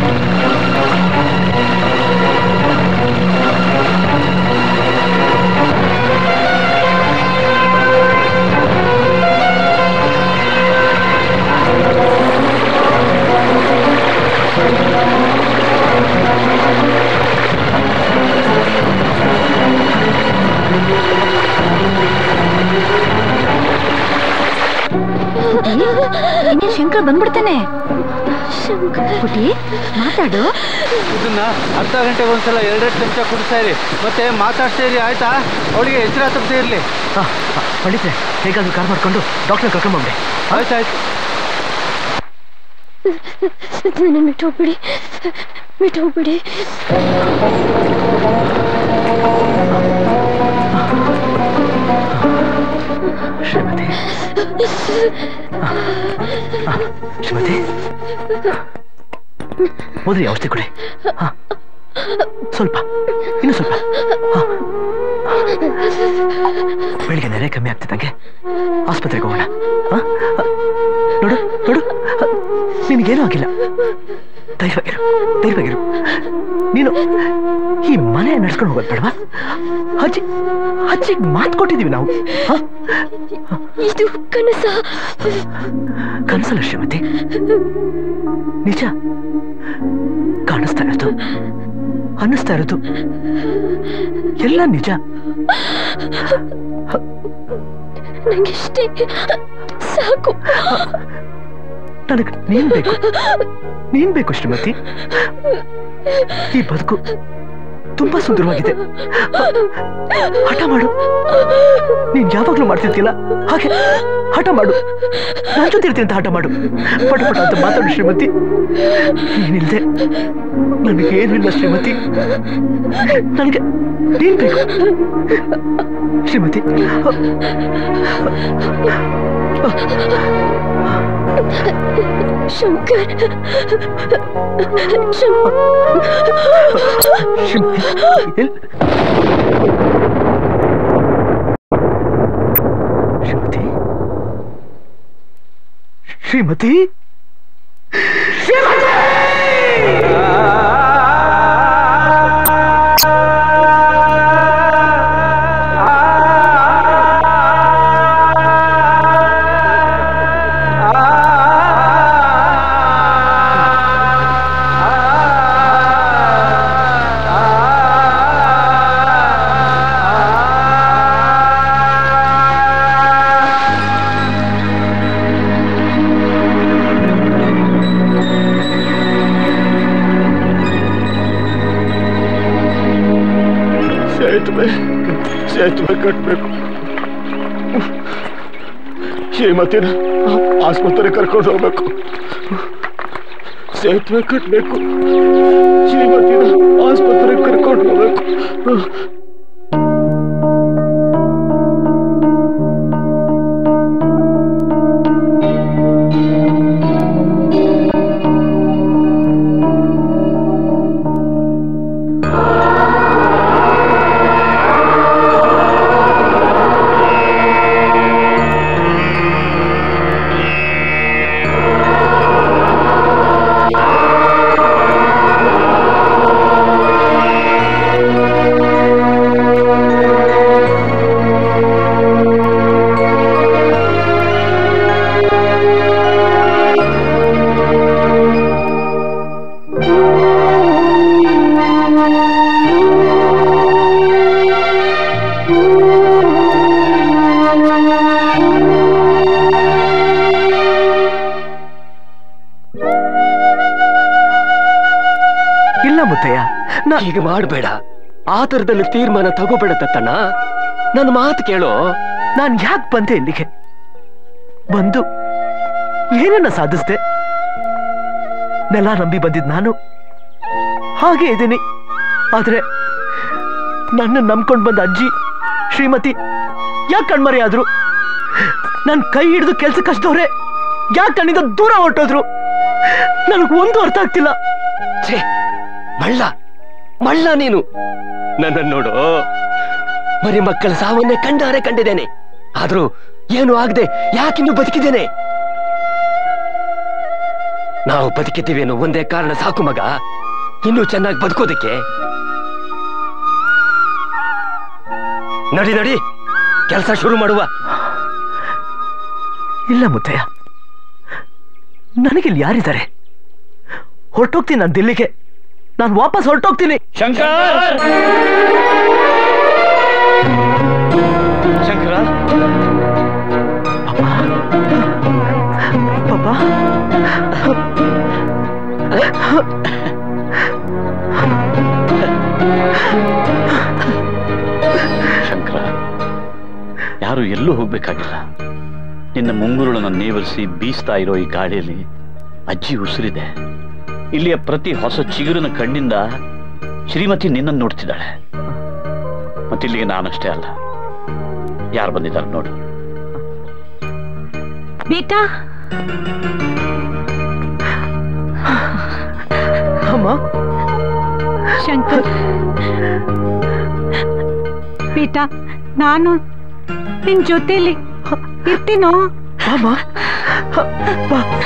ಇನ್ನೇ ಶಂಕರ್ ಬಂದ್ಬಿಡ್ತಾನೆ ಪುಟಿ ಮಾತಾಡು ಇದನ್ನ ಅರ್ಧ ಗಂಟೆಗೆ ಒಂದ್ಸಲ ಎರಡೆರಡು ಚಮಚ ಕುಡಿಸ್ತಾ ಇರಿ ಮತ್ತೆ ಮಾತಾಡ್ತಾ ಇರಿ ಆಯ್ತಾ ಅವಳಿಗೆ ಎಚ್ಚರ ತಪ್ಪದೇ ಇರಲಿ ಪಂಡಿತ್ರೆ ಹೇಗಾದ್ರೂ ಕಾರ್ ಮಾಡ್ಕೊಂಡು ಡಾಕ್ಟರ್ ಕರ್ಕೊಂಡು ಬಂದೆ ಆಯ್ತಾಯ್ತು ನನ್ನ ಬಿಟ್ಟು ಹೋಗ್ಬಿಡಿ ಬಿಟ್ಟು ಹೋಗ್ಬಿಡಿ ಶ್ರೀಮತಿ ಶ್ರೀಮತಿ ಮೊದಲು ಔಷಧಿ ಕೊಡಿ ಹಾ. ಸ್ವಲ್ಪ ಇನ್ನು ಸ್ವಲ್ಪ ಹಾ. ಬೆಳಿಗ್ಗೆ ನೆರೆ ಕಮ್ಮಿ ಆಗ್ತಿದ್ದಂಗೆ ಆಸ್ಪತ್ರೆಗೆ ಹೋಗೋಣ ಹಾ? ನೋಡು ನೋಡು ನಿನಗೇನೂ ಆಗಿಲ್ಲ ಧೈರ್ಯವಾಗಿರು ಧೈರ್ಯವಾಗಿರು ನೀನು ಈ ಮನೆ ನಡ್ಸ್ಕೊಂಡು ಹೋಗೋದು ಬೇಡವಾ ಅಜ್ಜಿ ಅಜ್ಜಿಗೆ ಮಾತು ಕೊಟ್ಟಿದ್ದೀವಿ ನಾವು ಹಾ? ಇದು ಕನಸ ಕನಸಲ್ಲ ಶ್ರೀಮತಿ ನಿಜ ಕಾಣಿಸ್ತಾ ಇರೋದು ಅನ್ನಿಸ್ತಾ ಇರೋದು ಎಲ್ಲ ನಿಜ ನಂಗಿಷ್ಟೇ ಸಾಕು ನನಗೆ ನೀನ್ ಬೇಕು ನೀನ್ ಬೇಕು ಶ್ರೀಮತಿ ಈ ಬದುಕು ತುಂಬಾ ಸುಂದರವಾಗಿದೆ ಹಠ ಮಾಡು ನೀನ್ ಯಾವಾಗ್ಲೂ ಮಾಡ್ತಿರ್ತಿಲ್ಲ ಹಾಗೆ ಹಠ ಮಾಡು ನಾನ್ ಜೊತೆ ಇರ್ತೀನಿ ಅಂತ ಹಠ ಮಾಡು ಪಟ ಪಟ ಅಂತ ಮಾತಾಡು ಶ್ರೀಮತಿ ನೀನಿಲ್ದೆ ನನಗೇನು ಇಲ್ಲ ಶ್ರೀಮತಿ ನನಗೆ ನೀನ್ ಬೇಕು ಶ್ರೀಮತಿ ಶಂಕರ್ ಶ್ರೀಮತಿ ಎಲ್- ಶ್ರೀಮತಿ ಶ್ರೀಮತಿ ಸೇತುವೆ ಸೇತುವೆ ಕಟ್ಟಬೇಕು ಶ್ರೀಮತಿನ ಆಸ್ಪತ್ರೆ ಕರ್ಕೊಂಡು ಹೋಗ್ಬೇಕು ಸೇತುವೆ ಕಟ್ಟಬೇಕು ಶ್ರೀಮತಿನ ಆಸ್ಪತ್ರೆಗೆ ಕರ್ಕೊಂಡು ಹೋಗ್ಬೇಕು ಇಲ್ಲ ಮುತ್ತಯ್ಯ ಈಗ ಮಾಡಬೇಡ ಆ ಥರದಲ್ಲಿ ತೀರ್ಮಾನ ತಗೋಬೇಡ ತತ್ತಣ್ಣ ನನ್ನ ಮಾತು ಕೇಳೋ ನಾನ್ ಯಾಕೆ ಬಂದೆ ಇಲ್ಲಿಗೆ ಬಂದು ಏನನ್ನ ಸಾಧಿಸ್ದೆ ನೆಲ ನಂಬಿ ಬಂದಿದ್ ನಾನು ಹಾಗೆ ಇದ್ದೀನಿ ಆದ್ರೆ ನನ್ನ ನಂಬ್ಕೊಂಡ್ ಬಂದ ಅಜ್ಜಿ ಶ್ರೀಮತಿ ಯಾಕೆ ಕಣ್ಮರಿ ಆದ್ರು ನನ್ ಕೈ ಹಿಡಿದು ಕೆಲ್ಸಕ್ಕೆ ಹಚ್ದವ್ರೆ ಯಾಕೆ ಕಣ್ಣಿಂದ ದೂರ ಹೊರಟೋದ್ರು ನನಗ್ ಒಂದು ಅರ್ಥ ಆಗ್ತಿಲ್ಲ ಛೇ ಮಳ್ಳ ಮಳ್ಳ ನೀನು ನನ್ನ ನೋಡು ಮರಿ ಮಕ್ಕಳ ಸಾವನ್ನೇ ಕಂಡಾರೆ ಕಂಡಿದ್ದೇನೆ ಆದ್ರೂ ಏನು ಆಗದೆ ಯಾಕಿನ್ನು ಬದುಕಿದ್ದೇನೆ ನಾವು ಬದುಕಿದ್ದೀವಿ ಅನ್ನೋ ಒಂದೇ ಕಾರಣ ಸಾಕು ಮಗ ಇನ್ನೂ ಚೆನ್ನಾಗಿ ಬದುಕೋದಕ್ಕೆ ನಡಿ ನಡಿ ಕೆಲಸ ಶುರು ಮಾಡುವ ಇಲ್ಲ ಮುತ್ತಯ್ಯ ನನಗಿಲ್ಲಿ ಯಾರಿದ್ದಾರೆ ಹೊರಟೋಗ್ತೀನಿ ನಾನು ದಿಲ್ಲಿಗೆ ನಾನು ವಾಪಸ್ ಹೊರಟೋಗ್ತೀನಿ ಶಂಕರ್ ಶಂಕರ ಪಾಪ ಶಂಕರ ಯಾರು ಎಲ್ಲೂ ಹೋಗ್ಬೇಕಾಗಿಲ್ಲ ನಿನ್ನ ಮುಂಗುರುಳನ್ನು ನೇವರಿಸಿ ಬೀಸ್ತಾ ಇರೋ ಈ ಗಾಳಿಯಲ್ಲಿ ಅಜ್ಜಿ ಉಸಿರಿದೆ ಇಲ್ಲಿಯ ಪ್ರತಿ ಹೊಸ ಚಿಗುರಿನ ಕಣ್ಣಿಂದ ಶ್ರೀಮತಿ ನಿನ್ನನ್ನು ನೋಡ್ತಿದ್ದಾಳೆ ಮತ್ತಿಲ್ಲಿಗೆ ನಾನಷ್ಟೇ ಅಲ್ಲ ಯಾರು ಬಂದಿದ್ದಾರೆ ನೋಡು ಬೇಟಾ ಅಮ್ಮ ಶಂಕರ್ ಬೇಟಾ ನಾನು ನಿನ್ ಜೊತೆಲಿ ಇರ್ತೀನೋ ಅಮ್ಮ